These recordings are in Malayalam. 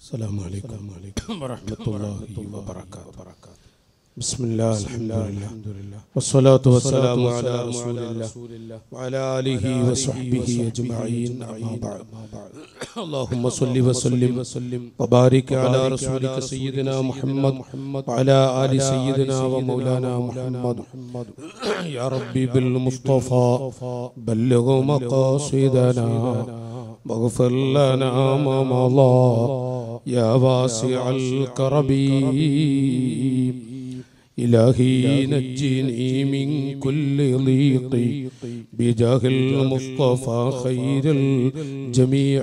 السلام عليكم ورحمة الله وبركاته بسم الله الحمد لله والصلاة والسلام على رسول الله وعلى آله وصحبه أجمعين أما بعد اللهم صل وسلم وبارك على رسولك سيدنا محمد وعلى آل سيدنا ومولانا محمد يا ربي بالمصطفى بلغ مقاصدنا واغفر لنا ما مضى يا واسع الكرب إلهي نجني من كل ضيق بجاه المصطفى خير الجميع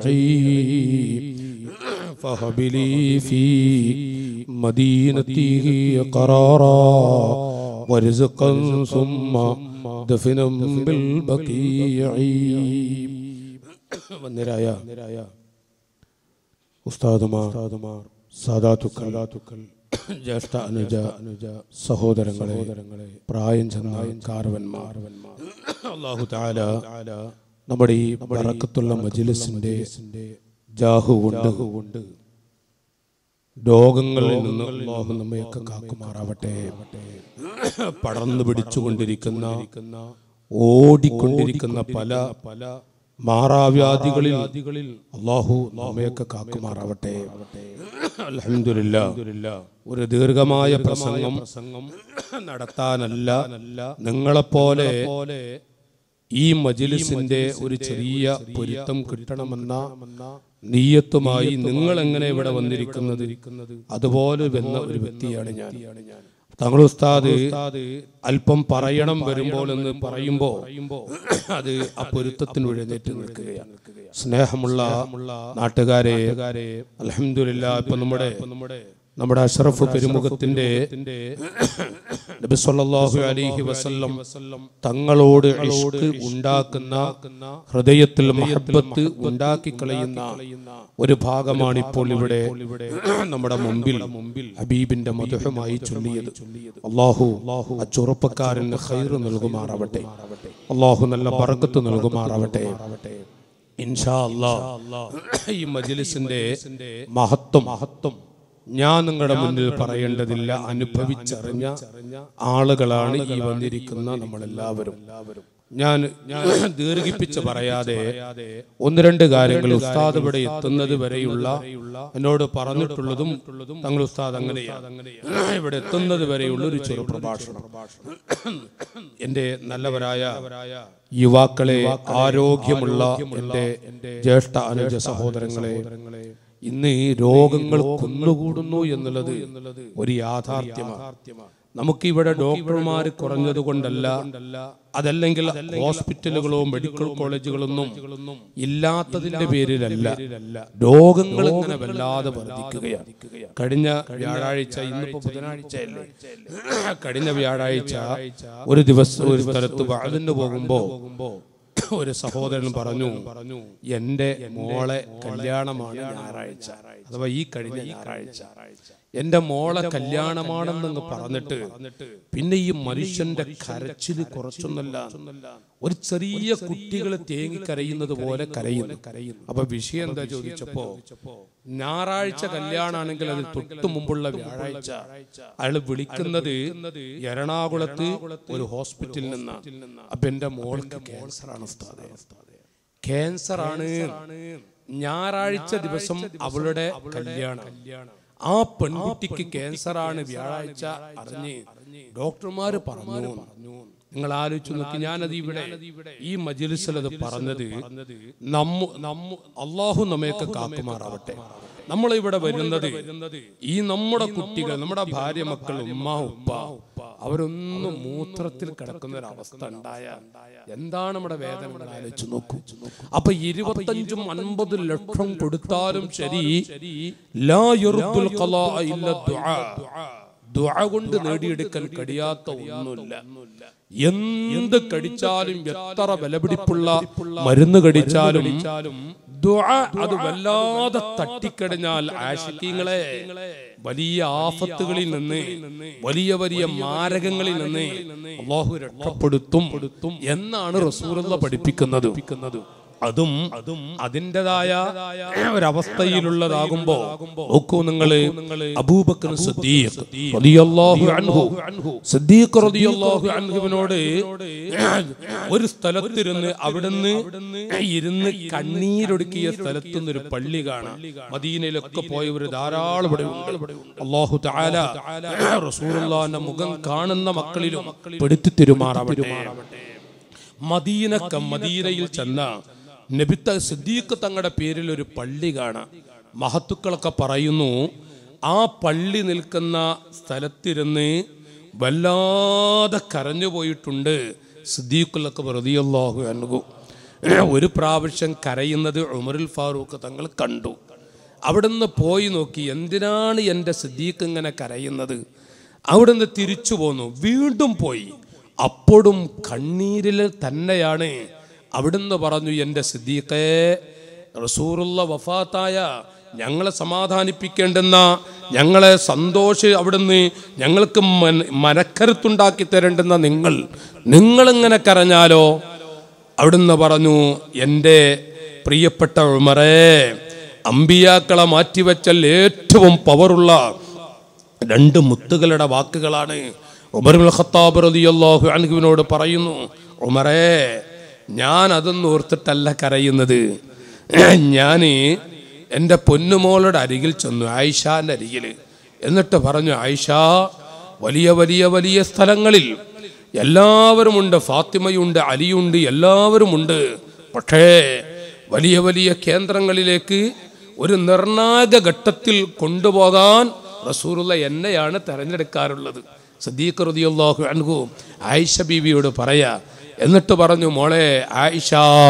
فهب لي في مدينته قرارا ورزقا ثم دفنا بالبقيع വന്നിരായ ഉസ്താദുമാർ സാദാത്തുക്കൾ ജ്യേഷ്ഠ അനുജ അനുജ സഹോദരങ്ങളെ പ്രായം ചെന്ന കാർവന്മാർ അള്ളാഹു താല നമ്മുടെ ഈ പറക്കത്തുള്ള മജിലിസിന്റെ ജാഹു കൊണ്ട് രോഗങ്ങളിൽ നിന്ന് അള്ളാഹു നമ്മയൊക്കെ കാക്കുമാറാവട്ടെ പടർന്നു പിടിച്ചുകൊണ്ടിരിക്കുന്ന ഓടിക്കൊണ്ടിരിക്കുന്ന പല പല മാറാവ്യാധികളിൽ അള്ളാഹു നമ്മയൊക്കെ കാക്കുമാറാവട്ടെ അൽഹംദുലില്ലാ ഒരു ദീർഘമായ പ്രസംഗം നടത്താനല്ല നിങ്ങളെപ്പോലെ ഈ മജിലിസിന്റെ ഒരു ചെറിയ പൊരുത്തം കിട്ടണമെന്ന നീയത്തുമായി നിങ്ങൾ എങ്ങനെ ഇവിടെ വന്നിരിക്കുന്നത് അതുപോലെ വന്ന ഒരു വ്യക്തിയാണ് ഞാൻ തങ്ങൾ ഉസ്താദ് അല്പം പറയണം വരുമ്പോൾ എന്ന് പറയുമ്പോ അത് ആ പൊരുത്തത്തിന് എഴുന്നേറ്റ് നിൽക്കുകയാണ് സ്നേഹമുള്ള നാട്ടുകാരെ അലഹമില്ല ഇപ്പൊ നമ്മുടെ നമ്മുടെ അഷറഫ് പെരുമുഖത്തിന്റെ നബി സല്ലല്ലാഹു അലൈഹി വസല്ലം തങ്ങളോട് ഇഷ്ക് ഉണ്ടാക്കുന്ന ഹൃദയത്തിൽ മഹബത്ത് ഉണ്ടാക്കി കളയുന്ന ഒരു ഭാഗമാണ് ഇപ്പോൾ ഇവിടെ നമ്മുടെ മുമ്പിൽ ഹബീബിന്റെ മധുഹമായി ചൊല്ലിയത് അള്ളാഹു ആ ചെറുപ്പക്കാരന് ഖൈറ് നൽകുമാറാവട്ടെ അള്ളാഹു നല്ല ബർക്കത്ത് നൽകുമാറാവട്ടെ ഇൻഷാ അല്ലാ ഈ മജ്ലിസിന്റെ മഹത്വം മഹത്വം ഞാൻ നിങ്ങളുടെ മുന്നിൽ പറയേണ്ടതില്ല അനുഭവിച്ചറിഞ്ഞ ആളുകളാണ് ഈ വന്നിരിക്കുന്ന നമ്മളെല്ലാവരും ഞാൻ ഞാൻ ദീർഘിപ്പിച്ച് പറയാതെ ഒന്ന് രണ്ട് കാര്യങ്ങൾ ഉസ്താദ് ഇവിടെ എത്തുന്നത് വരെയുള്ള എന്നോട് പറഞ്ഞിട്ടുള്ളതും തങ്ങൾ ഉസ്താദ് അങ്ങനെയാണ് ഇവിടെ എത്തുന്നത് വരെയുള്ള ഒരു ചെറു പ്രഭാഷണം എന്റെ നല്ലവരായ യുവാക്കളെ ആരോഗ്യമുള്ള എന്റെ ജ്യേഷ്ഠ അനുജ സഹോദരങ്ങളെ ഇന്ന് ഈ രോഗങ്ങൾ കുന്നുകൂടുന്നു എന്നുള്ളത് ഒരു യാഥാർത്ഥ്യമാണ് നമുക്ക് ഇവിടെ ഡോക്ടർമാർ കുറഞ്ഞത് കൊണ്ടല്ല അതല്ലെങ്കിൽ ഹോസ്പിറ്റലുകളോ മെഡിക്കൽ കോളേജുകളൊന്നും ഇല്ലാത്തതിന്റെ പേരിലല്ല രോഗങ്ങൾ ഇങ്ങനെ വല്ലാതെ വർദ്ധിക്കുകയാണ് കഴിഞ്ഞ വ്യാഴാഴ്ച ഇന്നിപ്പോ ബുധനാഴ്ചയല്ലേ കഴിഞ്ഞ വ്യാഴാഴ്ച ഒരു ദിവസം ഒരു സ്ഥലത്ത് വാതിന് പോകുമ്പോ ഒരു സഹോദരൻ പറഞ്ഞു പറഞ്ഞു എന്റെ മോളെ കല്യാണമാണ് ഞായറാഴ്ച അഥവാ ഈ കഴിഞ്ഞ ഞായറാഴ്ച എന്റെ മോളെ കല്യാണമാണെന്നങ്ങ് പറഞ്ഞിട്ട് പിന്നെ ഈ മനുഷ്യന്റെ കരച്ചില് കുറച്ചൊന്നല്ല ഒരു ചെറിയ കുട്ടികൾ തേങ്ങി കരയുന്നത് പോലെ കരയുന്നു അപ്പൊ വിഷയം എന്താ ചോദിച്ചപ്പോ ഞായറാഴ്ച കല്യാണാണെങ്കിൽ അത് തൊട്ടു മുമ്പുള്ള വ്യാഴാഴ്ച അയാൾ വിളിക്കുന്നത് എറണാകുളത്ത് ഒരു ഹോസ്പിറ്റലിൽ നിന്നാണ് അപ്പൊ എന്റെ മോൾക്ക് ക്യാൻസർ ആണ് ക്യാൻസർ ആണ് ഞായറാഴ്ച ദിവസം അവളുടെ കല്യാണം ആ പെൺകുട്ടിക്ക് ക്യാൻസർ ആണ് വ്യാഴാഴ്ച അറിഞ്ഞ് ഡോക്ടർമാര് പറഞ്ഞു നിങ്ങൾ ആലോചിച്ചു നോക്കി ഞാനത് ഇവിടെ ഈ മജിലിസിൽ അത് പറഞ്ഞത് നമ്മ നമ്മ അള്ളാഹു നമ്മയൊക്കെ കാക്കുമാറാവട്ടെ നമ്മൾ ഇവിടെ വരുന്നത് ഈ നമ്മുടെ കുട്ടികൾ നമ്മുടെ ഭാര്യ മക്കൾ ഉമ്മ ഉപ്പ അവരൊന്നും മൂത്രത്തിൽ കിടക്കുന്ന ഒരു അവസ്ഥ ഉണ്ടായ എന്താണ് നമ്മുടെ വേദനകൾ ആലോചിച്ച് നോക്കൂ അപ്പൊ ഇരുപത്തഞ്ചും അൻപത് ലക്ഷം കൊടുത്താലും ശരി ലാ യുർദുൽ ഖലാ ഇല്ല ദുആ ദുആ കൊണ്ട് നേടിയെടുക്കാൻ കഴിയാത്ത ഒന്നുമില്ല എന്ത് കടിച്ചാലും എത്ര വിലപിടിപ്പുള്ള മരുന്ന് കടിച്ചാലും ദുആ അത് വല്ലാതെ തട്ടിക്കടിഞ്ഞാൽ ആശിക്കങ്ങളെ വലിയ ആഫത്തുകളിൽ നിന്ന് വലിയ വലിയ മാരകങ്ങളിൽ നിന്ന് അള്ളാഹു രക്ഷപ്പെടുത്തും എന്നാണ് റസൂലുള്ള പഠിപ്പിക്കുന്നത് അതും അതും അതിൻ്റെതായ ഒരവസ്ഥയിലുള്ളതാകുമ്പോ നോക്കൂ നിങ്ങൾ അബൂബക്കർ സിദ്ദീഖ് റളിയല്ലാഹു അൻഹു സിദ്ദീഖ് റളിയല്ലാഹു അൻഹുവിനോട് ഒരു സ്ഥലത്തിരുന്ന് അവിടുന്ന് ഇരുന്ന് കണ്ണീരൊടുക്കിയ സ്ഥലത്തുനിന്ന് ഒരു പള്ളി കാണാം മദീനയിലൊക്കെ പോയവർ ധാരാളം ഇവിടെ ഉണ്ട് അള്ളാഹു തആല റസൂലുള്ളാഹിന്റെ മുഖം കാണുന്ന മക്കളിലും പെടുത്തി തെരുമാറാവട്ടെ മദീനക്ക മദീനയിൽ ചെന്ന നബിത്ത സിദ്ദീഖ് തങ്ങളുടെ പേരിൽ ഒരു പള്ളി കാണാം മഹത്തുക്കളൊക്കെ പറയുന്നു ആ പള്ളി നിൽക്കുന്ന സ്ഥലത്തിരുന്ന് വല്ലാതെ കരഞ്ഞു പോയിട്ടുണ്ട് സിദ്ദീഖുലൊക്കെ റളിയല്ലാഹു അൻഹു ഒരു പ്രാവശ്യം കരയുന്നത് ഉമറുൽ ഫാറൂഖ് തങ്ങൾ കണ്ടു അവിടുന്ന് പോയി നോക്കി എന്തിനാണ് എൻ്റെ സിദ്ദീഖ് ഇങ്ങനെ കരയുന്നത് അവിടുന്ന് തിരിച്ചു പോന്നു വീണ്ടും പോയി അപ്പോഴും കണ്ണീരിൽ തന്നെയാണ് അവിടുന്ന് പറഞ്ഞു എൻ്റെ സിദ്ദീഖേ റസൂറുള്ള വഫാത്തായ ഞങ്ങളെ സമാധാനിപ്പിക്കേണ്ടുന്ന ഞങ്ങളെ സന്തോഷ് അവിടുന്ന് ഞങ്ങൾക്ക് മന- മനക്കരുത്തുണ്ടാക്കി തരേണ്ടുന്ന നിങ്ങൾ നിങ്ങളിങ്ങനെ കരഞ്ഞാലോ അവിടുന്ന് പറഞ്ഞു എൻ്റെ പ്രിയപ്പെട്ട ഉമറേ അമ്പിയാക്കളെ മാറ്റിവെച്ചാൽ ഏറ്റവും പവറുള്ള രണ്ട് മുത്തുകളുടെ വാക്കുകളാണ് ഉമറുൽ ഖത്താബ് റളിയല്ലാഹു അൻഹുവിനോട് പറയുന്നു ഉമറേ ഞാൻ അതൊന്നും ഓർത്തിട്ടല്ല കരയുന്നത് ഞാൻ എൻ്റെ പൊന്നുമോളുടെ അരികിൽ ചെന്നു ആയിഷാന്റെ അരികിൽ എന്നിട്ട് പറഞ്ഞു ആയിഷ വലിയ വലിയ വലിയ സ്ഥലങ്ങളിൽ എല്ലാവരുമുണ്ട് ഫാത്തിമയുണ്ട് അലിയുണ്ട് എല്ലാവരുമുണ്ട് പക്ഷേ വലിയ വലിയ കേന്ദ്രങ്ങളിലേക്ക് ഒരു നിർണായക ഘട്ടത്തിൽ കൊണ്ടുപോകാൻ റസൂറുള്ള എന്നെയാണ് തെരഞ്ഞെടുക്കാറുള്ളത് സദീഖ് റളിയല്ലാഹു അൻഹു ആയിഷ ബീവിയോട് പറയാ എന്നിട്ട് പറഞ്ഞു മോളെ ആയിഷ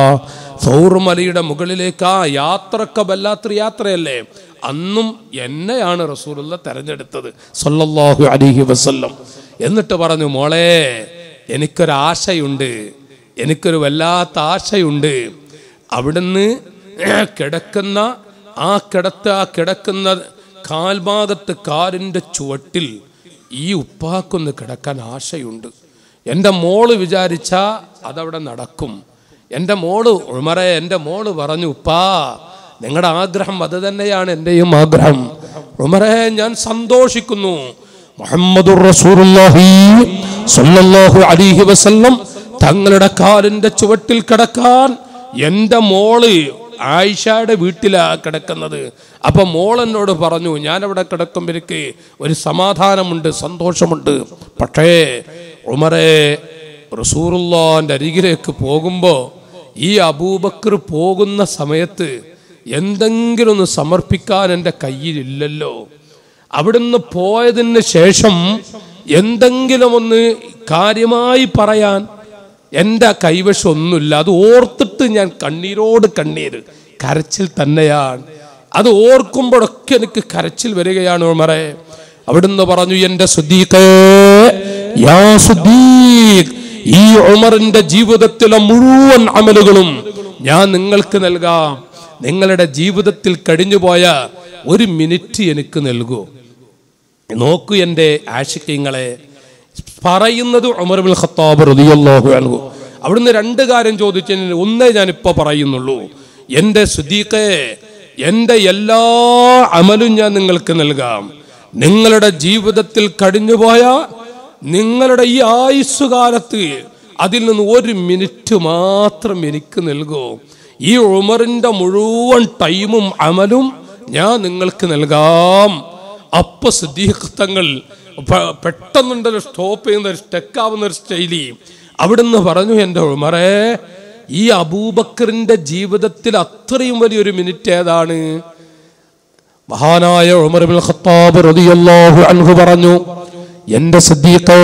സൗറുമലയുടെ മുകളിലേക്ക് ആ യാത്രക്ക് വല്ലാത്തൊരു യാത്രയല്ലേ അന്നും എന്നെയാണ് റസൂലുള്ള തെരഞ്ഞെടുത്തത് സല്ലല്ലാഹു അലൈഹി വസല്ലം എന്നിട്ട് പറഞ്ഞു മോളെ എനിക്കൊരാശയുണ്ട് എനിക്കൊരു വല്ലാത്ത ആശയുണ്ട് അവിടുന്ന് കിടക്കുന്ന ആ കിടത്ത് ആ കിടക്കുന്ന കാൽഭാഗത്ത് കാലിൻ്റെ ചുവട്ടിൽ ഈ ഉപ്പാക്കൊന്ന് കിടക്കാൻ ആശയുണ്ട് എൻ്റെ മോള് വിചാരിച്ച അതവിടെ നടക്കും എൻ്റെ മോള് ഉമറെ എൻ്റെ മോള് പറഞ്ഞു ഉപ്പാ നിങ്ങളുടെ ആഗ്രഹം അത് തന്നെയാണ് എൻ്റെയും ആഗ്രഹം ഉമറെ ഞാൻ സന്തോഷിക്കുന്നു മുഹമ്മദുർ റസൂലുള്ളാഹി സ്വല്ലല്ലാഹു അലൈഹി വസല്ലം തങ്ങളുടെ കാലിന്റെ ചുവട്ടിൽ കിടക്കാൻ എൻ്റെ മോള് ആയിഷയുടെ വീട്ടിലാ കിടക്കുന്നത് അപ്പൊ മോൾ എന്നോട് പറഞ്ഞു ഞാൻ അവിടെ കിടക്കുമ്പോൾ എനിക്ക് ഒരു സമാധാനമുണ്ട് സന്തോഷമുണ്ട് പക്ഷേ ഉമറെ റസൂറുള്ളാന്റെ അരികിലേക്ക് പോകുമ്പോൾ ഈ അബൂബക്കർ പോകുന്ന സമയത്ത് എന്തെങ്കിലും ഒന്ന് സമർപ്പിക്കാൻ എൻ്റെ കയ്യിലില്ലല്ലോ അവിടുന്ന് പോയതിന് ശേഷം എന്തെങ്കിലും ഒന്ന് കാര്യമായി പറയാൻ എൻ്റെ കൈവശം ഒന്നുമില്ല അത് ഓർത്തിട്ട് ഞാൻ കണ്ണീരോട് കണ്ണീര് കരച്ചിൽ തന്നെയാണ് അത് ഓർക്കുമ്പോഴൊക്കെ എനിക്ക് കരച്ചിൽ വരികയാണ് ഉമറെ അവിടുന്ന് പറഞ്ഞു എൻ്റെ സുദ്ദീഖേ യാ സുദ്ദീഖ് ഈ ഉമറിന്റെ ജീവിതത്തിലെ മുഴുവൻ അമലുകളും ഞാൻ നിങ്ങൾക്ക് നൽകാം നിങ്ങളുടെ ജീവിതത്തിൽ കഴിഞ്ഞുപോയ ഒരു മിനിറ്റ് എനിക്ക് നൽകൂ നോക്കൂ എൻ്റെ ആഷിക്കങ്ങളെ പറയുന്നത് ഉമർ ബിൻ ഖത്താബ് റളിയല്ലാഹു അൻഹു അവിടുന്ന് രണ്ട് കാര്യം ചോദിച്ചതിന് ഒന്നേ ഞാൻ ഇപ്പൊ പറയുന്നുള്ളൂ എൻ്റെ സുദീഖെ എൻ്റെ എല്ലാ അമലും ഞാൻ നിങ്ങൾക്ക് നൽകാം നിങ്ങളുടെ ജീവിതത്തിൽ കഴിഞ്ഞുപോയ നിങ്ങളുടെ ഈ ആയുസ് കാലത്ത് അതിൽ നിന്ന് ഒരു മിനിറ്റ് മാത്രം എനിക്ക് നൽകൂ ഈ ഉമറിന്റെ മുഴുവൻ ടൈമും അമലും ഞാൻ നിങ്ങൾക്ക് നൽകാം അപ്പൊ സിദ്ദീഖ് തങ്ങൾ പ- പെട്ടെന്നുണ്ടൊരു സ്റ്റോപ്പ് ചെയ്യുന്ന ഒരു സ്റ്റെക്കാവുന്ന ഒരു സ്റ്റൈലി അവിടുന്ന് പറഞ്ഞു എൻ്റെ ഉമറേ ഈ അബൂബക്കറിന്റെ ജീവിതത്തിൽ അത്രയും വലിയൊരു മിനിറ്റ് ഏതാണ് മഹാനായ ഉമർ ബിൻ ഖത്താബ് റളിയല്ലാഹു അൻഹു പറഞ്ഞു എൻ്റെ സിദ്ദീഖേ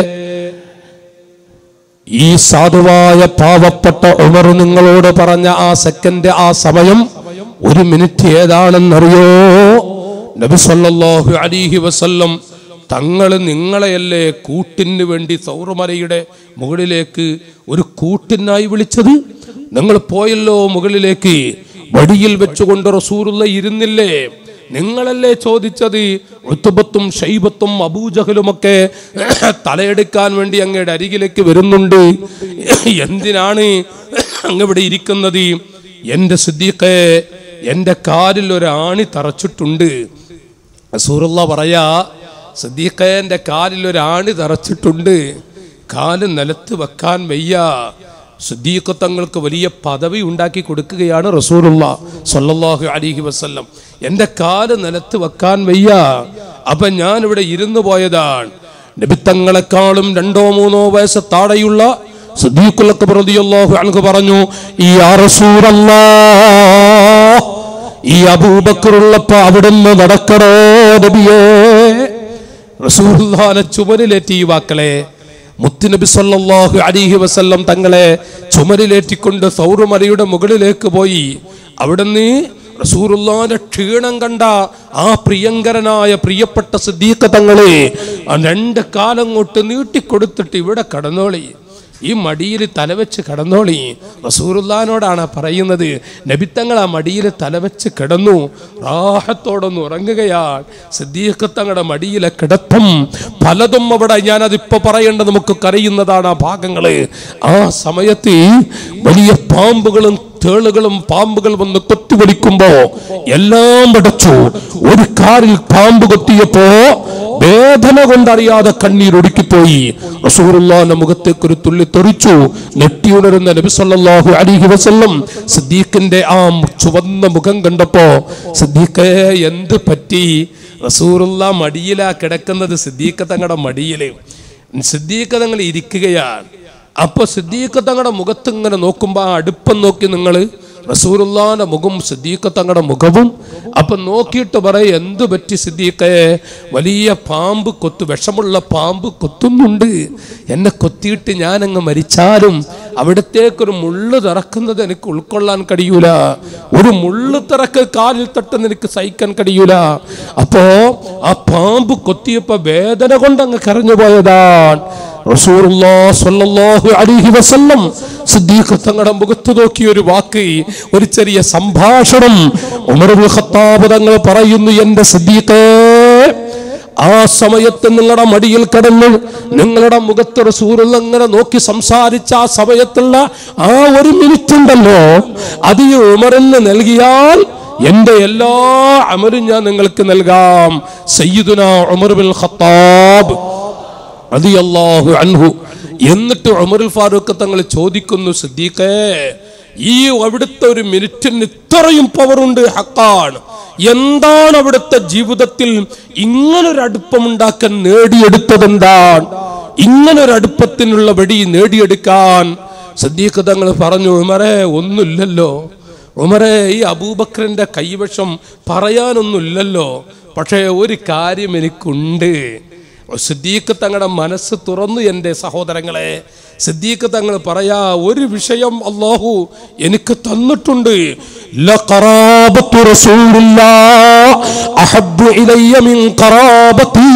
ഈ സാധുവായ പാവപ്പെട്ട ഉമർ നിങ്ങളോട് പറഞ്ഞ ആ സെക്കൻഡ് ആ സമയം ഒരു മിനിറ്റ് ഏതാണെന്നറിയോ നബി സല്ലല്ലാഹു അലൈഹി വസല്ലം തങ്ങൾ നിങ്ങളെയല്ലേ കൂട്ടിന് വേണ്ടി സൗറമലയുടെ മുകളിലേക്ക് ഒരു കൂട്ടിനായി വിളിച്ചത് നിങ്ങൾ പോയല്ലോ മുകളിലേക്ക് വടിയിൽ വെച്ചുകൊണ്ട് റസൂലുള്ള ഇരുന്നില്ലേ നിങ്ങളല്ലേ ചോദിച്ചത് ഉത്തുബത്തും ഷൈബത്തും അബൂജഹലുമൊക്കെ തലയെടുക്കാൻ വേണ്ടി അങ്ങയുടെ അരികിലേക്ക് വരുന്നുണ്ട് എന്തിനാണ് അങ്ങവിടെ ഇരിക്കുന്നത് എൻ്റെ സിദ്ദീഖെ എൻ്റെ കാലിൽ ഒരു ആണി തറച്ചിട്ടുണ്ട് റസൂറുള്ള പറയാ സിദ്ദീഖെ എൻ്റെ കാലിൽ ഒരു ആണി തറച്ചിട്ടുണ്ട് കാല് നിലത്ത് വെക്കാൻ വയ്യ സിദ്ദീഖ് തങ്ങൾക്ക് വലിയ പദവി ഉണ്ടാക്കി കൊടുക്കുകയാണ് റസൂലുള്ള സല്ലല്ലാഹു അലൈഹി വസല്ലം എൻ്റെ കാല് നിലത്ത് വെക്കാൻ വയ്യ അപ്പൊ ഞാൻ ഇവിടെ ഇരുന്നു പോയതാണ് നബിത്തങ്ങളെക്കാളും രണ്ടോ മൂന്നോ വയസ്സ് താഴെയുള്ള സിദ്ദീഖുൽ അക്ബർ റളിയല്ലാഹു അൻഹു പറഞ്ഞു ഈ റസൂലല്ലാഹ് ഈ അബൂബക്കറുള്ളപ്പോ അവിടുന്ന് നടക്കണോ നബിയേ റസൂലുള്ളാഹിനെ ചുമരിലേറ്റി ഈ വാക്കളെ മുത്തുനബി സല്ലല്ലാഹു അലൈഹി വസല്ലം തങ്ങളെ ചുമരിലേറ്റിക്കൊണ്ട് സൗറുമലയുടെ മുകളിലേക്ക് പോയി അവിടുന്ന് റസൂറുല്ലാന്റെ ക്ഷീണം കണ്ട ആ പ്രിയങ്കരനായ പ്രിയപ്പെട്ട സിദ്ദീഖ തങ്ങളെ ആ രണ്ട് കാലങ്ങോട്ട് നീട്ടിക്കൊടുത്തിട്ട് ഇവിടെ കടന്നോളി ഈ മടിയിൽ തലവെച്ച് കിടന്നോളി റസൂറുല്ലാനോടാണ് പറയുന്നത് നബിത്തങ്ങൾ ആ മടിയിൽ തലവെച്ച് കിടന്നു റാഹത്തോടൊന്ന് ഉറങ്ങുകയാണ് സിദ്ദീഖ് തങ്ങളുടെ മടിയിലെ കിടത്തം പലതും അവിടെ ഞാനതിപ്പോ പറയേണ്ട നമുക്ക് കരയുന്നതാണ് ആ ഭാഗങ്ങള് ആ സമയത്ത് വലിയ പാമ്പുകളും തേളുകളും പാമ്പുകൾ വന്ന് കൊത്തിവലിക്കുമ്പോ എല്ലാം അടച്ചു ഒരു കാറിൽ പാമ്പ് കൊത്തിയപ്പോ വേദന കൊണ്ടറിയാതെ കണ്ണീരൊടുക്കിപ്പോയി റസൂറുല്ലാന്റെ മുഖത്തേക്ക് ഒരു തുള്ളി തെറിച്ചു നെട്ടിയുണരുന്ന നബി സല്ലല്ലാഹു അലൈഹി വസല്ലം സിദ്ദീഖിന്റെ ആ ചുവന്ന മുഖം കണ്ടപ്പോ സിദ്ദീഖേ എന്ത് പറ്റി റസൂറുള്ള മടിയിലാ കിടക്കുന്നത് സിദ്ദീഖ് തങ്ങളുടെ മടിയില് സിദ്ദീഖ് തങ്ങൾ ഇരിക്കുകയാണ് അപ്പൊ സിദ്ദീഖ് തങ്ങളുടെ മുഖത്ത് ഇങ്ങനെ നോക്കുമ്പോ ആ അടുപ്പം നോക്കി നിങ്ങൾ റസൂറുല്ലാന്റെ മുഖം സിദ്ദീഖ് തങ്ങളുടെ മുഖവും അപ്പൊ നോക്കിയിട്ട് പറയും എന്തു പറ്റി സിദ്ദീഖെ വലിയ പാമ്പ് കൊത്തു വിഷമുള്ള പാമ്പ് കൊത്തുന്നുണ്ട് എന്നെ കൊത്തിയിട്ട് ഞാൻ അങ്ങ് മരിച്ചാലും അവിടത്തേക്കൊരു മുള്ളു തിറക്കുന്നത് എനിക്ക് ഉൾക്കൊള്ളാൻ കഴിയൂല ഒരു മുള്ളു തിറക്ക് കാലിൽ തട്ടുന്ന എനിക്ക് സഹിക്കാൻ കഴിയൂല അപ്പോ ആ പാമ്പ് കൊത്തിയപ്പോ വേദന കൊണ്ട് അങ്ങ് കരഞ്ഞു പോയതാണ് റസൂലുള്ളാ സ്വല്ലല്ലാഹു അലൈഹി വസല്ലം സിദ്ദീഖ് തങ്ങളുടെ മുഖത്ത് നോക്കി ഒരു വാക്ക് ഒരു ചെറിയ സംഭാഷണം ഉമർ ഇബ്നുൽ ഖത്താബ് തങ്ങൾ പറയുന്നു എന്റെ സിദ്ദീഖേ ആ സമയത്ത് നിങ്ങളുടെ മടിയിൽ കിടന്ന് നിങ്ങളുടെ മുഖത്ത് റസൂലുള്ള അങ്ങനെ നോക്കി സംസാരിച്ച ആ സമയത്തുള്ള ആ ഒരു മിനിറ്റ് ഉണ്ടല്ലോ അത് ഈ ഉമറിന് നൽകിയാൽ എന്റെ എല്ലാ അമലും ഞാൻ നിങ്ങൾക്ക് നൽകാം സയ്യിദുന ഉമർ ബിൻ ഖത്താബ് റളിയല്ലാഹു അൻഹു എന്നിട്ട് ഉമറുൽ ഫാറൂഖ് തങ്ങൾ ചോദിക്കുന്നു സിദ്ദീഖേ ഈ അവിടുത്തെ ഒരു മിനിറ്റിന് ഇത്രയും പവറുണ്ട് ഹക്കാണ് എന്താണ് അവിടുത്തെ ജീവിതത്തിൽ ഇങ്ങനൊരു അടുപ്പമുണ്ടാക്കാൻ നേടിയെടുത്തതെന്താണ് ഇങ്ങനൊരു അടുപ്പത്തിനുള്ള വടി നേടിയെടുക്കാൻ സിദ്ദീഖ് തങ്ങൾ പറഞ്ഞു ഉമറെ ഒന്നുമില്ലല്ലോ ഉമറെ ഈ അബൂബക്കറിന്റെ കൈവശം പറയാനൊന്നുമില്ലല്ലോ പക്ഷേ ഒരു കാര്യം എനിക്കുണ്ട് സിദ്ദീഖ് തങ്ങളുടെ മനസ്സ് തുറന്നു എൻ്റെ സഹോദരങ്ങളെ സിദ്ദീഖ് തങ്ങൾ പറയാ ഒരു വിഷയം അള്ളാഹു എനിക്ക് തന്നിട്ടുണ്ട് ലഖറാബത്തു റസൂലില്ലാഹ് അഹബ്ബു ഇലയ്യ മിൻ ഖറാബത്തി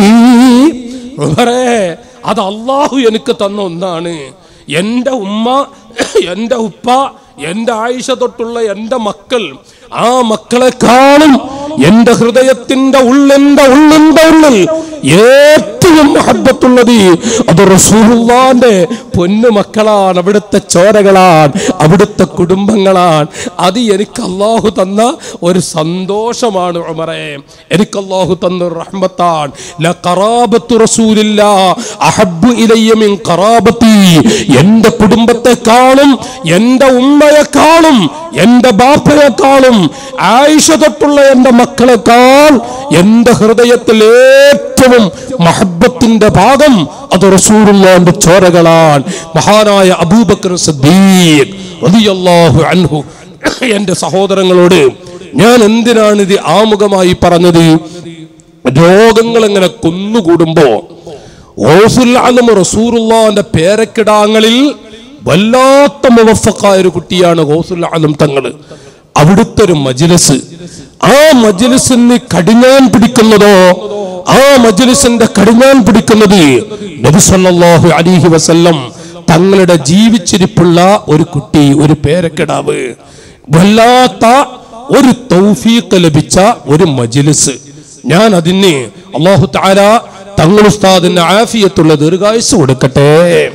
ഉമറേ അത് അള്ളാഹു എനിക്ക് തന്ന ഒന്നാണ് എൻ്റെ ഉമ്മ എൻ്റെ ഉപ്പ എൻ്റെ ആയിഷ തൊട്ടുള്ള എൻ്റെ മക്കൾ ആ മക്കളെക്കാളും എൻ്റെ ഹൃദയത്തിന്റെ ഉള്ളിന്റെ ഉള്ളിന്റെ ഉള്ളിൽ ഏറ്റവും മഹബത്തുള്ളത് അത് റസൂലുള്ളാന്റെ പൊന്നു മക്കളാണ് അവിടുത്തെ ചോരകളാണ് അവിടുത്തെ കുടുംബങ്ങളാണ് അത് എനിക്ക് അള്ളാഹു തന്ന ഒരു സന്തോഷമാണ് ഉമറെ എനിക്ക് അള്ളാഹു തന്ന ഒരു റഹ്മത്താണ് ലഖറാബത്തു റസൂലില്ലാ അഹബ്ബു ഇലയ്യ മിൻ ഖറാബത്തി എൻ്റെ കുടുംബത്തെക്കാളും എൻ്റെ ഉമ്മയെക്കാളും എൻ്റെ ബാപ്പയെക്കാളും ആയിഷ തൊട്ടുള്ള എൻ്റെ മക്കളെക്കാൾ എൻ്റെ ഹൃദയത്തിൽ ഏറ്റവും മഹബത്തിന്റെ ഭാഗം അത് റസൂലുള്ളാന്റെ ചോരകളാണ് മഹാനായ അബൂബക്കർ സിദ്ദീഖ് റളിയല്ലാഹു അൻഹു എൻ്റെ സഹോദരങ്ങളോട് ഞാൻ എന്തിനാണ് ഇത് ആമുഖമായി പറഞ്ഞത് രോഗങ്ങൾ എങ്ങനെ കൊന്നുകൂടുമ്പോ ഓസുല്ലാലും റസൂറുള്ളാന്റെ പേരക്കിടാങ്ങളിൽ വല്ലാത്ത മുവഫക്കായ ഒരു കുട്ടിയാണ് ഗൗസുല്ലാലും തങ്ങള് അവിടുത്തെ ഒരു മജിലസ് ആ മജിലിസിന് കടിഞ്ഞാൻ പിടിക്കുന്നതോ ആ മജിലിസിന്റെ കടിഞ്ഞാൻ പിടിക്കുന്നത് നബി സല്ലല്ലാഹു അലൈഹി വസല്ലം തങ്ങളുടെ ജീവിച്ചിരിപ്പുള്ള ഒരു കുട്ടി ഒരു പേരക്കിടാവ് വല്ലാത്ത ഒരു തൗഫീഖ് ലഭിച്ച ഒരു മജിലിസ് ഞാൻ അതിന് അള്ളാഹു താര തങ്ങൾ ഉസ്താദിന് ആഫിയത്തുള്ള ദീർഘായുസ് കൊടുക്കട്ടെ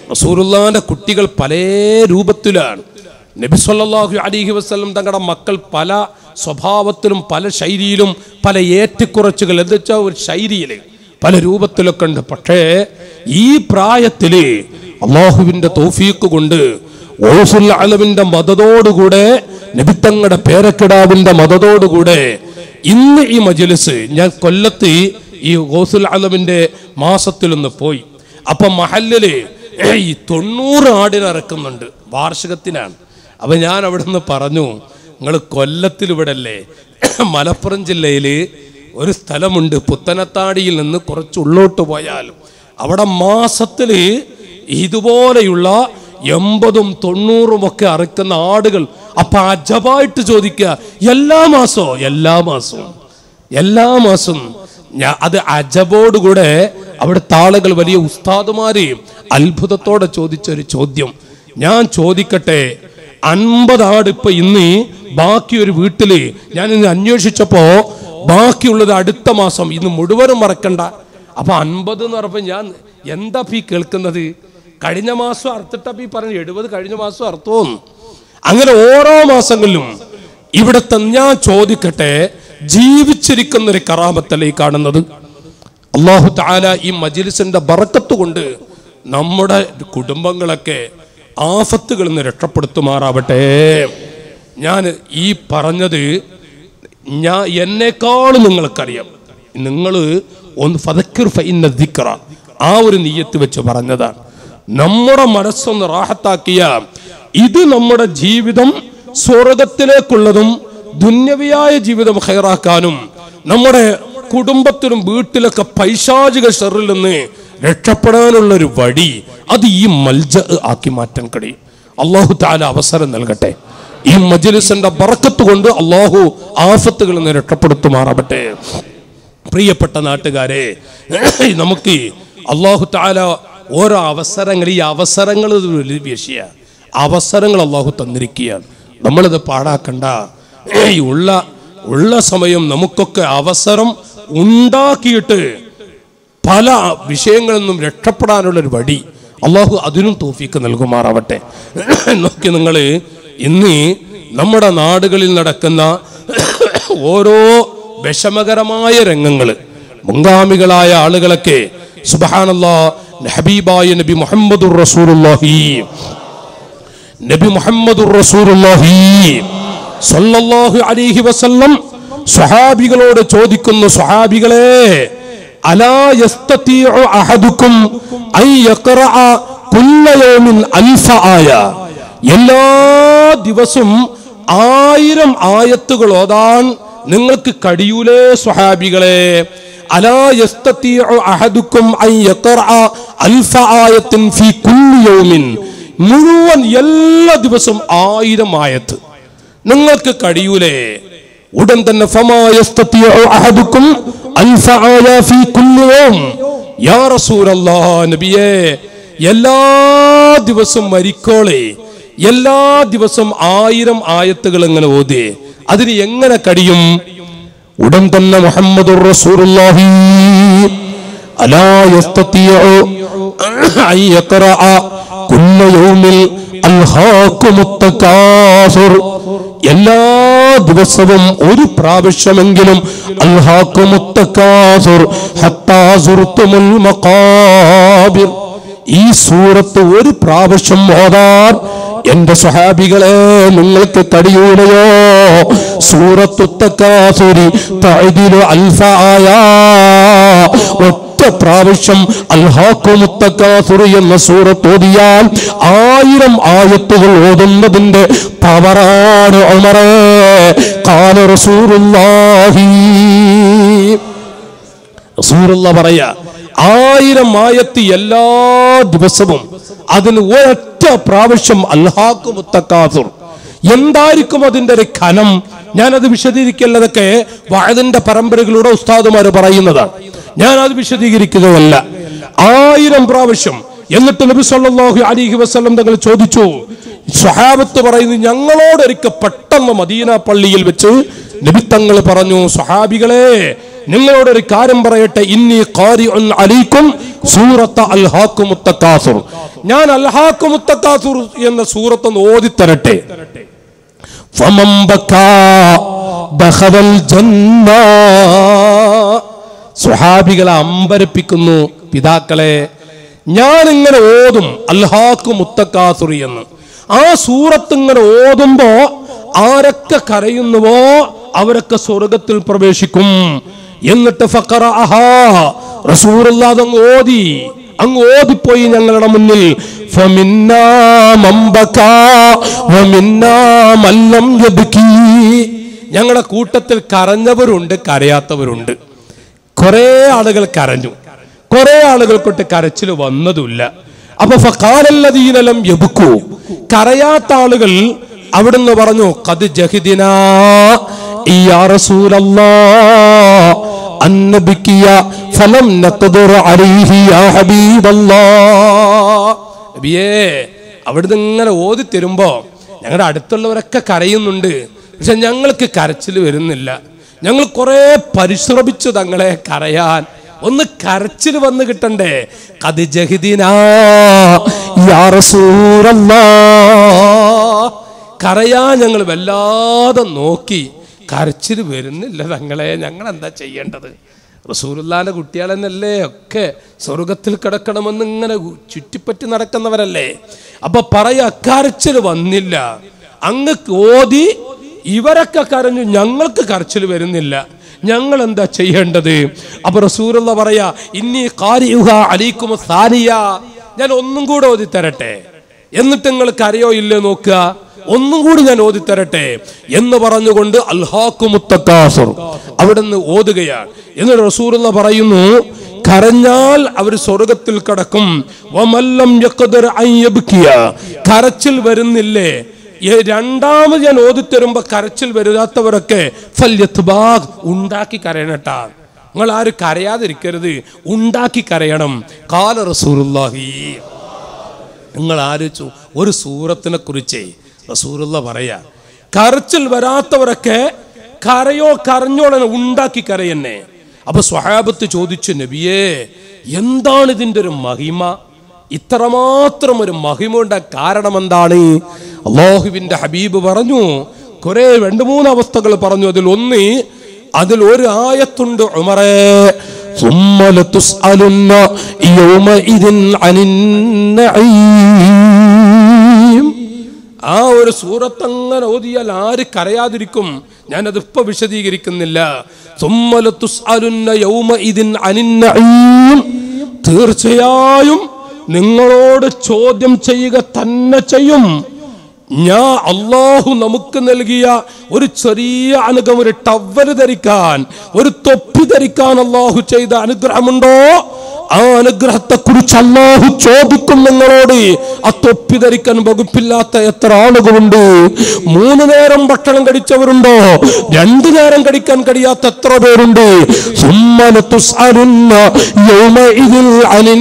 റസൂറുല്ലാന്റെ കുട്ടികൾ പല രൂപത്തിലാണ് നബി സല്ലല്ലാഹു അലൈഹി വസല്ലം തങ്ങളുടെ മക്കൾ പല സ്വഭാവത്തിലും പല ശൈലിയിലും പല ഏറ്റക്കുറച്ചുകൾ എന്ന് വെച്ചാൽ ഒരു ശൈലിയിൽ പല രൂപത്തിലൊക്കെ ഉണ്ട് പക്ഷേ ഈ പ്രായത്തില് അള്ളാഹുവിന്റെ തോഫീക്ക് കൊണ്ട് ഓസുൽ അലവിന്റെ മതത്തോടുകൂടെ നബിത്തങ്ങളുടെ പേരക്കിടാവിന്റെ മതത്തോടുകൂടെ ഇന്ന് ഈ മജ്ലിസ് ഞാൻ കൊല്ലത്ത് ഈ ഓസുൽ അലവിന്റെ മാസത്തിലൊന്ന് പോയി അപ്പൊ മഹല്ലില് ഈ തൊണ്ണൂറ് ആടിനെ ഇറക്കുന്നുണ്ട് വാർഷികത്തിനാണ് അപ്പൊ ഞാൻ അവിടെ നിന്ന് പറഞ്ഞു നിങ്ങൾ കൊല്ലത്തിൽ ഇവിടെ അല്ലേ മലപ്പുറം ജില്ലയിൽ ഒരു സ്ഥലമുണ്ട് പുത്തനത്താടിയിൽ നിന്ന് കുറച്ച് ഉള്ളോട്ട് പോയാൽ അവിടെ മാസത്തിൽ ഇതുപോലെയുള്ള എൺപതും തൊണ്ണൂറും ഒക്കെ അറുക്കുന്ന ആടുകൾ അപ്പൊ അജബായിട്ട് ചോദിക്കുക എല്ലാ മാസവും എല്ലാ മാസവും എല്ലാ മാസവും ഞാൻ അത് അജബോടുകൂടെ അവിടെ താളുകൾ വലിയ ഉസ്താദുമാര് അത്ഭുതത്തോടെ ചോദിച്ച ഒരു ചോദ്യം ഞാൻ ചോദിക്കട്ടെ അൻപത് ആട് ഇപ്പൊ ഇന്ന് ബാക്കി ഒരു വീട്ടില് ഞാൻ ഇന്ന് അന്വേഷിച്ചപ്പോ ബാക്കിയുള്ളത് അടുത്ത മാസം ഇന്ന് മുഴുവനും മറക്കണ്ട അപ്പൊ അൻപത് എന്ന് പറഞ്ഞപ്പോ ഞാൻ എന്താ ഈ കേൾക്കുന്നത് കഴിഞ്ഞ മാസം അറുത്തിട്ടപ്പോ ഈ പറഞ്ഞു എഴുപത് കഴിഞ്ഞ മാസം അർത്ഥവും അങ്ങനെ ഓരോ മാസങ്ങളിലും ഇവിടുത്തെ ഞാൻ ചോദിക്കട്ടെ ജീവിച്ചിരിക്കുന്ന ഒരു കറാമത്തല്ലേ ഈ കാണുന്നത് അള്ളാഹു താല ഈ മജിലിസിന്റെ ബറക്കത്ത് കൊണ്ട് നമ്മുടെ കുടുംബങ്ങളൊക്കെ ആഫത്തുകളിൽ നിന്ന് രക്ഷപ്പെടുത്തുമാറാവട്ടെ ഞാൻ ഈ പറഞ്ഞത് ഞാൻ എന്നെക്കാളും നിങ്ങൾക്കറിയാം നിങ്ങൾ ഒന്ന് ഫതക്കിർ ഫൈന്ന ദിക്റ ആ ഒരു നീയത്ത് വെച്ച് പറഞ്ഞതാണ് നമ്മുടെ മനസ്സൊന്ന് റാഹത്താക്കിയ ഇത് നമ്മുടെ ജീവിതം സ്വർഗത്തിലേക്കുള്ളതും ദുന്യവിയായ ജീവിതം ഹൈറാക്കാനും നമ്മുടെ കുടുംബത്തിലും വീട്ടിലൊക്കെ പൈശാചിക ഷെറിൽ നിന്ന് രക്ഷപ്പെടാനുള്ള ഒരു വഴി അത് ഈ മൽജ ആക്കി മാറ്റാൻ കഴിയും അള്ളാഹു താല അവസരം നൽകട്ടെ ഈ മജ്ലിസിന്റെ ബറക്കത്ത് കൊണ്ട് അള്ളാഹു ആഫത്തുകളിൽ നിന്ന് രക്ഷപ്പെടുത്തുമാറാവട്ടെ പ്രിയപ്പെട്ട നാട്ടുകാരെ നമുക്ക് അള്ളാഹു താല ഓരോ അവസരങ്ങൾ ഈ അവസരങ്ങൾ ഒരു വലിയ വിഷയ അവസരങ്ങൾ അള്ളാഹു തന്നിരിക്കുകയാണ് നമ്മളിത് പാടാക്കണ്ട ഈ ഉള്ള ഉള്ള സമയം നമുക്കൊക്കെ അവസരം ഉണ്ടാക്കിയിട്ട് പല വിഷയങ്ങളിൽ നിന്നും രക്ഷപ്പെടാനുള്ള ഒരു വഴി അള്ളാഹു അതിനും തോഫിക്ക് നൽകുമാറാവട്ടെ നോക്കി നിങ്ങൾ ഇന്ന് നമ്മുടെ നാടുകളിൽ നടക്കുന്ന ഓരോ വിഷമകരമായ രംഗങ്ങൾ മുൻഗാമികളായ ആളുകളൊക്കെ സുബഹാനല്ലാ ഹബീബായ നബി മുഹമ്മദുർ റസൂലുള്ളാഹി നബി മുഹമ്മദുർ റസൂലുള്ളാഹി സല്ലല്ലാഹു അലൈഹി വസല്ലം സ്വഹാബികളോട് ചോദിക്കുന്നു സ്വഹാബികളെ അലാ യസ്തതീഉ അഹദുക്കും അൻ യഖറഅ കുല്ല യൗമിൻ അൽഫ ആയ എല്ലാ ദിവസവും ആയിരം ആയത്തുകൾ ഓതാൻ നിങ്ങൾക്ക് കഴിയൂലേ സ്വഹാബികളെ അലാ യസ്തതീഉ അഹദുക്കും അൻ യഖറഅ അൽഫ ആയത്തിൻ ഫീ കുല്ലി യൗമിൻ മുഴുവൻ എല്ലാ ദിവസവും ആയിരം ആയത്ത് നിങ്ങൾക്ക് കഴിയൂലേ ഉടൻ തന്നെ ഫമാ യസ്തതിഉ അഹദുക്കും അൽഫ ആയ ഫീ കുല്ലി യൗം യാ റസൂലല്ലാഹ് നബിയേ എല്ലാ ദിവസവും മരിക്കോളെ എല്ലാ ദിവസവും ആയിരം ആയത്തുകൾ എങ്ങനെ ഓതി അതിന് എങ്ങനെ കഴിയും ഉടൻ തന്നെ മുഹമ്മദുർ റസൂലുള്ളാഹി അലാ യസ്തതിഉ അൻ യഖറഅ കുല്ല യൗമിൽ അൽഹാക്കുമുത്ത കാസുർ എല്ലാ ദിവസവും ഒരു പ്രാവശ്യമെങ്കിലും അൽഹാക്കുമുത്ത കാസുർ ഹത്താ സുർത്തുമുൽ മഖാബിർ ഈ സൂറത്ത് ഒരു പ്രാവശ്യം ഓതാൻ എന്റെ സ്വഹാബികളെ നിങ്ങൾക്ക് കഴിയൂലയോ സൂറത്തുത്തക്കാസുരി തഅദിലു അൽഫ ആയാ ഒറ്റ പ്രാവശ്യം അൽഹാക്കുമുത്തക്കാസുറി എന്ന സൂറത്ത് ഓതിയാൽ ആയിരം ആയത്തുകൾ ഓതുന്നതിന്റെ പവറാണ് ഉമറേ കാല റസൂലുള്ളാഹി റസൂലുള്ള പറയാ ആയിരം ആയത്ത് എല്ലാ ദിവസവും അതിന് ഒരൊറ്റ പ്രാവശ്യം അൽഹാക്കു മുത്തക്കാസുർ എന്തായിരിക്കും അതിന്റെ ഒരു ഖനം ഞാനത് വിശദീകരിക്കല്ലതൊക്കെ വഴതിന്റെ പരമ്പരകളുടെ ഉസ്താദുമാര് പറയുന്നതാണ് ഞാൻ അത് വിശദീകരിക്കുകയല്ല ആയിരം പ്രാവശ്യം എന്നിട്ട് നബി സല്ലല്ലാഹു അലൈഹി വസല്ലം തങ്ങൾ ചോദിച്ചു സ്വഹാബത്ത് പറയുന്നു ഞങ്ങളോടൊരിക്കൽ പെട്ടെന്ന് മദീന പള്ളിയിൽ വെച്ച് നബി തങ്ങൾ പറഞ്ഞു സ്വഹാബികളെ നിങ്ങളോട് ഒരു കാര്യം പറയട്ടെ ഇന്നി ഖാരിഉൻ അലൈക്കും സൂറത്ത അൽഹാക്കു മുത്തക്കാസുർ ഞാൻ അൽഹാക്കു മുത്തക്കാസുർ എന്ന സൂറത്ത് ഒന്ന് ഓതിത്തരട്ടെ ഫമൻ ബക്കാ ദഖലൽ ജന്ന സ്വഹാബികളെ അമ്പരപ്പിക്കുന്നു പിതാക്കളെ ഞാൻ ഇങ്ങനെ ഓതും അൽഹാക്കു മുത്തക്കാസുറി എന്ന് ആ സൂറത്ത് ഇങ്ങനെ ഓതുമ്പോ ആരൊക്കെ കരയുന്നുവോ അവരൊക്കെ സ്വർഗത്തിൽ പ്രവേശിക്കും എന്നിട്ട് ഫഖറഅഹാ റസൂലുള്ളാഹി അതങ്ങ് ഓതി അങ്ങ് ഓതിപ്പോയി ഞങ്ങളുടെ മുന്നിൽ ഫമിന്നാ മമ്പകാ വമിന്നാ മല്ലം യബ്കി ഞങ്ങളുടെ കൂട്ടത്തിൽ കരഞ്ഞവരുണ്ട് കരയാത്തവരുണ്ട് കുറെ ആളുകൾ കരഞ്ഞു കുറെ ആളുകൾക്കൊട്ട് കരച്ചിൽ വന്നതുമില്ല അപ്പൊ ഫഖാലല്ലദീനലം യബ്കു കരയാത്ത ആളുകൾ അവിടുന്ന് പറഞ്ഞു കത് ജഹിദിനാ യാ റസൂലല്ലാ അന്നബിക്കിയ ഫലം നഖദർ അലൈഹി യാ ഹബീബല്ലാ നബിയേ അവിടുന്ന് ഇങ്ങനെ ഓതി തരുമ്പോ ഞങ്ങളുടെ അടുത്തുള്ളവരൊക്കെ കരയുന്നുണ്ട് പക്ഷെ ഞങ്ങൾക്ക് കരച്ചിൽ വരുന്നില്ല ഞങ്ങൾ കുറെ പരിശ്രമിച്ചു തങ്ങളെ കരയാൻ ഒന്ന് കരച്ചിൽ വന്ന് കിട്ടണ്ടേ കത് ജഹിദിനാ യാ റസൂലല്ലാ കരയാൻ ഞങ്ങൾ വല്ലാതെ നോക്കി കരച്ചിൽ വരുന്നില്ല തങ്ങളെ ഞങ്ങൾ എന്താ ചെയ്യേണ്ടത് റസൂലുല്ലാന്റെ കുട്ടികൾ തന്നെയല്ലേ ഒക്കെ സ്വർഗത്തിൽ കിടക്കണമെന്ന് ഇങ്ങനെ ചുറ്റിപ്പറ്റി നടക്കുന്നവരല്ലേ അപ്പൊ പറയാ കരച്ചിൽ വന്നില്ല അങ്ങ് ഓതി ഇവരൊക്കെ കരഞ്ഞു ഞങ്ങൾക്ക് കരച്ചിൽ വരുന്നില്ല ഞങ്ങൾ എന്താ ചെയ്യേണ്ടത് അപ്പൊ റസൂലുള്ള പറയാ ഇനി കാരിയുഹ അലീക്കും സാനിയ ഞാൻ ഒന്നും കൂടെ ഓതി തരട്ടെ എന്നിട്ട് നിങ്ങൾ കരയോ ഇല്ലേ നോക്കുക ഒന്നും കൂടി ഞാൻ ഓതി തരട്ടെ എന്ന് പറഞ്ഞുകൊണ്ട് അൽഹാക്കു മുത്തക്കാസുർ അവിടുന്ന് ഓതുകയാണ് എന്നിട്ട് റസൂലുള്ള പറയുന്നു കരഞ്ഞാൽ അവർ സ്വർഗത്തിൽ കടക്കും വമല്ലം യഖ്ദർ അൻ യബ്കിയ കരച്ചിൽ വരുന്നില്ലേ ഈ രണ്ടാമത് ഞാൻ ഓതിത്തരുമ്പോ കരച്ചിൽ വരാത്തവരൊക്കെ ഫല്യത്ബാഗ് ഉണ്ടാക്കി കരയണട്ടാ നിങ്ങൾ ആരും കരയാതിരിക്കരുത് ഉണ്ടാക്കി കരയണം കാല റസൂലുള്ളാഹി നിങ്ങൾ ആലോചിച്ചു ഒരു സൂറത്തിനെ കുറിച്ച് റസൂലുള്ള പറയാ കരച്ചിൽ വരാത്തവരൊക്കെ കരയോ കരഞ്ഞോളനെ ഉണ്ടാക്കി കരയെന്നെ അപ്പൊ സ്വഹാബത്ത് ചോദിച്ചു നബിയേ എന്താണ് ഇതിന്റെ ഒരു മഹിമ ഇത്രമാത്രം ഒരു മഹിമയുടെ കാരണം എന്താണ് അള്ളാഹുവിന്റെ ഹബീബ് പറഞ്ഞു കുറെ രണ്ട് മൂന്ന് അവസ്ഥകൾ പറഞ്ഞു അതിൽ ഒന്ന് അതിൽ ഒരു ആയത്തുണ്ട് ഉമറേ ثم لتسألن يومئذ عن النعيم ആ ഒരു സൂറത്ത് അങ്ങനെ ഓതിയാൽ ആര് കരയാതിരിക്കും ഞാനത് ഇപ്പൊ വിശദീകരിക്കുന്നില്ല ثم لتسألن يومئذ عن النعيم തീർച്ചയായും നിങ്ങളോട് ചോദ്യം ചെയ്യുക തന്നെ ചെയ്യും ഞാൻ അള്ളാഹു നമുക്ക് നൽകിയ ഒരു ചെറിയ അനുഗ്രഹം ഒരു ടവല് ധരിക്കാൻ ഒരു തൊപ്പി ധരിക്കാൻ അള്ളാഹു ചെയ്ത അനുഗ്രഹമുണ്ടോ ആ അനുഗ്രഹത്തെ കുറിച്ച് അള്ളാഹു ചോദിക്കും നിങ്ങളോട് ആ തൊപ്പി ധരിക്കാൻ വകുപ്പില്ലാത്ത എത്ര ആളുകളുണ്ട് മൂന്ന് നേരം ഭക്ഷണം കഴിച്ചവരുണ്ടോ രണ്ടു നേരം കഴിക്കാൻ കഴിയാത്ത എത്ര പേരുണ്ട് സുമ്മന തുസ്അലുന്ന യൗമഇദിൽ അനിൻ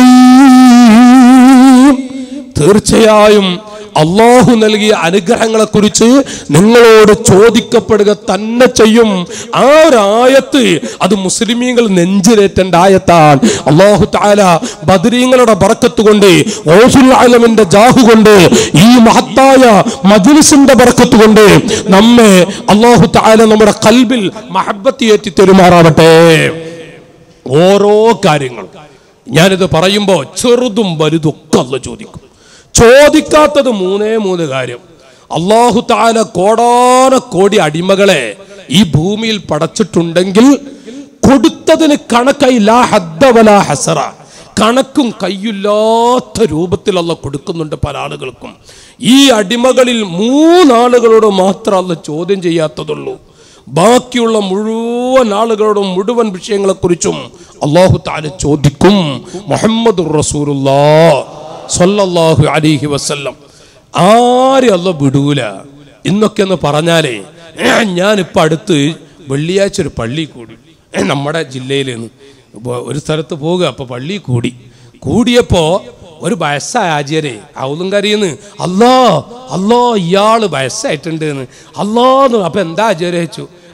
നഈം. തീർച്ചയായും അള്ളാഹു നൽകിയ അനുഗ്രഹങ്ങളെ കുറിച്ച് നിങ്ങളോട് ചോദിക്കപ്പെടുക തന്നെ ചെയ്യും ആ ഒരു ആയത്ത് അത് മുസ്ലിമീങ്ങൾ നെഞ്ചിലേറ്റേണ്ട ആയത്താണ് അള്ളാഹു താല ബദരീങ്ങളുടെ ബറക്കത്ത് കൊണ്ട് ഓസുൽ ആലമിന്റെ ജാഹു കൊണ്ട് ഈ മഹത്തായ മജ്ലിസിന്റെ ബറക്കത്ത് കൊണ്ട് നമ്മെ അള്ളാഹു താല നമ്മുടെ കൽബിൽ മഹബത്ത് ഏറ്റി തെരുമാറാവട്ടെ ഓരോ കാര്യങ്ങളും ഞാനിത് പറയുമ്പോൾ ചെറുതും വലുതും ഒക്കെ അല്ല ചോദിക്കും ചോദിക്കാത്തത് മൂന്നേ മൂന്ന് കാര്യം അള്ളാഹു താല കോടാന കോടി അടിമകളെ ഈ ഭൂമിയിൽ പടച്ചിട്ടുണ്ടെങ്കിൽ കൊടുത്തതിന് കണക്കായി ലാ ഹദ്ദ വലാ ഹസറ കണക്കും കയ്യില്ലാത്ത രൂപത്തിൽ അല്ല കൊടുക്കുന്നുണ്ട് പല ആളുകൾക്കും ഈ അടിമകളിൽ മൂന്നാളുകളോട് മാത്രം അല്ല ചോദ്യം ചെയ്യാത്തതുള്ളൂ ബാക്കിയുള്ള മുഴുവൻ ആളുകളോടും മുഴുവൻ വിഷയങ്ങളെക്കുറിച്ചും അള്ളാഹു താല ചോദിക്കും മുഹമ്മദ് റസൂലുള്ളാ സല്ലല്ലാഹു അലൈഹി വസല്ലം ആരും അല്ല വിടൂല ഇന്നൊക്കെ എന്ന് പറഞ്ഞാലേ ഞാനിപ്പോൾ അടുത്ത് വെള്ളിയാഴ്ച ഒരു പള്ളി കൂടി നമ്മുടെ ജില്ലയിൽ നിന്ന് ഇപ്പൊ ഒരു സ്ഥലത്ത് പോവുക അപ്പൊ പള്ളി കൂടി കൂടിയപ്പോ ഒരു വയസ്സായ ആചാര്യ ഔതും കരയുന്ന് അല്ലോ അല്ലോ ഇയാള് വയസ്സായിട്ടുണ്ട് എന്ന് അല്ലോ എന്ന് അപ്പൊ എന്താ ആചാര്യ വെച്ചു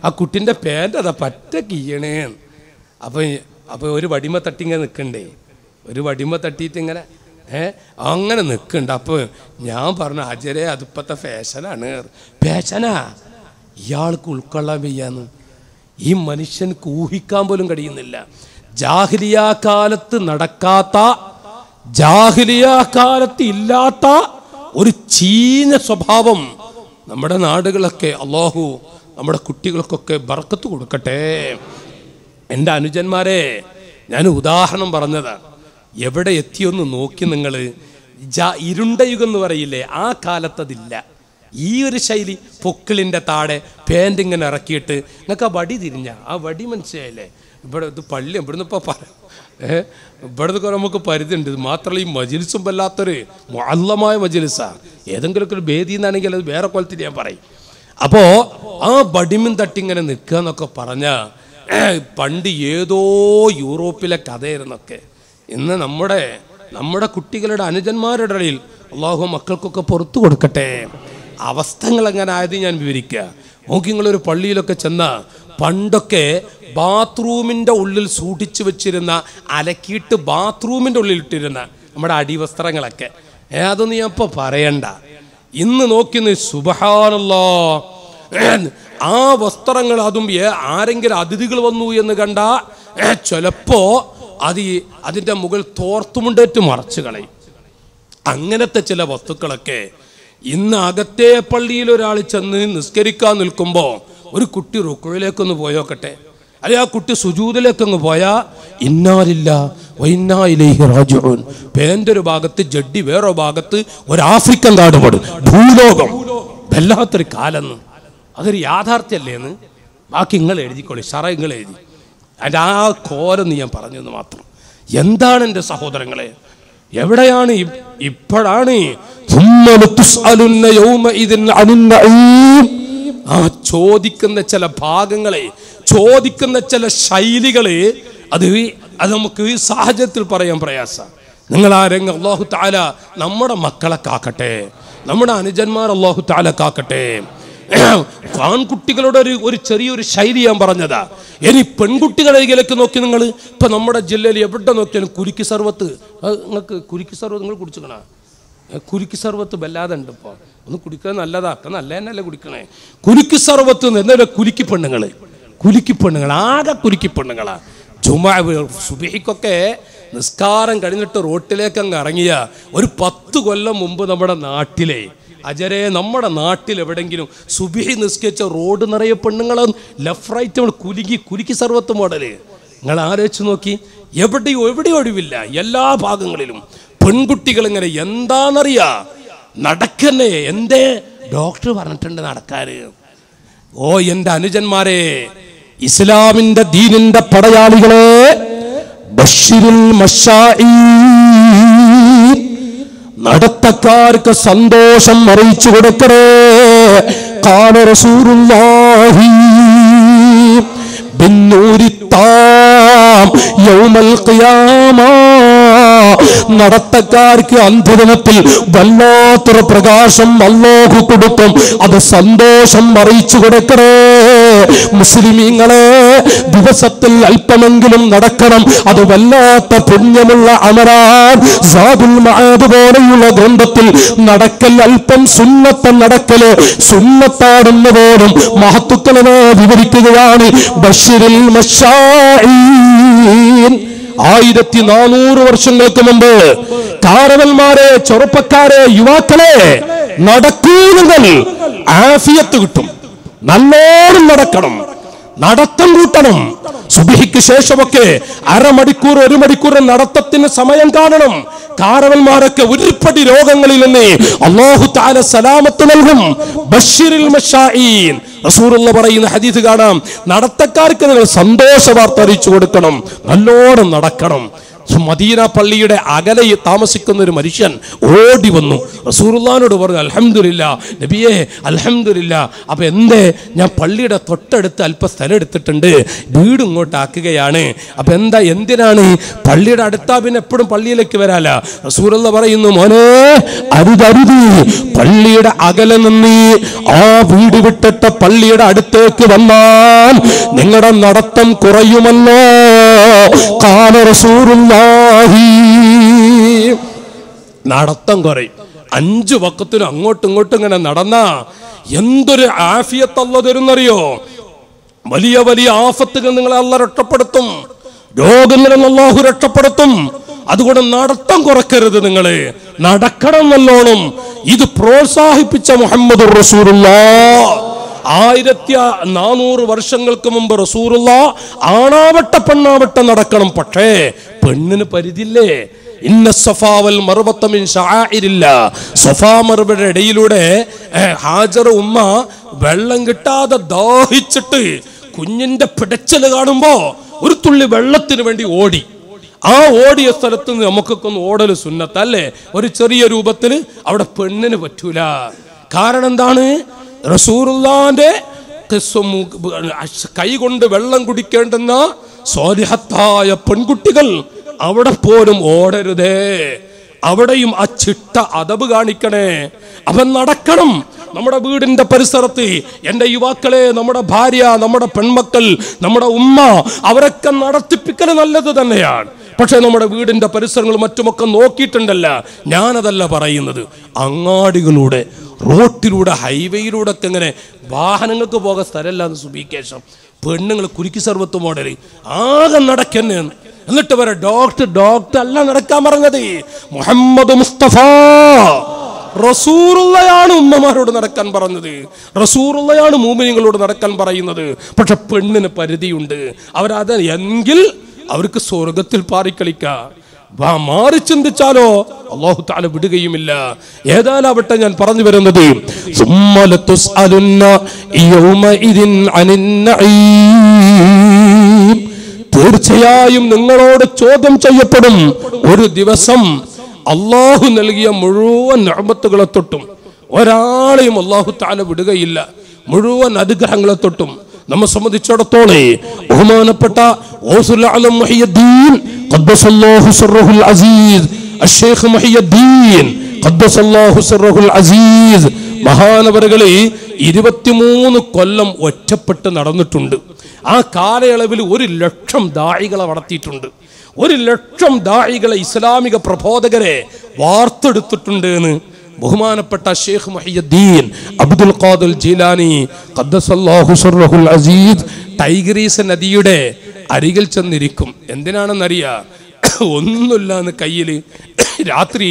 ആ കുട്ടിൻ്റെ പേൻ്റെ അതാ പറ്റ കീയണേ അപ്പൊ അപ്പൊ ഒരു വടിമ തട്ടി ഇങ്ങനെ നിൽക്കണ്ടേ ഒരു വടിമ തട്ടിയിട്ട് ഇങ്ങനെ ഏ അങ്ങനെ നിൽക്കുന്നുണ്ട് അപ്പോൾ ഞാൻ പറഞ്ഞു അജരെ അതിപ്പത്തെ ഫാഷനാണ് ഫാഷനാ ഇയാൾക്ക് ഉൾക്കൊള്ളാൻ വയ്യാന്ന് ഈ മനുഷ്യൻക്ക് ഊഹിക്കാൻ പോലും കഴിയുന്നില്ല ജാഹിലിയ കാലത്ത് നടക്കാത്ത ജാഹിലിയ കാലത്ത് ഇല്ലാത്ത ഒരു ചീഞ്ഞ സ്വഭാവം നമ്മുടെ നാടുകളൊക്കെ അള്ളാഹു നമ്മുടെ കുട്ടികൾക്കൊക്കെ ബർക്കത്ത് കൊടുക്കട്ടെ എൻ്റെ അനുജന്മാരെ ഞാൻ ഉദാഹരണം പറഞ്ഞതാണ് എവിടെ എത്തിയൊന്ന് നോക്കി നിങ്ങൾ ഇരുണ്ട യുഗം എന്ന് പറയില്ലേ ആ കാലത്തതില്ല ഈ ഒരു ശൈലി പൊക്കിളിൻ്റെ താഴെ പാൻറ് ഇങ്ങനെ ഇറക്കിയിട്ട് നിങ്ങൾക്ക് ആ വടി തിരിഞ്ഞ ആ വടി മനസ്സിലായില്ലേ ഇവിടെ ഇത് പള്ളി ഇവിടുന്ന് ഇപ്പോൾ പറ ഏ ഇവിടുന്ന് കുറെ നമുക്ക് പരിധി ഉണ്ട് ഇത് മാത്രമല്ല ഈ മജിലിസും വല്ലാത്തൊരു അല്ലമായ മജിലിസാണ് ഏതെങ്കിലുമൊക്കെ ഒരു ഭേദി എന്നാണെങ്കിൽ അത് വേറെ കൊലത്തിൽ ഞാൻ പറയും അപ്പോൾ ആ ബടിമിൻ തട്ടിങ്ങനെ നിൽക്കുക എന്നൊക്കെ പറഞ്ഞ പണ്ട് ഏതോ യൂറോപ്പിലെ കഥയായിരുന്നൊക്കെ ഇന്ന് നമ്മുടെ നമ്മുടെ കുട്ടികളുടെ അനുജന്മാരുടെ ഇടയിൽ അള്ളാഹു മക്കൾക്കൊക്കെ പുറത്തു കൊടുക്കട്ടെ അവസ്ഥകൾ എങ്ങനെ ആയത് ഞാൻ വിവരിക്കുക നോക്കി നിങ്ങളൊരു പള്ളിയിലൊക്കെ ചെന്ന പണ്ടൊക്കെ ബാത്റൂമിൻ്റെ ഉള്ളിൽ സൂക്ഷിച്ചു വെച്ചിരുന്ന അലക്കിയിട്ട് ബാത്റൂമിൻ്റെ ഉള്ളിൽ ഇട്ടിരുന്ന നമ്മുടെ അടിവസ്ത്രങ്ങളൊക്കെ ഏ അതൊന്നും ഞാൻ ഇപ്പോൾ പറയണ്ട ഇന്ന് നോക്കി സുബഹാനല്ലോ ആ വസ്ത്രങ്ങൾ അതും ഏ- ആരെങ്കിലും അതിഥികൾ വന്നു എന്ന് കണ്ട ചിലപ്പോ അത് ഈ അതിൻ്റെ മുകൾ തോർത്തുമുണ്ടേറ്റ് മറച്ചു കളയും അങ്ങനത്തെ ചില വസ്തുക്കളൊക്കെ ഇന്ന് അകത്തെ പള്ളിയിൽ ഒരാൾ ചെന്ന് നിസ്കരിക്കാൻ നിൽക്കുമ്പോൾ ഒരു കുട്ടി റുക്കുഴിലേക്കൊന്ന് പോയോക്കട്ടെ അല്ലെ ആ കുട്ടി സുജൂതിലേക്കൊന്ന് പോയാ ഇന്നാലില്ല വൈന്നായിലേഹി റാജിഊൻ പേന്റെ ഒരു ഭാഗത്ത് ജഡ്ഡി വേറെ ഭാഗത്ത് ഒരു ആഫ്രിക്കൻ കാടുപാട് ഭൂലോകം വല്ലാത്തൊരു കാലെന്ന് അതൊരു യാഥാർത്ഥ്യമല്ലേന്ന് ബാക്കി നിങ്ങൾ എഴുതിക്കോളി ഷറ നിങ്ങൾ എഴുതി അതിൻ്റെ ആ കോലെന്ന് ഞാൻ പറഞ്ഞെന്ന് മാത്രം എന്താണ് എൻ്റെ സഹോദരങ്ങളെ എവിടെയാണ് ഇ- ഇപ്പോഴാണ് ثم لتسألن يومئذ عن النعيم. ആ ചോദിക്കുന്ന ചില ഭാഗങ്ങളെ ചോദിക്കുന്ന ചില ശൈലികള് അത് ഈ- അത് നമുക്ക് ഈ സാഹചര്യത്തിൽ പറയാൻ പ്രയാസ നിങ്ങൾ ആ രംഗം അള്ളാഹു താല നമ്മുടെ മക്കളെ കാക്കട്ടെ നമ്മുടെ അനുജന്മാർ അള്ളാഹു താല കാക്കട്ടെ ആൺകുട്ടികളുടെ ഒരു ഒരു ചെറിയൊരു ശൈലി ഞാൻ പറഞ്ഞതാ ഇനി പെൺകുട്ടികളെ ഇതിലേക്ക് നോക്കി നിങ്ങൾ ഇപ്പൊ നമ്മുടെ ജില്ലയിൽ എവിടെ നോക്കിയാലും കുരുക്കി സർവത്ത് അത് നിങ്ങൾക്ക് കുരുക്കി സർവത്ത് നിങ്ങൾ കുടിച്ചിക്കണ കുരുക്കി സർവത്ത് വല്ലാതെ ഉണ്ട് ഇപ്പോൾ ഒന്ന് കുടിക്കാൻ നല്ലതാ ഒക്കെ നല്ല തന്നെയല്ലേ കുടിക്കണേ കുരുക്കി സർവത്ത് എന്നൊരു കുരുക്കി പെണ്ണുങ്ങൾ കുലുക്കി പെണ്ണുങ്ങൾ ആകെ കുലുക്കി പെണ്ണുങ്ങളാ ചുമ്മാ സുബിഹിക്കൊക്കെ നിസ്കാരം കഴിഞ്ഞിട്ട് റോട്ടിലേക്ക് അങ്ങ് ഇറങ്ങിയ ഒരു പത്ത് കൊല്ലം മുമ്പ് നമ്മുടെ നാട്ടിലെ അജരെ നമ്മുടെ നാട്ടിൽ എവിടെങ്കിലും സുബിഹി നിസ്കരിച്ച റോഡ് നിറയെ പെണ്ണുങ്ങളും ലെഫ്റ്റ് റൈറ്റ് നമ്മൾ കുലുക്കി കുലുക്കി സർവത്ത് മോഡല് നിങ്ങൾ ആലോചിച്ച് നോക്കി എവിടെയും എവിടെയും ഒഴിവില്ല എല്ലാ ഭാഗങ്ങളിലും പെൺകുട്ടികൾ ഇങ്ങനെ എന്താണെന്നറിയാ നടക്കന്നെ എന്തേ ഡോക്ടർ പറഞ്ഞിട്ടുണ്ട് നടക്കാന് ഓ എന്റെ അനുജന്മാരെ ഇസ്ലാമിന്റെ ദീനിന്റെ പടയാളികളെ ബഷീറുൽ മഷാഈൻ. നടത്തക്കാർക്ക് സന്തോഷം അറിയിച്ചു കൊടുക്കണേ കാല റസൂലുള്ളാഹി ബിന്നൂരിത്താം യൗമൽ ഖിയാമ നടത്തക്കാർക്ക് അന്ത്യദിനത്തിൽ വല്ലാത്തൊരു പ്രകാശം അല്ലാഹു കൊടുക്കും അത് സന്തോഷം അറിയിച്ചു കൊടുക്കണേ മുസ്ലിമീങ്ങളെ ദിവസത്തിൽ അല്പമെങ്കിലും നടക്കണം അത് വല്ലാത്ത പുണ്യമുള്ള അമരാൻ സാദുൽ മആദ് പോലെയുള്ള ഗ്രന്ഥത്തിൽ നടക്കൽ അല്പം സുന്നത്ത നടക്കല് സുന്നത്താടുന്നതോടും മഹത്തുക്കളെ വിവരിക്കുകയാണ് ബഷീറിൽ മഷാഈൻ ആയിരത്തി നാനൂറ് വർഷങ്ങൾക്ക് മുമ്പ് കാരവന്മാരെ ചെറുപ്പക്കാരെ യുവാക്കളെ നടക്കൂ നിങ്ങൾ ആഫിയത്ത് കിട്ടും നല്ലോണം നടക്കണം നടത്തം കൂട്ടണം സുബിഹിക്ക് ശേഷമൊക്കെ അരമണിക്കൂർ ഒരു മണിക്കൂർ നടത്തത്തിന് സമയം കാണണം കാരവന്മാരൊക്കെ ഉരുപ്പടി രോഗങ്ങളിൽ നിന്ന് അള്ളാഹു താല സലാമത്ത് നൽകും ബഷീറിൽ മഷാഈൻ റസൂറുള്ള പറയുന്ന ഹദീസ് കാണാം നടത്തക്കാർക്ക് നിങ്ങൾ സന്തോഷ വാർത്ത അറിയിച്ചു കൊടുക്കണം നല്ലോണം നടക്കണം മദീന പള്ളിയുടെ അകലെ താമസിക്കുന്ന ഒരു മനുഷ്യൻ ഓടി വന്നു റസൂറുല്ലാനോട് പറഞ്ഞു അൽഹംദുലില്ല നബിയേ അൽഹംദുലില്ല അപ്പൊ എന്തേ ഞാൻ പള്ളിയുടെ തൊട്ടടുത്ത് അല്പ സ്ഥലം എടുത്തിട്ടുണ്ട് വീട് ഇങ്ങോട്ട് ആക്കുകയാണ് അപ്പൊ എന്താ എന്തിനാണ് പള്ളിയുടെ അടുത്താ പിന്നെ എപ്പോഴും പള്ളിയിലേക്ക് വരാല റസൂറുള്ള പറയുന്നു മോനെ അരുതരുത് പള്ളിയുടെ അകലെ നിന്ന് ആ വീട് വിട്ടിട്ട് പള്ളിയുടെ അടുത്തേക്ക് വന്നാൽ നിങ്ങളുടെ നടത്തം കുറയുമല്ലോ കാല റസൂറുല്ലാഹി നടത്തം കുറയും അഞ്ചു വക്കത്തിനും അങ്ങോട്ടും ഇങ്ങോട്ടും ഇങ്ങനെ നടന്ന എന്തൊരു ആഫിയത്തല്ല തരുന്നറിയോ വലിയ വലിയ ആഫത്തുകൾ നിങ്ങളെ അല്ല രക്ഷപ്പെടുത്തും രോഗങ്ങളിൽ നിന്ന് അല്ലാഹു രക്ഷപ്പെടുത്തും അതുകൊണ്ട് നടത്തം കുറക്കരുത് നിങ്ങള് നടക്കണം നല്ലോണം ഇത് പ്രോത്സാഹിപ്പിച്ച മുഹമ്മദ് റസൂറുള്ള ആയിരത്തി നാനൂറ് വർഷങ്ങൾക്ക് മുമ്പ് റസൂറുള്ള ആണാവട്ടെ പെണ്ണാവട്ടെ നടക്കണം പക്ഷേ പെണ്ണിന് പരിധില്ലേ ഇന്ന സഫാവൽ മറുപത്തമിൻ ഷായിരില്ല സഫാ മറുപടിയുടെ ഇടയിലൂടെ ഏഹ്, ഹാജർ ഉമ്മ വെള്ളം കിട്ടാതെ ദാഹിച്ചിട്ട് കുഞ്ഞിന്റെ പിടച്ചല് കാണുമ്പോ ഒരു തുള്ളി വെള്ളത്തിന് വേണ്ടി ഓടി ആ ഓടിയ സ്ഥലത്ത് നിന്ന് നമുക്കൊക്കെ ഒന്ന് ഓടല് സുന്നത്തല്ലേ ഒരു ചെറിയ രൂപത്തിൽ അവിടെ പെണ്ണിന് പറ്റൂല കാരണം എന്താണ് റസൂറുല്ലാന്റെ കൈ കൊണ്ട് വെള്ളം കുടിക്കേണ്ടുന്ന സ്വാലിഹത്തായ പെൺകുട്ടികൾ അവിടെ പോലും ഓടരുതേ അവിടെയും ആ ചിട്ട അതവ് കാണിക്കണേ അവൻ നടക്കണം നമ്മുടെ വീടിന്റെ പരിസരത്ത് എൻ്റെ യുവാക്കളെ നമ്മുടെ ഭാര്യ നമ്മുടെ പെൺമക്കൾ നമ്മുടെ ഉമ്മ അവരൊക്കെ നടത്തിപ്പിക്കൽ നല്ലത് തന്നെയാണ് പക്ഷെ നമ്മുടെ വീടിന്റെ പരിസരങ്ങൾ മറ്റുമൊക്കെ നോക്കിയിട്ടുണ്ടല്ല ഞാനതല്ല പറയുന്നത് അങ്ങാടികളിലൂടെ റോട്ടിലൂടെ ഹൈവേയിലൂടെ ഒക്കെ ഇങ്ങനെ വാഹനങ്ങൾക്ക് പോകാൻ സ്ഥലമില്ലാന്ന് സുബീക്കേശം പെണ്ണുങ്ങൾ കുരുക്കി സർവത്ത് മോഡൽ ആകെ നടക്കന്നെ എന്നിട്ട് വരെ ഡോക്ടർ ഡോക്ടർ അല്ല നടക്കാൻ പറഞ്ഞത് മുഹമ്മദ് മുസ്തഫ റസൂറുള്ളയാണ് ഉമ്മമാരോട് നടക്കാൻ പറഞ്ഞത് റസൂറുള്ളയാണ് മൂമിനിങ്ങളോട് നടക്കാൻ പറയുന്നത് പക്ഷെ പെണ്ണിന് പരിധിയുണ്ട് അവരത് എങ്കിൽ അവർക്ക് സ്വർഗത്തിൽ പാറിക്കളിക്കാം വാ മാറി ചിന്തിച്ചാലോ അള്ളാഹു താല വിടുകയുമില്ല ഏതായാലാവട്ടെ ഞാൻ പറഞ്ഞു വരുന്നത് ثم لتسألن يومئذ عن النعيم. തീർച്ചയായും നിങ്ങളോട് ചോദ്യം ചെയ്യപ്പെടും ഒരു ദിവസം അള്ളാഹു നൽകിയ മുഴുവൻ നഅമത്തുകളെ തൊട്ടും ഒരാളെയും അള്ളാഹു താല വിടുകയില്ല മുഴുവൻ അനുഗ്രഹങ്ങളെ തൊട്ടും നമ്മെ സംബന്ധിച്ചിടത്തോളം ബഹുമാനപ്പെട്ട ഓസുൽ ആലം മുഹിയുദ്ദീൻ ഖദ്ദസല്ലാഹു സിർറഹുൽ അസീസ് അഷ്ശൈഖ് മുഹിയുദ്ദീൻ ഖദ്ദസല്ലാഹു സിർറഹുൽ അസീസ് മഹാനവറുകളെ ഇരുപത്തിമൂന്ന് കൊല്ലം ഒറ്റപ്പെട്ട് നടന്നിട്ടുണ്ട് ആ കാലയളവിൽ ഒരു ലക്ഷം ദാഴികളെ വളർത്തിയിട്ടുണ്ട് ഒരു ലക്ഷം ദാഴികളെ ഇസ്ലാമിക പ്രബോധകരെ വാർത്തെടുത്തിട്ടുണ്ട് എന്ന് ബഹുമാനപ്പെട്ട ഷെയ്ഖ് മുഹിയുദ്ദീൻ അബ്ദുൽ ഖാദുൽ ജീലാനി ഖദ്ദസല്ലാഹു സിർറഹുൽ അസീസ് ടൈഗ്രീസ് നദിയുടെ അരികിൽ ചെന്നിരിക്കും എന്തിനാണെന്നറിയാ ഒന്നുമില്ല എന്ന് കയ്യിൽ രാത്രി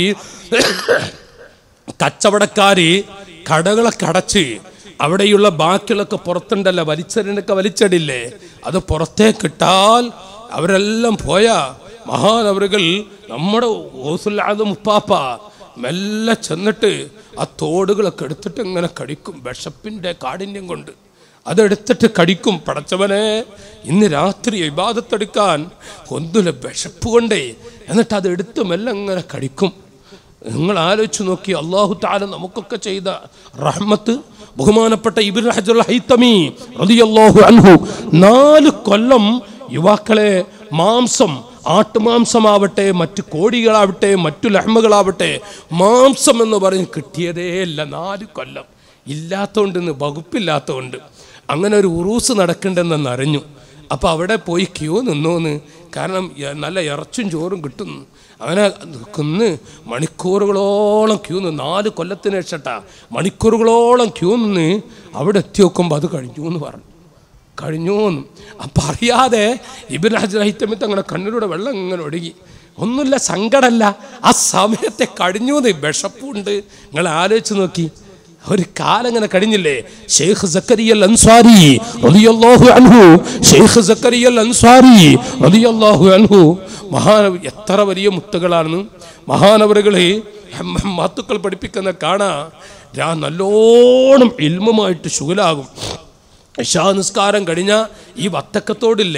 കച്ചവടക്കാര് കടകളൊക്കെ അടച്ച് അവിടെയുള്ള ബാക്കിയുള്ളൊക്കെ പുറത്തുണ്ടല്ലോ വലിച്ചെറിനൊക്കെ വലിച്ചടില്ലേ അത് പുറത്തേക്കിട്ടാൽ അവരെല്ലാം പോയാ മഹാനവറുകൾ നമ്മുടെ ഓസുല്ലാതെ മുപ്പാപ്പ മെല്ലെ ചെന്നിട്ട് ആ തോടുകളൊക്കെ എടുത്തിട്ട് ഇങ്ങനെ കടിക്കും വിശപ്പിന്റെ കാഠിന്യം കൊണ്ട് അതെടുത്തിട്ട് കടിക്കും പടച്ചവനെ ഇന്ന് രാത്രി ഇബാദത്തെടുക്കാൻ ഒന്നുമില്ല വിശപ്പ് കൊണ്ടേ എന്നിട്ട് അത് എടുത്ത് മെല്ലെ ഇങ്ങനെ കടിക്കും നിങ്ങൾ ആലോചിച്ച് നോക്കി അള്ളാഹു താല നമുക്കൊക്കെ ചെയ്ത റഹ്മത്ത് ബഹുമാനപ്പെട്ട ഇബിൻ ഹജുൽ ഹൈത്തമി റളിയല്ലാഹു അൻഹു നാല് കൊല്ലം യുവാക്കളെ മാംസം ആട്ടുമാംസമാവട്ടെ മറ്റു കോഴികളാവട്ടെ മറ്റു ലഹ്മകളാവട്ടെ മാംസം എന്ന് പറഞ്ഞ് കിട്ടിയതേ ഇല്ല നാല് കൊല്ലം ഇല്ലാത്തതുകൊണ്ട് ഇന്ന് വകുപ്പില്ലാത്തതുകൊണ്ട് അങ്ങനെ ഒരു ഉറൂസ് നടക്കണ്ടെന്ന് അറിഞ്ഞു അപ്പോൾ അവിടെ പോയി ക്യൂ നിന്നോന്ന് കാരണം യ- നല്ല ഇറച്ചും ചോറും കിട്ടുന്നു അങ്ങനെ നിൽക്കുന്ന് മണിക്കൂറുകളോളം ക്യൂ നിന്ന് നാല് കൊല്ലത്തിന് ശേഷട്ടാ മണിക്കൂറുകളോളം ക്യൂ നിന്ന് അവിടെ എത്തി നോക്കുമ്പോൾ അത് കഴിഞ്ഞു എന്ന് പറഞ്ഞു കഴിഞ്ഞു എന്ന് അപ്പം അറിയാതെ ഇബിൻ ഹജർ ഹൈത്തമിത്ത് അങ്ങനെ കണ്ണിലൂടെ വെള്ളം ഇങ്ങനെ ഒഴുകി ഒന്നുമില്ല സങ്കടമല്ല ആ സമയത്തെ കഴിഞ്ഞു എന്ന് വിഷപ്പുണ്ട് നിങ്ങൾ ആലോചിച്ച് നോക്കി ഒരു കാലം ഇങ്ങനെ കഴിഞ്ഞില്ലേ ഷെയ്ഖ് സക്കരിയൽ അൻസ്വാരി റളിയല്ലാഹു അൻഹു ഷെയ്ഖ് സക്കരിയൽ അൻസ്വാരി റളിയല്ലാഹു അൻഹു മഹാന എത്ര വലിയ മുത്തുകളാണെന്ന് മഹാനവറുകളെ മത്തുക്കൾ പഠിപ്പിക്കുന്ന കാണാ ഞാൻ നല്ലോണം ഇൽമുമായിട്ട് ശുഗലാകും ഇഷാ നിസ്കാരം കഴിഞ്ഞ ഈ വത്തക്കത്തോടില്ലേ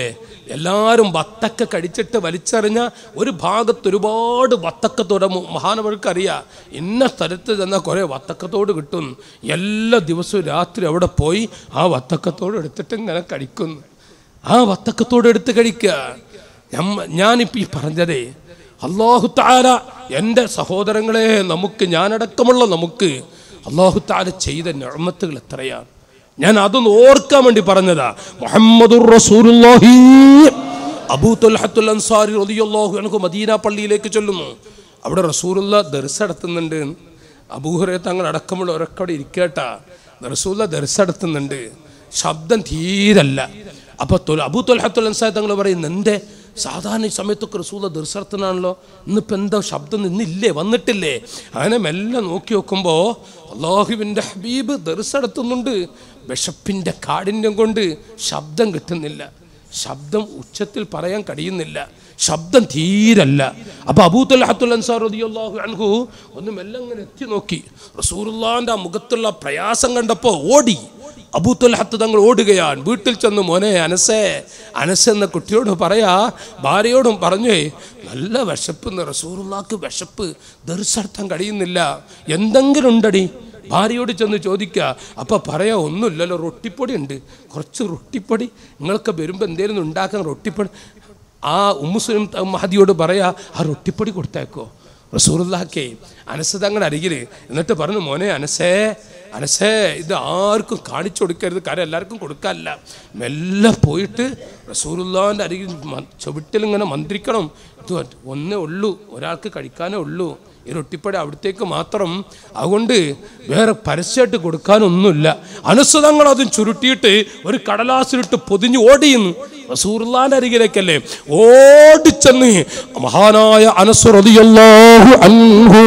എല്ലാവരും വത്തക്ക കടിച്ചിട്ട് വലിച്ചെറിഞ്ഞ ഒരു ഭാഗത്ത് ഒരുപാട് വത്തക്കത്തോടെ മഹാനവർക്ക് അറിയാം ഇന്ന സ്ഥലത്ത് ചെന്നാൽ കുറേ വത്തക്കത്തോട് കിട്ടും എല്ലാ ദിവസവും രാത്രി അവിടെ പോയി ആ വത്തക്കത്തോട് എടുത്തിട്ട് ഇങ്ങനെ കഴിക്കുന്നു ആ വത്തക്കത്തോട് എടുത്ത് കഴിക്കുക ഞമ്മ- ഞാനിപ്പോൾ ഈ പറഞ്ഞതേ അള്ളാഹു താര എൻ്റെ സഹോദരങ്ങളെ നമുക്ക് ഞാനടക്കമുള്ള നമുക്ക് അള്ളാഹു താര ചെയ്ത നിർമ്മത്തുകൾ എത്രയാണ് ഞാൻ അതൊന്ന് ഓർക്കാൻ വേണ്ടി പറഞ്ഞതാ മുഹമ്മദുർ റസൂലുള്ളാഹി അബൂ തുൽഹത്തുൽ അൻസാരി റളിയല്ലാഹു അൻഹു മദീന പള്ളിയിലേക്ക് ചൊല്ലുന്നു അവിടെ റസൂലുള്ള ദർസ് നടത്തുന്നുണ്ട് അബൂഹുറേ തങ്ങൾ അടക്കമുള്ള ഒരൊക്കെ ഇരിക്കട്ട റസൂലുള്ള ദർസ് നടത്തുന്നുണ്ട് ശബ്ദം തീരല്ല അപ്പൊ തൊൽ- അബൂ തൊൽഹത്തുൽ അൻസാരി തങ്ങൾ പറയുന്നു എന്തേ സാധാരണ ഈ സമയത്തൊക്കെ റസൂല ദർശനത്തിനാണല്ലോ ഇന്നിപ്പോൾ എന്താ ശബ്ദം ഇന്നില്ലേ വന്നിട്ടില്ലേ അങ്ങനെ മെല്ലെ നോക്കി നോക്കുമ്പോൾ അള്ളാഹുവിൻ്റെ ഹബീബ് ദർശനത്തുന്നുണ്ട് വിശപ്പിൻ്റെ കാഠിന്യം കൊണ്ട് ശബ്ദം കിട്ടുന്നില്ല ശബ്ദം ഉച്ചത്തിൽ പറയാൻ കഴിയുന്നില്ല ശബ്ദം തീരല്ല അപ്പൊ അബൂത്തല്ലാഹത്തുൽ അൻസാർ റളിയല്ലാഹു അൻഹു ഒന്ന് മെല്ലെ അങ്ങനെ എത്തി നോക്കി റസൂറുല്ലാന്റെ ആ മുഖത്തുള്ള പ്രയാസം കണ്ടപ്പോൾ ഓടി അബൂത്തുൽഹത്ത് തങ്ങൾ ഓടുകയാണ് വീട്ടിൽ ചെന്ന് മോനെ അനസേ അനസ് എന്ന കുട്ടിയോട് പറയാ ഭാര്യയോടും പറഞ്ഞേ നല്ല വിശപ്പ് റസൂറുല്ലാക്ക് വിശപ്പ് ദർശർത്ഥം കഴിയുന്നില്ല എന്തെങ്കിലും ഉണ്ടടി ഭാര്യയോട് ചെന്ന് ചോദിക്കുക അപ്പം പറയാ ഒന്നുമില്ലല്ലോ റൊട്ടിപ്പൊടി ഉണ്ട് കുറച്ച് റൊട്ടിപ്പൊടി നിങ്ങൾക്ക് വരുമ്പോൾ എന്തെങ്കിലും ഉണ്ടാക്കാൻ റൊട്ടിപ്പൊടി ആ ഉമ്മുസ്ലിം മഹദിയോട് പറയാ ആ റൊട്ടിപ്പൊടി കൊടുത്തേക്കോ റസൂറുല്ലാക്കേ അനസ് തങ്ങളുടെ അരികിൽ എന്നിട്ട് പറഞ്ഞു മോനെ അനസേ അനസേ ഇത് ആർക്കും കാണിച്ചു കൊടുക്കരുത് കാര്യം എല്ലാവർക്കും കൊടുക്കാനല്ല മെല്ലെ പോയിട്ട് റസൂറുല്ലാൻ്റെ അരികിൽ മ- ചുവട്ടിൽ ഇങ്ങനെ മന്ത്രിക്കണം ഇത് ഒന്നേ ഉള്ളൂ ഒരാൾക്ക് കഴിക്കാനേ ഉള്ളൂ ഈ റൊട്ടിപ്പടി അവിടത്തേക്ക് മാത്രം അതുകൊണ്ട് വേറെ പരസ്യമായിട്ട് കൊടുക്കാനൊന്നുമില്ല അനുസൃതങ്ങൾ അതും ചുരുട്ടിയിട്ട് ഒരു കടലാസിലിട്ട് പൊതിഞ്ഞ് ഓടിയുന്നു റസൂർലാന്റെ അരികിലേക്കല്ലേ ഓടിച്ചെന്ന് മഹാനായ അനസുറതിയല്ലാഹു അൻഹു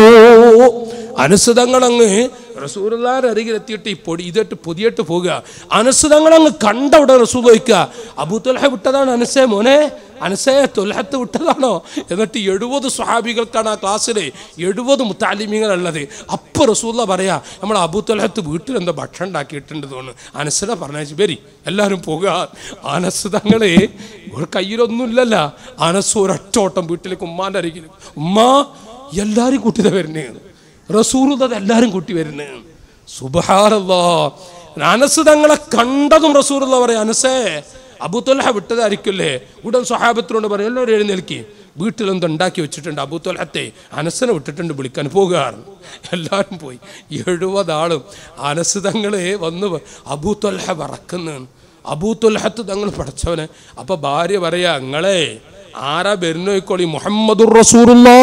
അനുസൃതങ്ങൾ അങ്ങ് റസൂർലാന്റെ അരികിലെത്തിയിട്ട് ഈ പൊടി ഇതിട്ട് പൊതിയിട്ട് പോകുക അനുസൃതങ്ങൾ അങ്ങ് കണ്ട അവിടെ റസൂൽ വയ്ക്കുക അബൂത്തുൽഹ വിട്ടതാണ് അനസേ മോനെ അനസേ തൊലഹത്ത് വിട്ടതാണോ എന്നിട്ട് എഴുപത് സ്വഹാബികൾക്കാണ് ആ ക്ലാസ്സിൽ എഴുപത് മുത്താലിമികളുള്ളത് അപ്പോൾ റസൂല്ല പറയാ നമ്മൾ അബൂത്തൊലഹത്ത് വീട്ടിൽ എന്തോ ഭക്ഷണം ഉണ്ടാക്കിയിട്ടുണ്ട് തോന്നുന്നു അനസത പറഞ്ഞു വരി എല്ലാവരും പോകുക അനസ് തങ്ങളെ ഒരു കയ്യിലൊന്നുമില്ലല്ല അനസ് ഒരൊറ്റോട്ടം വീട്ടിലേക്ക് ഉമ്മാൻ്റെ അരികിൽ ഉമ്മ എല്ലാവരും കൂട്ടിത വരുന്നേ റസൂറുള്ളത് എല്ലാവരും കൂട്ടി വരുന്നേ സുബഹാറല്ലോ അനസ് തങ്ങളെ കണ്ടതും റസൂറുള്ള പറയാം അനസേ അബൂത്തൊലഹ വിട്ടതായിരിക്കില്ലേ ഉടൻ സ്വഹാബത്തിനോട് പറയും എല്ലാവരും എഴുന്നേൽക്കി വീട്ടിലെന്തോ ഉണ്ടാക്കി വെച്ചിട്ടുണ്ട് അബൂത്തൊലഹത്തെ അനസനെ വിട്ടിട്ടുണ്ട് വിളിക്കാൻ പോകുകയാണ് എല്ലാവരും പോയി എഴുപതാളും അനസ് തങ്ങളെ വന്ന് അബൂത്തൊലഹ വറക്കുന്നു അബൂത്തൊലഹത്ത് തങ്ങൾ പഠിച്ചവന് അപ്പൊ ഭാര്യ പറയാ നിങ്ങളെ ആരാ വരുന്നോയിക്കോളി മുഹമ്മദുർ റസൂറുല്ലാ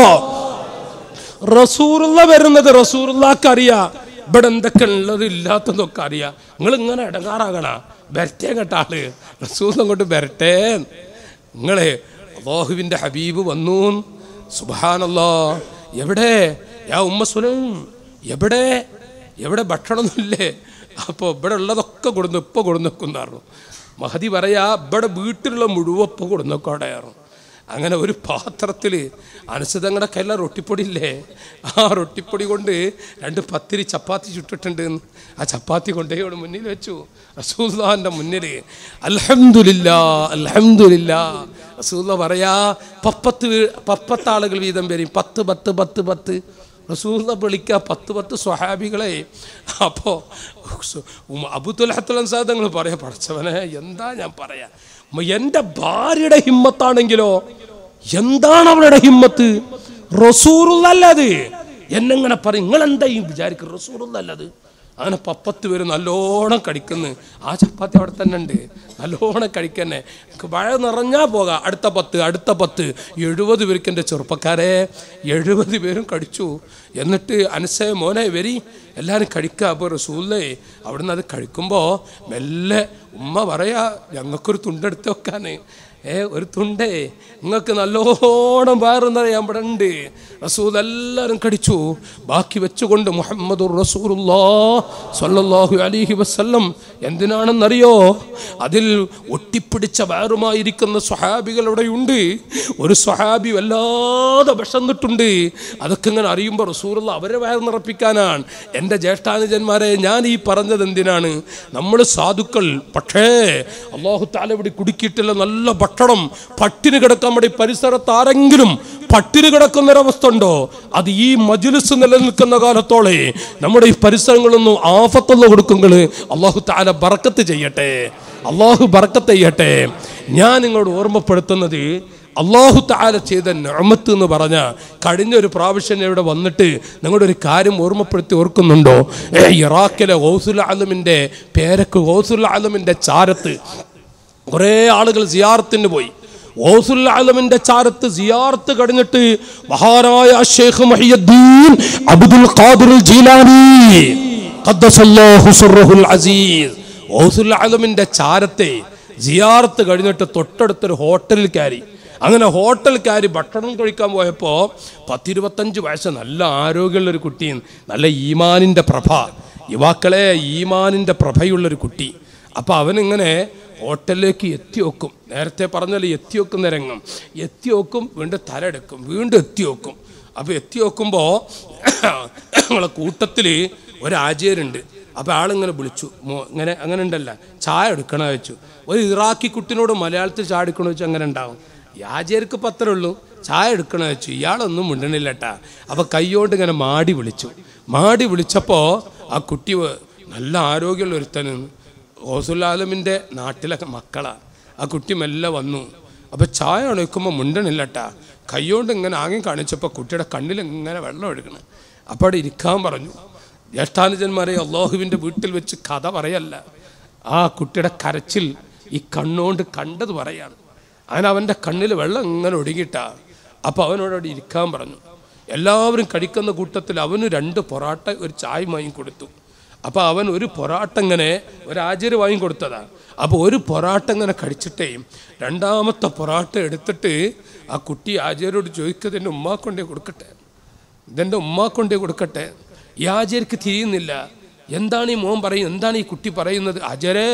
റസൂറുള്ള വരുന്നത് റസൂറുള്ളക്ക് അറിയാം ഇവിടെ എന്തൊക്കെ ഉള്ളത് ഇല്ലാത്തതൊക്കെ അറിയാം നിങ്ങൾ ഇങ്ങനെ ഇടങ്ങാറാകണ വരട്ടെ കേട്ട ആള് റസൂൽ അങ്ങോട്ട് വരട്ടെ നിങ്ങളെ അള്ളാഹുവിൻ്റെ ഹബീബ് വന്നു സുബാനല്ലോ എവിടെ യാ ഉമ്മ സുലം എവിടെ എവിടെ ഭക്ഷണമൊന്നുമില്ലേ അപ്പോൾ ഇവിടെ ഉള്ളതൊക്കെ കൊടുന്നു ഇപ്പം കൊടുന്നു വെക്കുന്നായിരുന്നു മഹതി പറയാ ഇവിടെ വീട്ടിലുള്ള മുഴുവപ്പം കൊടുന്നു വെക്കോടെയായിരുന്നു അങ്ങനെ ഒരു പാത്രത്തിൽ അനുസൃതങ്ങളുടെ കയ്യിലെ റൊട്ടിപ്പൊടി ഇല്ലേ ആ റൊട്ടിപ്പൊടി കൊണ്ട് രണ്ട് പത്തിരി ചപ്പാത്തി ചുട്ടിട്ടുണ്ട് ആ ചപ്പാത്തി കൊണ്ടേ ഇവിടെ മുന്നിൽ വെച്ചു റസൂല്ലാൻ്റെ മുന്നിൽ അൽഹംദുലില്ല അൽഹംദുലില്ല റസൂല്ല പറയാ പപ്പത്ത് വീ- പപ്പത്താളുകൾ വീതം വരും പത്ത് പത്ത് പത്ത് പത്ത് റസൂല്ല വിളിക്കുക പത്ത് പത്ത് സ്വഹാബികളെ അപ്പോൾ അബുത്തുലഹത്തുലൻ സാധനങ്ങൾ പറയാ പഠിച്ചവനെ എന്താ ഞാൻ പറയാ മ- എൻ്റെ ഭാര്യയുടെ ഹിമ്മത്താണെങ്കിലോ എന്താണ് അവളുടെ ഹിമ്മത്ത് റസൂറുള്ളല്ലത് എന്നെങ്ങനെ പറയും നിങ്ങൾ എന്താ ഈ വിചാരിക്കും റസൂറുള്ളല്ലത് അങ്ങനെ പപ്പത്ത് പേര് നല്ലോണം കഴിക്കുന്നു ആ ചപ്പാത്തി അവിടെ തന്നെ ഉണ്ട് നല്ലോണം കഴിക്കന്നെ മഴ നിറഞ്ഞാൽ പോകാം അടുത്ത പത്ത് അടുത്ത പത്ത് എഴുപത് പേർക്ക് എൻ്റെ ചെറുപ്പക്കാരെ എഴുപത് പേരും കഴിച്ചു എന്നിട്ട് അനസേ മോനെ വരി എല്ലാവരും കഴിക്കുക അപ്പോൾ റസൂല്ലേ അവിടുന്ന് അത് കഴിക്കുമ്പോൾ മെല്ലെ ഉമ്മ പറയാ ഞങ്ങൾക്കൊരു തുണ്ടെടുത്ത് വെക്കാൻ ഏ ഒരു തുണ്ടേ നിങ്ങൾക്ക് നല്ലോണം വയറുന്നറിയാൻ ഇവിടെ ഉണ്ട് റസൂൽ എല്ലാവരും കടിച്ചു ബാക്കി വെച്ചുകൊണ്ട് മുഹമ്മദുർ റസൂലുള്ളാ സ്വല്ലല്ലാഹു അലൈഹി വസല്ലം എന്തിനാണെന്നറിയോ അതിൽ ഒട്ടിപ്പിടിച്ച വയറുമായിരിക്കുന്ന സ്വഹാബികൾ അവിടെയുണ്ട് ഒരു സ്വഹാബി വല്ലാതെ വിഷന്നിട്ടുണ്ട് അതൊക്കെ ഇങ്ങനെ അറിയുമ്പോൾ റസൂൽ റസൂറുള്ള അവരെ വയർ നിറപ്പിക്കാനാണ് എൻ്റെ ജ്യേഷ്ഠാനുജന്മാരെ ഞാൻ ഈ പറഞ്ഞത് എന്തിനാണ് നമ്മൾ സാധുക്കൾ പക്ഷേ അള്ളാഹു താല ഇവിടെ കുടുക്കിയിട്ടില്ല നല്ല ഭക്ഷണം പട്ടിണി കിടക്കാൻ വേണ്ടി പരിസരത്ത് ആരെങ്കിലും പട്ടിണി കിടക്കുന്നൊരവസ്ഥ ഉണ്ടോ അത് ഈ മജുലിസ് നിലനിൽക്കുന്ന കാലത്തോളെ നമ്മുടെ ഈ പരിസരങ്ങളൊന്നും ആഫത്തൊന്നും കൊടുക്കുമ്പോൾ അള്ളാഹു താല ബറക്കത്ത് ചെയ്യട്ടെ അള്ളാഹു ബറക്കത്ത് ചെയ്യട്ടെ ഞാൻ നിങ്ങളോട് ഓർമ്മപ്പെടുത്തുന്നത് അള്ളാഹു താല ചെയ്ത നഅമത്ത് എന്ന് പറഞ്ഞ കഴിഞ്ഞ ഒരു പ്രാവശ്യം ഞാൻ ഇവിടെ വന്നിട്ട് നിങ്ങളുടെ ഒരു കാര്യം ഓർമ്മപ്പെടുത്തി ഓർക്കുന്നുണ്ടോ ഏ, ഇറാഖിലെ ഗൗസുൽ ആലമിൻ്റെ പേരക്ക് ഗൗസുൽ ആലമിൻ്റെ ചാരത്ത് കുറേ ആളുകൾ സിയാറത്തിന് പോയി ഓസുൽ ആലമിന്റെ ചാരത്ത് സിയാർത്ത് കഴിഞ്ഞിട്ട് മഹാനായ ഷേഖ് മഹിയുദ്ദീൻ അബ്ദുൽ ഖാദിർ ജീലാനി ഖദ്ദസല്ലാഹു സിർറുൽ അസീസ് ഓസുൽ ആലമിന്റെ ചാരത്തെ സിയാർത്ത് കഴിഞ്ഞിട്ട് തൊട്ടടുത്തൊരു ഹോട്ടലിൽ കയറി അങ്ങനെ ഹോട്ടൽ കയറി ഭക്ഷണം കഴിക്കാൻ പോയപ്പോൾ പത്തിരുപത്തഞ്ച് വയസ്സ് നല്ല ആരോഗ്യമുള്ളൊരു കുട്ടിയും നല്ല ഈമാനിൻ്റെ പ്രഭ യുവാക്കളെ ഈമാനിൻ്റെ പ്രഭയുള്ളൊരു കുട്ടി അപ്പോൾ അവനിങ്ങനെ ഹോട്ടലിലേക്ക് എത്തി വെക്കും നേരത്തെ പറഞ്ഞാൽ എത്തി വെക്കുന്ന രംഗം എത്തി വെക്കും വീണ്ടും തലെടുക്കും വീണ്ടും എത്തി വെക്കും അപ്പോൾ എത്തി വെക്കുമ്പോൾ നമ്മളെ കൂട്ടത്തിൽ ഒരു ആചാര്യണ്ട് അപ്പോൾ ആളിങ്ങനെ വിളിച്ചു മോ- ഇങ്ങനെ അങ്ങനെ ഉണ്ടല്ല ചായ എടുക്കണ വെച്ചു ഒരു ഇറാഖി കുട്ടിനോട് മലയാളത്തിൽ ചായ എടുക്കണ വെച്ചാൽ അങ്ങനെ ഉണ്ടാവും ഈ ആചാര്യക്ക് പത്രേ ഉള്ളൂ ചായ എടുക്കണ വെച്ചു ഇയാളൊന്നും മിണ്ടണില്ലട്ടാ അപ്പോൾ കൈയോണ്ട് ഇങ്ങനെ മാടി വിളിച്ചു മാടി വിളിച്ചപ്പോൾ ആ കുട്ടി വ- നല്ല ആരോഗ്യമുള്ള ഒരുത്തനാണ് ഓസുലാലമിൻ്റെ നാട്ടിലെ മക്കളാ ആ കുട്ടി മെല്ലെ വന്നു അപ്പോൾ ചായ ഒഴിക്കുമ്പോൾ മുണ്ടണില്ലട്ടാ കൈയോണ്ട് ഇങ്ങനെ ആകെ കാണിച്ചപ്പോൾ കുട്ടിയുടെ കണ്ണിൽ ഇങ്ങനെ വെള്ളം ഒഴുകണം അപ്പോൾ അവിടെ ഇരിക്കാൻ പറഞ്ഞു ജ്യേഷ്ഠാനുജന്മാരെ അള്ളാഹുവിൻ്റെ വീട്ടിൽ വെച്ച് കഥ പറയല്ല ആ കുട്ടിയുടെ കരച്ചിൽ ഈ കണ്ണുകൊണ്ട് കണ്ടത് പറയാണ് അങ്ങനെ അവൻ്റെ കണ്ണിൽ വെള്ളം ഇങ്ങനെ ഒഴുകിയിട്ടാ അപ്പോൾ അവനോട് അവിടെ ഇരിക്കാൻ പറഞ്ഞു എല്ലാവരും കഴിക്കുന്ന കൂട്ടത്തിൽ അവന് രണ്ട് പൊറാട്ട ഒരു ചായ വാങ്ങി കൊടുത്തു അപ്പോൾ അവൻ ഒരു പൊറാട്ട ഇങ്ങനെ ഒരു ആചാര്യ വാങ്ങി കൊടുത്തതാ അപ്പോൾ ഒരു പൊറാട്ട ഇങ്ങനെ കഴിച്ചിട്ടേ രണ്ടാമത്തെ പൊറാട്ട എടുത്തിട്ട് ആ കുട്ടി ആചാര്യോട് ചോദിക്കുന്നത് എൻ്റെ ഉമ്മാക്കൊണ്ടേ കൊടുക്കട്ടെ ഇതെൻ്റെ ഉമ്മാക്കൊണ്ടേ കൊടുക്കട്ടെ ഈ ആചാര്യക്ക് തിരിയുന്നില്ല എന്താണ് ഈ മോൻ പറയും എന്താണ് ഈ കുട്ടി പറയുന്നത് ആചാരേ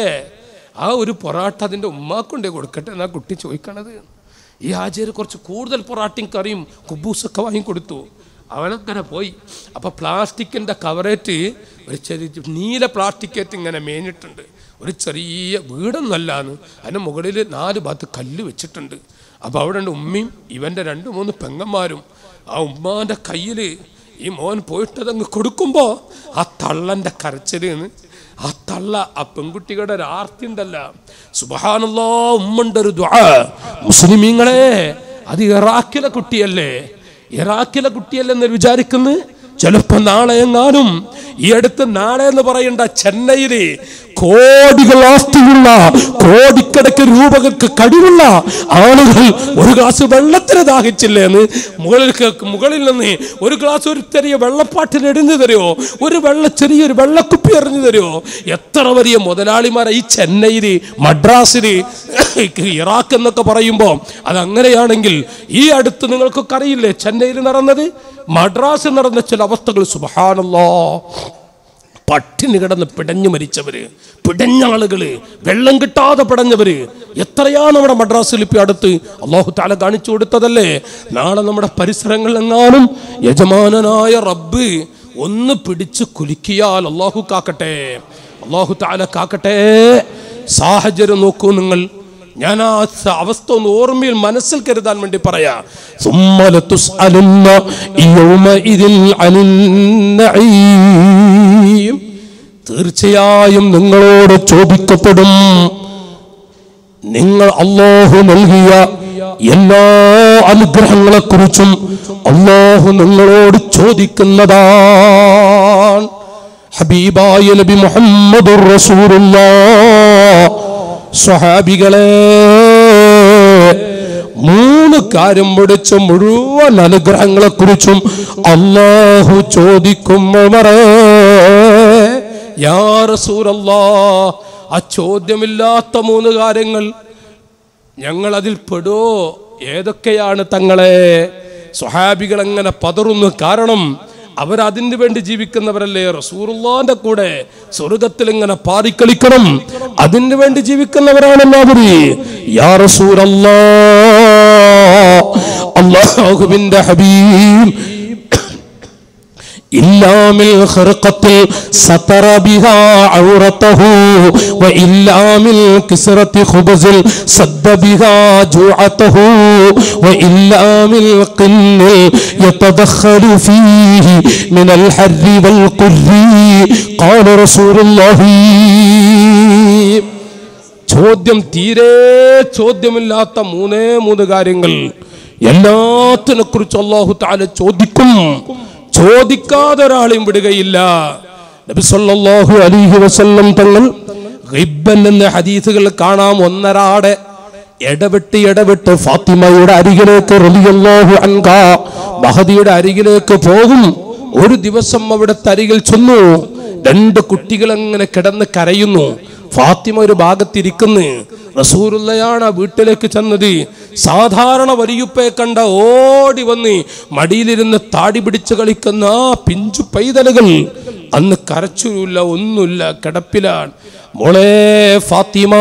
ആ ഒരു പൊറാട്ട അതിൻ്റെ ഉമ്മാക്കൊണ്ടേ കൊടുക്കട്ടെ എന്നാ കുട്ടി ചോദിക്കണത് ഈ ആചാര്യ കുറച്ച് കൂടുതൽ പൊറാട്ടയും കറിയും കുബൂസൊക്കെ വാങ്ങിക്കൊടുത്തു അവനങ്ങനെ പോയി അപ്പോൾ പ്ലാസ്റ്റിക്കിൻ്റെ കവറേറ്റ് ഒരു ചെറിയ നീല പ്ലാസ്റ്റിക്കേറ്റ് ഇങ്ങനെ മേഞ്ഞിട്ടുണ്ട് ഒരു ചെറിയ വീടൊന്നല്ലാന്ന് അതിൻ്റെ മുകളിൽ നാല് ഭാഗത്ത് കല്ല് വെച്ചിട്ടുണ്ട് അപ്പോൾ അവിടെ ഉണ്ട് ഉമ്മയും ഇവൻ്റെ രണ്ട് മൂന്ന് പെങ്ങന്മാരും ആ ഉമ്മാൻ്റെ കയ്യിൽ ഈ മോൻ പോയിട്ടതങ്ങ് കൊടുക്കുമ്പോൾ ആ തള്ളൻ്റെ കരച്ചിലിന്ന് ആ തള്ള ആ പെൺകുട്ടികളുടെ ഒരു ആർത്തി ഉണ്ടല്ല സുബഹാനല്ലോ ഉമ്മൻ്റെ ഒരു ദ്വാ മുസ്ലിമീങ്ങളെ അത് ഇറാഖിലെ കുട്ടിയല്ലേ ഇറാഖിലെ കുട്ടിയല്ലെന്ന് വിചാരിക്കുന്നു ചിലപ്പോ നാളെ എങ്ങാനും ഈ അടുത്ത് നാളെ എന്ന് പറയണ്ട ചെന്നൈയില് കോടികൾ ആസ്തിയുള്ള കോടിക്കണക്ക് രൂപകൾക്ക് കഴിവുള്ള ആളുകൾ ഒരു ഗ്ലാസ് വെള്ളത്തിന് ദാഹിച്ചില്ലേ എന്ന് മുകളിൽ കേക്ക് മുകളിൽ നിന്ന് ഒരു ഗ്ലാസ് ഒരു ചെറിയ വെള്ളപ്പാട്ടിന് എറിഞ്ഞു തരുമോ ഒരു വെള്ള ചെറിയൊരു വെള്ളക്കുപ്പി എറിഞ്ഞു തരുമോ എത്ര വലിയ മുതലാളിമാരെ ഈ ചെന്നൈയില് മദ്രാസില് ഇറാഖ് എന്നൊക്കെ പറയുമ്പോൾ അതങ്ങനെയാണെങ്കിൽ ഈ അടുത്ത് നിങ്ങൾക്കൊക്കെ അറിയില്ലേ ചെന്നൈയിൽ നടന്നത് മദ്രാസിൽ നടന്ന ചില അവസ്ഥകൾ സുബഹാനല്ലോ പട്ടിണി കിടന്ന് പിടഞ്ഞു മരിച്ചവര് പിടഞ്ഞ ആളുകള് വെള്ളം കിട്ടാതെ പിടഞ്ഞവര് എത്രയാണ് നമ്മുടെ മദ്രാസിൽ ഇപ്പൊ അടുത്ത് അള്ളാഹു താല കാണിച്ചു കൊടുത്തതല്ലേ നാളെ നമ്മുടെ പരിസരങ്ങളിലെങ്ങാനും യജമാനനായ റബ്ബ് ഒന്ന് പിടിച്ച് കുലുക്കിയാൽ അള്ളാഹു കാക്കട്ടെ അള്ളാഹു താല കാക്കട്ടെ സാഹചര്യം നോക്കൂ നിങ്ങൾ ഞാൻ ആ സ- അവസ്ഥ ഒന്ന് ഓർമ്മയിൽ മനസ്സിൽ കരുതാൻ വേണ്ടി പറയാ ثم لتسألن يومئذ عن النعيم. തീർച്ചയായും നിങ്ങളോട് ചോദിക്കപ്പെടും നിങ്ങൾ അള്ളാഹു നൽകിയ എല്ലാ അനുഗ്രഹങ്ങളെ കുറിച്ചും അള്ളാഹു നിങ്ങളോട് ചോദിക്കുന്നതാണ് ഹബീബായ നബി മുഹമ്മദ് സ്വഹാബികളെ മൂന്ന് കാര്യം പിടിച്ച മുഴുവൻ അനുഗ്രഹങ്ങളെ കുറിച്ചും അള്ളാഹു ചോദിക്കും ഉമറേ. യാ റസൂലല്ലാ ആ ചോദ്യമില്ലാത്ത മൂന്ന് കാര്യങ്ങൾ ഞങ്ങൾ അതിൽ പെടോ ഏതൊക്കെയാണ് തങ്ങളെ സ്വഹാബികൾ എങ്ങനെ പതറുന്നു കാരണം അവരതിന് വേണ്ടി ജീവിക്കുന്നവരല്ലേ റസൂറുള്ളാന്റെ കൂടെ സ്വർഗത്തിൽ ഇങ്ങനെ പാറിക്കളിക്കണം അതിന് വേണ്ടി ജീവിക്കുന്നവരാണ് എല്ലാവരും യാ റസൂലല്ലാ അള്ളാഹുവിന്റെ ഹബീബ് إلا من خرقة ستر بها عورته وإلا من كسرة خبز سد بها جوعته وإلا من قل يتدخل فيه من الحر والقر قال رسول الله ചോദ്യം തീരെ ചോദ്യമില്ലാത്ത മൂന്നേ മൂന്ന് കാര്യങ്ങൾ എല്ലാത്തിനെ കുറിച്ച് അള്ളാഹു താല ചോദിക്കും ചോദിക്കാതെ ഒരാളെയും വിടുകയില്ല നബി സല്ലല്ലാഹു അലൈഹി വസല്ലം തങ്ങൾ ഗിബ്ബൻ എന്ന ഹദീസുകൾ കാണാം ഒന്നരാടെ ഇടവിട്ട് ഇടവിട്ട് ഫാത്തിമയുടെ അരികിലേക്ക് റളിയല്ലാഹു അൻഹ മഹദിയുടെ അരികിലേക്ക് പോകും ഒരു ദിവസം അവിടുത്തെ അരികിൽ ചെന്നു രണ്ട് കുട്ടികൾ അങ്ങനെ കിടന്ന് കരയുന്നു ഫാത്തിമ ഒരു ഭാഗത്തിരിക്കുന്നു റസൂറുള്ളയാണ് ആ വീട്ടിലേക്ക് ചെന്നത് സാധാരണ വരിയുപ്പയെ കണ്ട ഓടി വന്ന് മടിയിലിരുന്ന് താടി പിടിച്ച് കളിക്കുന്ന ആ പിഞ്ചു പൈതലുകൾ അന്ന് കരച്ചില്ല ഒന്നുമില്ല കിടപ്പിലാണ് മോളെ ഫാത്തിമ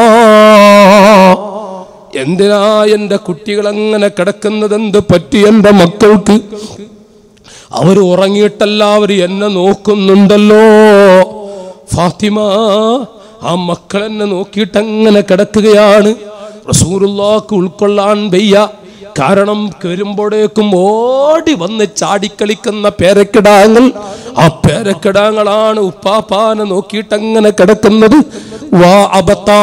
എന്തിനാ എന്റെ കുട്ടികൾ അങ്ങനെ കിടക്കുന്നത് എന്ത് പറ്റി എന്റെ മക്കൾക്ക് അവർ ഉറങ്ങിയിട്ടല്ല അവർ എന്നെ നോക്കുന്നുണ്ടല്ലോ ഫാത്തിമ ആ മക്കൾ എന്നെ നോക്കിയിട്ട് അങ്ങനെ കിടക്കുകയാണ് റസൂറുള്ളാക്ക് ഉൾക്കൊള്ളാൻ വയ്യ കാരണം വരുമ്പോഴേക്കും ഓടി വന്ന് ചാടിക്കളിക്കുന്ന പേരക്കിടാങ്ങൾ ആ പേരക്കിടാങ്ങളാണ് ഉപ്പാപ്പാനെ നോക്കിയിട്ട് അങ്ങനെ കിടക്കുന്നത് വാ അബത്താ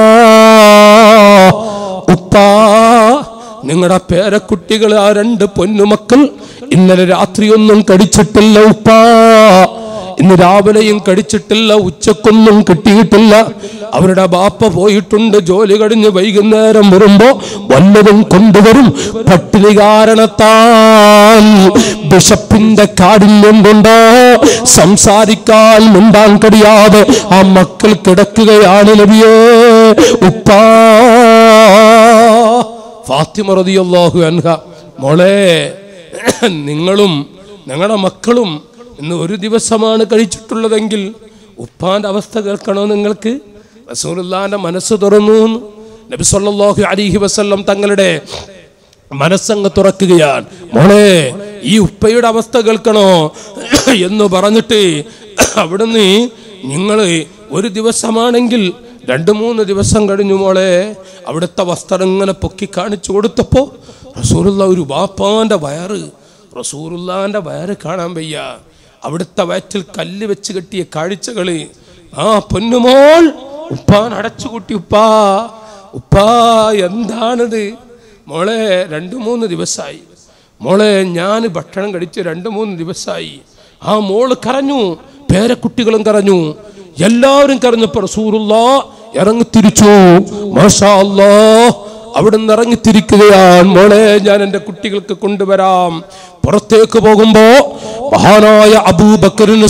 ഉപ്പാ നിങ്ങളുടെ പേരക്കുട്ടികൾ ആ രണ്ട് പൊന്നുമക്കൾ ഇന്നലെ രാത്രിയൊന്നും കടിച്ചിട്ടില്ല ഉപ്പാ ഇന്ന് രാവിലെയും കടിച്ചിട്ടില്ല ഉച്ചക്കൊന്നും കിട്ടിയിട്ടില്ല അവരുടെ ബാപ്പ പോയിട്ടുണ്ട് ജോലി കഴിഞ്ഞ് വൈകുന്നേരം വരുമ്പോ വല്ലതും കൊണ്ടുവരും പട്ടിണി കാരണത്താൽ ബിഷപ്പിന്റെ കാഠിന്യം കൊണ്ടോ സംസാരിക്കാൻ മിണ്ടാൻ കഴിയാതെ ആ മക്കൾ കിടക്കുകയാണ് നബിയേ ഉപ്പാ ഫാത്തിമ റളിയല്ലാഹു അൻഹ മോളെ നിങ്ങളും നിങ്ങളുടെ മക്കളും ഇന്ന് ഒരു ദിവസമാണ് കഴിച്ചിട്ടുള്ളതെങ്കിൽ ഉപ്പാന്റെ അവസ്ഥ കേൾക്കണോ നിങ്ങൾക്ക് റസൂലുള്ളാന്റെ മനസ്സ് തുറന്നു എന്ന്. നബി സല്ലല്ലാഹു അലൈഹി വസല്ലം തങ്ങളുടെ മനസ്സങ്ങ് തുറക്കുകയാണ് മോളെ ഈ ഉപ്പയുടെ അവസ്ഥ കേൾക്കണോ എന്ന് പറഞ്ഞിട്ട് അവിടുന്ന് നിങ്ങൾ ഒരു ദിവസമാണെങ്കിൽ രണ്ട് മൂന്ന് ദിവസം കഴിഞ്ഞു മോളെ അവിടുത്തെ വസ്ത്രം ഇങ്ങനെ പൊക്കി കാണിച്ചു കൊടുത്തപ്പോ റസൂലുള്ള ഒരു ബാപ്പാന്റെ വയറ് റസൂറുല്ലാന്റെ വയറ് കാണാൻ വയ്യ അവിടുത്തെ വയറ്റിൽ കല്ല് വെച്ച് കെട്ടിയ കാഴ്ചകള് ആ പൊന്നുമോൾ ഉപ്പാൻ അടച്ചുകൂട്ടി ഉപ്പാ ഉപ്പാ എന്താണിത് മോളെ രണ്ട് മൂന്ന് ദിവസമായി മോളെ ഞാൻ ഭക്ഷണം കഴിച്ച് രണ്ട് മൂന്ന് ദിവസമായി ആ മോള് കരഞ്ഞു പേരക്കുട്ടികളും കരഞ്ഞു എല്ലാവരും കരഞ്ഞപ്പോ റസൂറുള്ള ഇറങ്ങി തിരിച്ചു മാഷാ അല്ലാ അവിടുന്ന് ഇറങ്ങിത്തിരിക്കുകയാണ് മോളെ ഞാൻ എൻ്റെ കുട്ടികൾക്ക് കൊണ്ടുവരാം പുറത്തേക്ക് പോകുമ്പോ മഹാനായ അബൂബക്കറിന്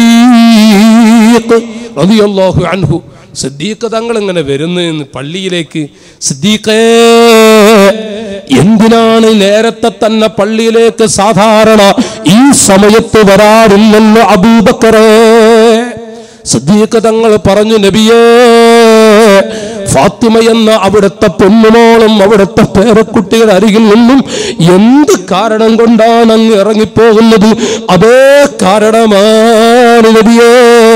റളിയല്ലാഹു അൻഹു സിദ്ദീഖ് തങ്ങൾ ഇങ്ങനെ വരുന്നു പള്ളിയിലേക്ക് സിദ്ദീഖേ എന്തിനാണ് നേരത്തെ തന്നെ പള്ളിയിലേക്ക് സാധാരണ ഈ സമയത്ത് വരാറില്ലല്ലോ അബൂബക്കറേ സിദ്ദീഖ് തങ്ങൾ പറഞ്ഞു നബിയേ ഫാത്തിമ എന്ന അവിടുത്തെ പൊന്നുമോളും അവിടുത്തെ പേരക്കുട്ടിയുടെ അരികിൽ നിന്നും എന്ത് കാരണം കൊണ്ടാണ് അങ്ങ് ഇറങ്ങിപ്പോകുന്നത് അതേ കാരണമാണ് നബിയേ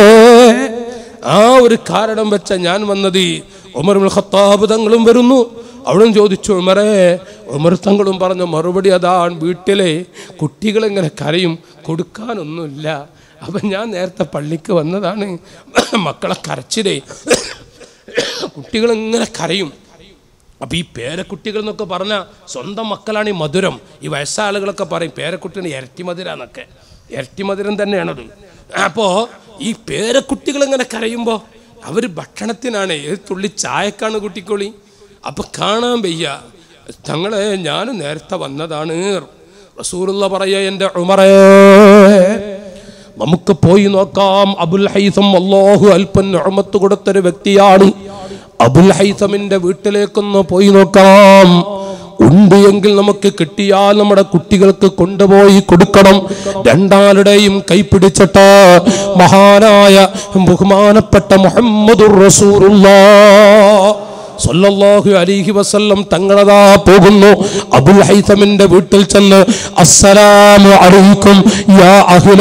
ആ ഒരു കാരണം വെച്ച ഞാൻ വന്നത് ഉമർ ഉൽ ഖത്താബ് തങ്ങളും വരുന്നു അവിടും ചോദിച്ചു ഉമറേ ഉമർ തങ്ങളും പറഞ്ഞ മറുപടി അതാണ് വീട്ടിലെ കുട്ടികൾ ഇങ്ങനെ കരയും കൊടുക്കാനൊന്നുമില്ല അപ്പം ഞാൻ നേരത്തെ പള്ളിക്ക് വന്നതാണ് മക്കളെ കരച്ചിലേ കുട്ടികൾ ഇങ്ങനെ കരയും അപ്പൊ ഈ പേരക്കുട്ടികൾ എന്നൊക്കെ പറഞ്ഞാൽ സ്വന്തം മക്കളാണ് ഈ മധുരം ഈ വയസ്സാളുകളൊക്കെ പറയും പേരക്കുട്ടിയാണ് ഇരട്ടി മധുരാന്നൊക്കെ ഇരട്ടി മധുരം തന്നെയാണത് അപ്പോ ഈ പേരക്കുട്ടികൾ ഇങ്ങനെ കരയുമ്പോ അവര് ഭക്ഷണത്തിനാണ് ഏത് തുള്ളി ചായക്കാണ് കുട്ടിക്കൊളി അപ്പൊ കാണാൻ വയ്യ തങ്ങളെ ഞാൻ നേരത്തെ വന്നതാണ് റസൂലുള്ള പറയാ എൻ്റെ ഉമറേ നമുക്ക് പോയി നോക്കാം അബുൽ ഹൈസം അള്ളാഹു അല്പം ഞമത്ത് കൊടുത്തൊരു വ്യക്തിയാണ് അബുൽ ഹൈസമിന്റെ വീട്ടിലേക്കൊന്ന് പോയി നോക്കാം ഉണ്ട് എങ്കിൽ നമുക്ക് കിട്ടിയാൽ നമ്മുടെ കുട്ടികൾക്ക് കൊണ്ടുപോയി കൊടുക്കണം രണ്ടാളുടെയും കൈപ്പിടിച്ചിട്ട് മഹാനായ ബഹുമാനപ്പെട്ട മുഹമ്മദുർ റസൂലുള്ള സല്ലല്ലാഹു അലൈഹി വസല്ലം തങ്ങളതാ പോകുന്നു അബുൽ ഹൈതമിന്റെ വീട്ടിൽ ചെന്ന് അസ്സലാമു അലൈക്കും യാ അഹ്ല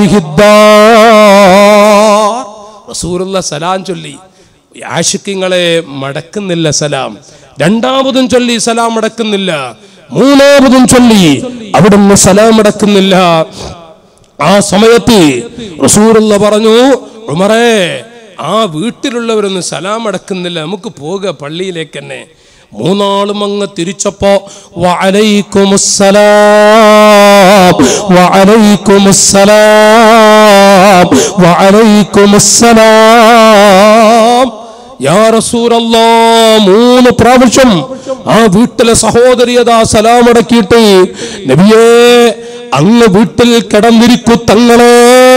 ഹാദിഹിദ്ദാർ റസൂലുള്ള സലാം ചൊല്ലി ആഷിക്കിങ്ങളെ മടക്കുന്നില്ല സലാം രണ്ടാമതും ചൊല്ലി സലാം മടക്കുന്നില്ല മൂന്നാമതും ചൊല്ലി അവിടുന്ന് സലാം മടക്കുന്നില്ല ആ സമയത്ത് റസൂറുള്ള പറഞ്ഞു ഉമറേ ആ വീട്ടിലുള്ളവരൊന്നും സലാം അടക്കുന്നില്ല നമുക്ക് പോക പള്ളിയിലേക്ക് തന്നെ മൂന്നാളും അങ്ങ് തിരിച്ചപ്പോ വഅലൈക്കുമുസ്സലാം വഅലൈക്കുമുസ്സലാം വഅലൈക്കുമുസ്സലാം യാ റസൂലല്ലാ മൂന്ന് പ്രാവശ്യം ആ വീട്ടിലെ സഹോദരിയതാ സലാമടക്കിയിട്ട് നബിയേ അങ്ങ് വീട്ടിൽ കിടന്നിരിക്കു തങ്ങളെ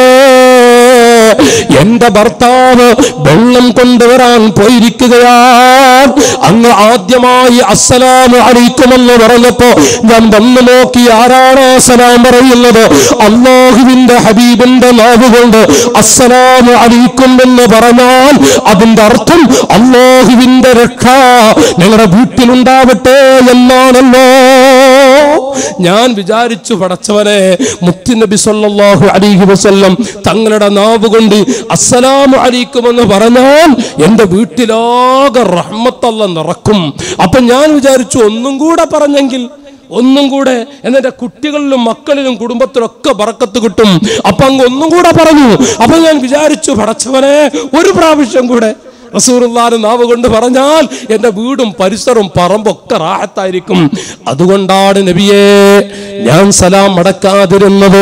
എന്റെ ഭർത്താവ് വെള്ളം കൊണ്ടുവരാൻ പോയിരിക്കുകയാണ് അങ്ങ് ആദ്യമായി അസ്സലാമു അലൈക്കുമെന്ന് പറഞ്ഞപ്പോ ഞാൻ വന്നു നോക്കി ആരാണ് ആ സലാം പറയുന്നത് അള്ളാഹുവിന്റെ ഹബീബിന്റെ നാവ് കൊണ്ട് അസ്സലാമു അലൈക്കും എന്ന് പറഞ്ഞാൽ അതിന്റെ അർത്ഥം അള്ളാഹുവിന്റെ രക്ഷ ഞങ്ങളുടെ വീട്ടിലുണ്ടാവട്ടെ എന്നാണല്ലോ ഞാൻ വിചാരിച്ചു പടച്ചവനെ മുത്തുനബി സല്ലല്ലാഹു അലൈഹി വസല്ലം തങ്ങളുടെ നാവ് കൊണ്ട് അസ്സലാമു അലൈക്കുമെന്ന് പറഞ്ഞാൽ എൻ്റെ വീട്ടിലാകെ റഹ്മത്തല്ല നിറക്കും അപ്പൊ ഞാൻ വിചാരിച്ചു ഒന്നും കൂടെ പറഞ്ഞെങ്കിൽ ഒന്നും കൂടെ എന്നെ കുട്ടികളിലും മക്കളിലും കുടുംബത്തിലൊക്കെ ബറക്കത്ത് കിട്ടും അപ്പൊ അങ്ങ് ഒന്നും കൂടെ പറഞ്ഞു അപ്പൊ ഞാൻ വിചാരിച്ചു പടച്ചവനെ ഒരു പ്രാവശ്യം കൂടെ റസൂറുല്ലാന്റെ നാവ് കൊണ്ട് പറഞ്ഞാൽ എൻ്റെ വീടും പരിസരവും പറമ്പൊക്കെ റാഹത്തായിരിക്കും അതുകൊണ്ടാണ് നബിയെ ഞാൻ സലാം മടക്കാതിരുന്നത്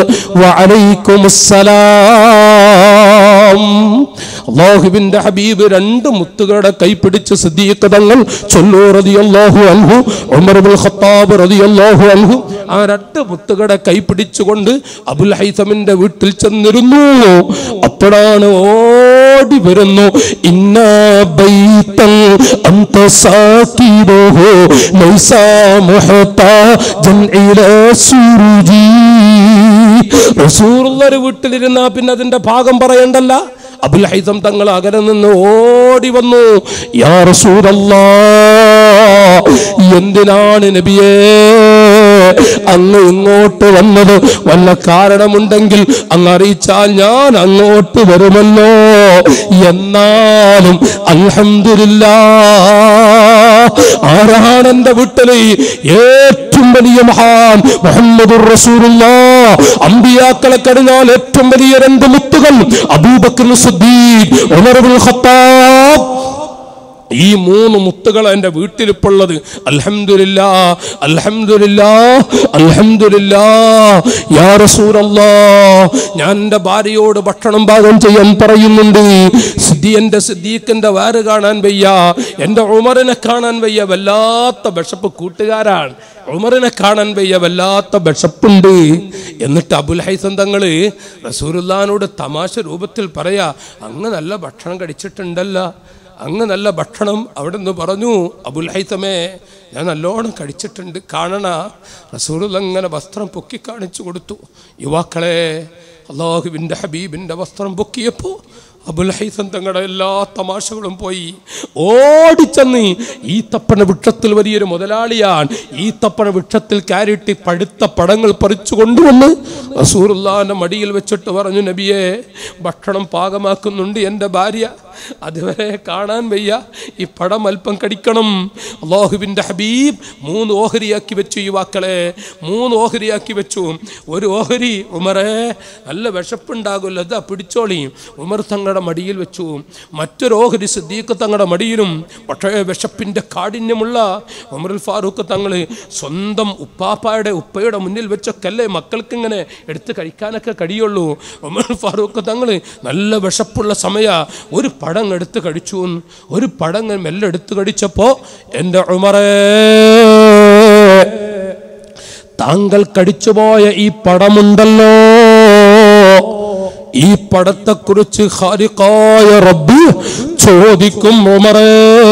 വഅലൈക്കുമുസ്സലാം അള്ളാഹുവിന്റെ ഹബീബ് രണ്ട് മുത്തുകളുടെ കൈപിടിച്ച് സിദ്ദീഖ് തങ്ങൾ ചൊല്ലു റളിയല്ലാഹു അൻഹു ഉമർ ഇബ്നുൽ ഖത്താബ് റളിയല്ലാഹു അൻഹു ആ രണ്ട് മുത്തുകളുടെ കൈപിടിച്ചുകൊണ്ട് അബുൽ ഹൈസമിന്റെ വീട്ടിൽ ചെന്നിരുന്നു അപ്പോഴാണ് ഓടി വരുന്നു ഇന്ന ബൈത്തൻ അന്ത സാക്കിബഹു ലൈസ മുഹ്താജൻ ഇലാ സുരുജി റസൂലുള്ളാഹി വീട്ടിലിരുന്നാ പിന്നെ അതിന്റെ ഭാഗം പറയണ്ടല്ല അബുൽ ഹൈസം തങ്ങൾ അകലെ നിന്ന് ഓടി വന്നു യാ റസൂലല്ലാ എന്തിനാണ് നബിയേ അങ്ങ് ഇങ്ങോട്ട് വന്നത് വല്ല കാരണമുണ്ടെങ്കിൽ അങ്ങ് അറിയിച്ചാൽ ഞാൻ അങ്ങോട്ട് വരുമല്ലോ എന്നാലും അൽഹംദുലില്ലാ ആരാണ് എന്റെ വീട്ടില് ഏറ്റവും വലിയ മഹാൻ മുഹമ്മദുർ റസൂലുള്ള അമ്പിയാക്കളെ കഴിഞ്ഞാൽ ഏറ്റവും വലിയ രണ്ട് മുത്തുകൾ അബൂബക്കർ സിദ്ദീഖ് ഉമർ ഇബ്നുൽ ഖത്താബ് ഈ മൂന്ന് മുത്തുകൾ എൻ്റെ വീട്ടിലിപ്പുള്ളത് അൽഹംദുലില്ലാ അൽഹംദുലില്ലാ അൽഹംദുലില്ലാ യാ റസൂലല്ലാ ഞാൻ എൻ്റെ ഭാര്യയോട് ഭക്ഷണം പാകം ചെയ്യാൻ പറയുന്നുണ്ട് സിദ്ധി എൻ്റെ സിദ്ദീഖിൻ്റെ വാര് കാണാൻ വയ്യ എൻ്റെ ഉമറിനെ കാണാൻ വയ്യ വല്ലാത്ത വിശപ്പ് കൂട്ടുകാരാണ് ഉമറിനെ കാണാൻ വയ്യ വല്ലാത്ത വിശപ്പുണ്ട് എന്നിട്ട് അബുൽ ഹൈസൻ തങ്ങള് റസൂലുല്ലാനോട് തമാശ രൂപത്തിൽ പറയാ അങ്ങ് നല്ല ഭക്ഷണം കഴിച്ചിട്ടുണ്ടല്ലോ അങ്ങ് നല്ല ഭക്ഷണം അവിടെ നിന്ന് പറഞ്ഞു അബുൽ ഹൈത്തമേ ഞാൻ നല്ലോണം കഴിച്ചിട്ടുണ്ട് കാണണ റസൂലുള്ള അങ്ങനെ വസ്ത്രം പൊക്കി കാണിച്ചു കൊടുത്തു യുവാക്കളെ അള്ളാഹുവിൻ്റെ ഹബീബിൻ്റെ വസ്ത്രം പൊക്കിയപ്പോൾ അബുൽ ഹൈസൻ തങ്ങളുടെ എല്ലാ തമാശകളും പോയി ഓടിച്ചെന്ന് ഈ തപ്പണ വൃക്ഷത്തിൽ വലിയൊരു മുതലാളിയാണ് ഈ തപ്പണ വൃക്ഷത്തിൽ കയറിയിട്ട് പഴുത്ത പഴങ്ങൾ പറിച്ചു കൊണ്ടുവന്ന് റസൂറുല്ലാന്റെ മടിയിൽ വെച്ചിട്ട് പറഞ്ഞു നബിയെ ഭക്ഷണം പാകമാക്കുന്നുണ്ട് എൻ്റെ ഭാര്യ അതുവരെ കാണാൻ വയ്യ ഈ പടം അല്പം കടിക്കണം അള്ളാഹുവിൻ്റെ ഹബീബ് മൂന്ന് ഓഹരിയാക്കി വെച്ചു യുവാക്കളെ മൂന്ന് ഓഹരിയാക്കി വെച്ചു ഒരു ഓഹരി ഉമറെ നല്ല വിശപ്പുണ്ടാകുമല്ലോ അതാ പിടിച്ചോളി ഉമർ തങ്ങളുടെ മടിയിൽ വെച്ചു മറ്റൊരു ഓഹരി സിദ്ദീഖ് തങ്ങളുടെ മടിയിലും പക്ഷേ വിശപ്പിൻ്റെ കാഠിന്യമുള്ള ഉമറുൽ ഫാറൂഖ് തങ്ങൾ സ്വന്തം ഉപ്പാപ്പായുടെ ഉപ്പയുടെ മുന്നിൽ വെച്ചൊക്കെയല്ലേ മക്കൾക്ക് ഇങ്ങനെ എടുത്ത് കഴിക്കാനൊക്കെ കഴിയുള്ളൂ ഉമർ ഫാറൂഖ് തങ്ങൾ നല്ല വിശപ്പുള്ള സമയ ഒരു പടം എടുത്ത് കഴിച്ചു ഒരു പടം മെല്ലെ എടുത്ത് കടിച്ചപ്പോ എൻ്റെ ഉമറേ താങ്കൾ കടിച്ചുപോയ ഈ പടമുണ്ടല്ലോ ഈ പടത്തെക്കുറിച്ച് ഖാലിഖായ റബ്ബ് ചോദിക്കും ഉമറേ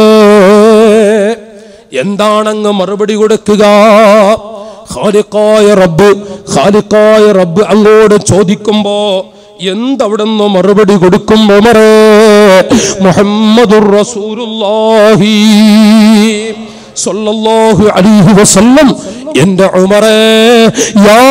എന്താണങ്ങ് മറുപടി കൊടുക്കുക ഖാലിഖായ റബ്ബ് ഖാലിഖായ റബ്ബ് അങ്ങോട്ട് ചോദിക്കുമ്പോ എന്തവിടുന്ന് മറുപടി കൊടുക്കും ഉമറേ മുഹമ്മദുർ റസൂലുള്ളാഹി സല്ലല്ലാഹു അലൈഹി വസല്ലം എന്റെ ഉമറേ യാ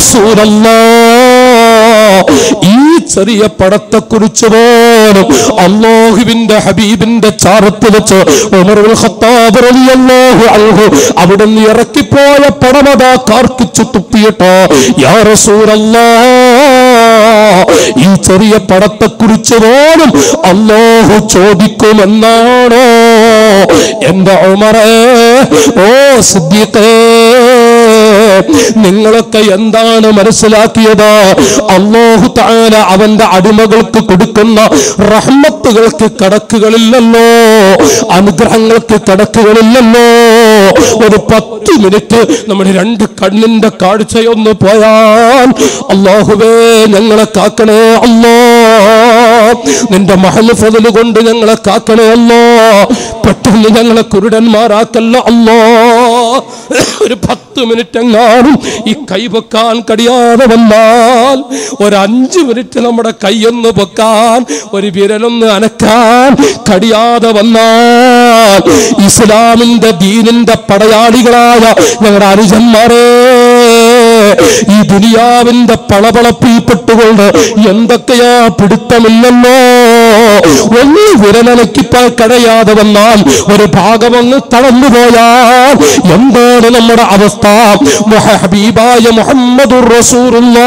റസൂലല്ലാഹ് ഈ ചെറിയ പടത്തെ കുറിച്ച് പോലും അള്ളാഹുവിന്റെ ഹബീബിന്റെ ചാരത്ത് വെച്ച് ഉമറുൽ ഖത്താബ് റളിയല്ലാഹു അൻഹു അവിടുന്ന് ഇറക്കിപ്പോയ പടമതാ കാർക്കിച്ചു തുപ്പിയിട്ടോ യാ റസൂലല്ലാഹ് ഈ ചെറിയ പടത്തെ കുറിച്ച് പോലും അള്ളാഹു ചോദിക്കുമെന്നാണോ എന്റെ ഉമറേ ഓ സിദ്ദീഖേ നിങ്ങളൊക്കെ എന്താണ് മനസ്സിലാക്കിയത് അള്ളാഹു താല അവന്റെ അടിമകൾക്ക് കൊടുക്കുന്ന റഹ്മത്തുകൾക്ക് കടക്കുകളില്ലല്ലോ അനുഗ്രഹങ്ങൾക്ക് കടക്കുകളില്ലല്ലോ ഒരു പത്ത് മിനിറ്റ് നമ്മുടെ രണ്ട് കണ്ണിന്റെ കാഴ്ചയൊന്ന് പോയാൽ അള്ളാഹുവേ ഞങ്ങളെ കാക്കണേ അല്ലോ നിന്റെ മഹൽ ഫതല് കൊണ്ട് ഞങ്ങളെ കാക്കണേ അല്ലോ പെട്ടെന്ന് ഞങ്ങളെ കുരുടന്മാരാക്കല്ല അല്ലോ ഒരു പത്ത് മിനിറ്റ് എങ്ങാനും ഈ കൈ പൊക്കാൻ കഴിയാതെ വന്നാൽ ഒരു അഞ്ച് മിനിറ്റ് നമ്മുടെ കൈയൊന്ന് പൊക്കാൻ ഒരു വിരലൊന്ന് അനക്കാൻ കഴിയാതെ വന്നാൽ ഇസ്ലാമിന്റെ ദീനിന്റെ പടയാളികളായ ഞങ്ങളുടെ അനുജന്മാരെ ഈ ദുനിയാവിന്റെ പളപളപ്പിൽപ്പെട്ടുകൊണ്ട് എന്തൊക്കെയാ പിടുത്തമില്ലല്ലോ ഒന്ന് വിരലനക്കിപ്പാൽ കഴിയാതെ വന്നാൽ ഒരു ഭാഗമൊന്ന് തളർന്നു പോയാൽ എന്താണ് നമ്മുടെ അവസ്ഥ ഹബീബായ മുഹമ്മദുർ റസൂറുള്ള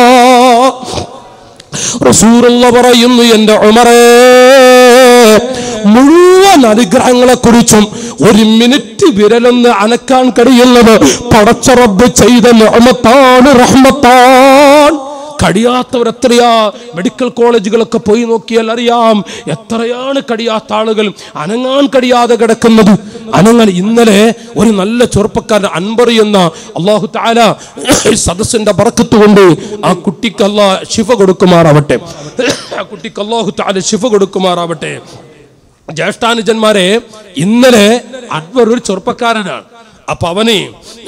റസൂറുള്ള പറയുന്നു എന്റെ ഉമറേ മുഴുവൻ അനുഗ്രഹങ്ങളെ കുറിച്ചും ഒരു മിനിറ്റ് വിരലൊന്ന് അനക്കാൻ കഴിയുന്നത് പടച്ചറബ് ചെയ്ത നിഅമത്താണ് റഹ്മത്താൻ കഴിയാത്തവർ എത്രയാ മെഡിക്കൽ കോളേജുകളൊക്കെ പോയി നോക്കിയാൽ അറിയാം എത്രയാണ് കഴിയാത്ത ആളുകൾ അനങ്ങാൻ കഴിയാതെ കിടക്കുന്നത് അനങ്ങാൻ ഇന്നലെ ഒരു നല്ല ചെറുപ്പക്കാരൻ അൻപർ എന്ന അള്ളാഹു താല സദസ്സിന്റെ ബറക്കത്ത് കൊണ്ട് ആ കുട്ടിക്ക് അല്ലാ ശിഫ കൊടുക്കുമാറാവട്ടെ ആ കുട്ടിക്ക് അള്ളാഹു താല ശിഫ കൊടുക്കുമാറാവട്ടെ ജ്യേഷ്ഠാനുജന്മാരെ ഇന്നലെ അക്ബർ ഒരു ചെറുപ്പക്കാരനാണ് അപ്പൊ അവന്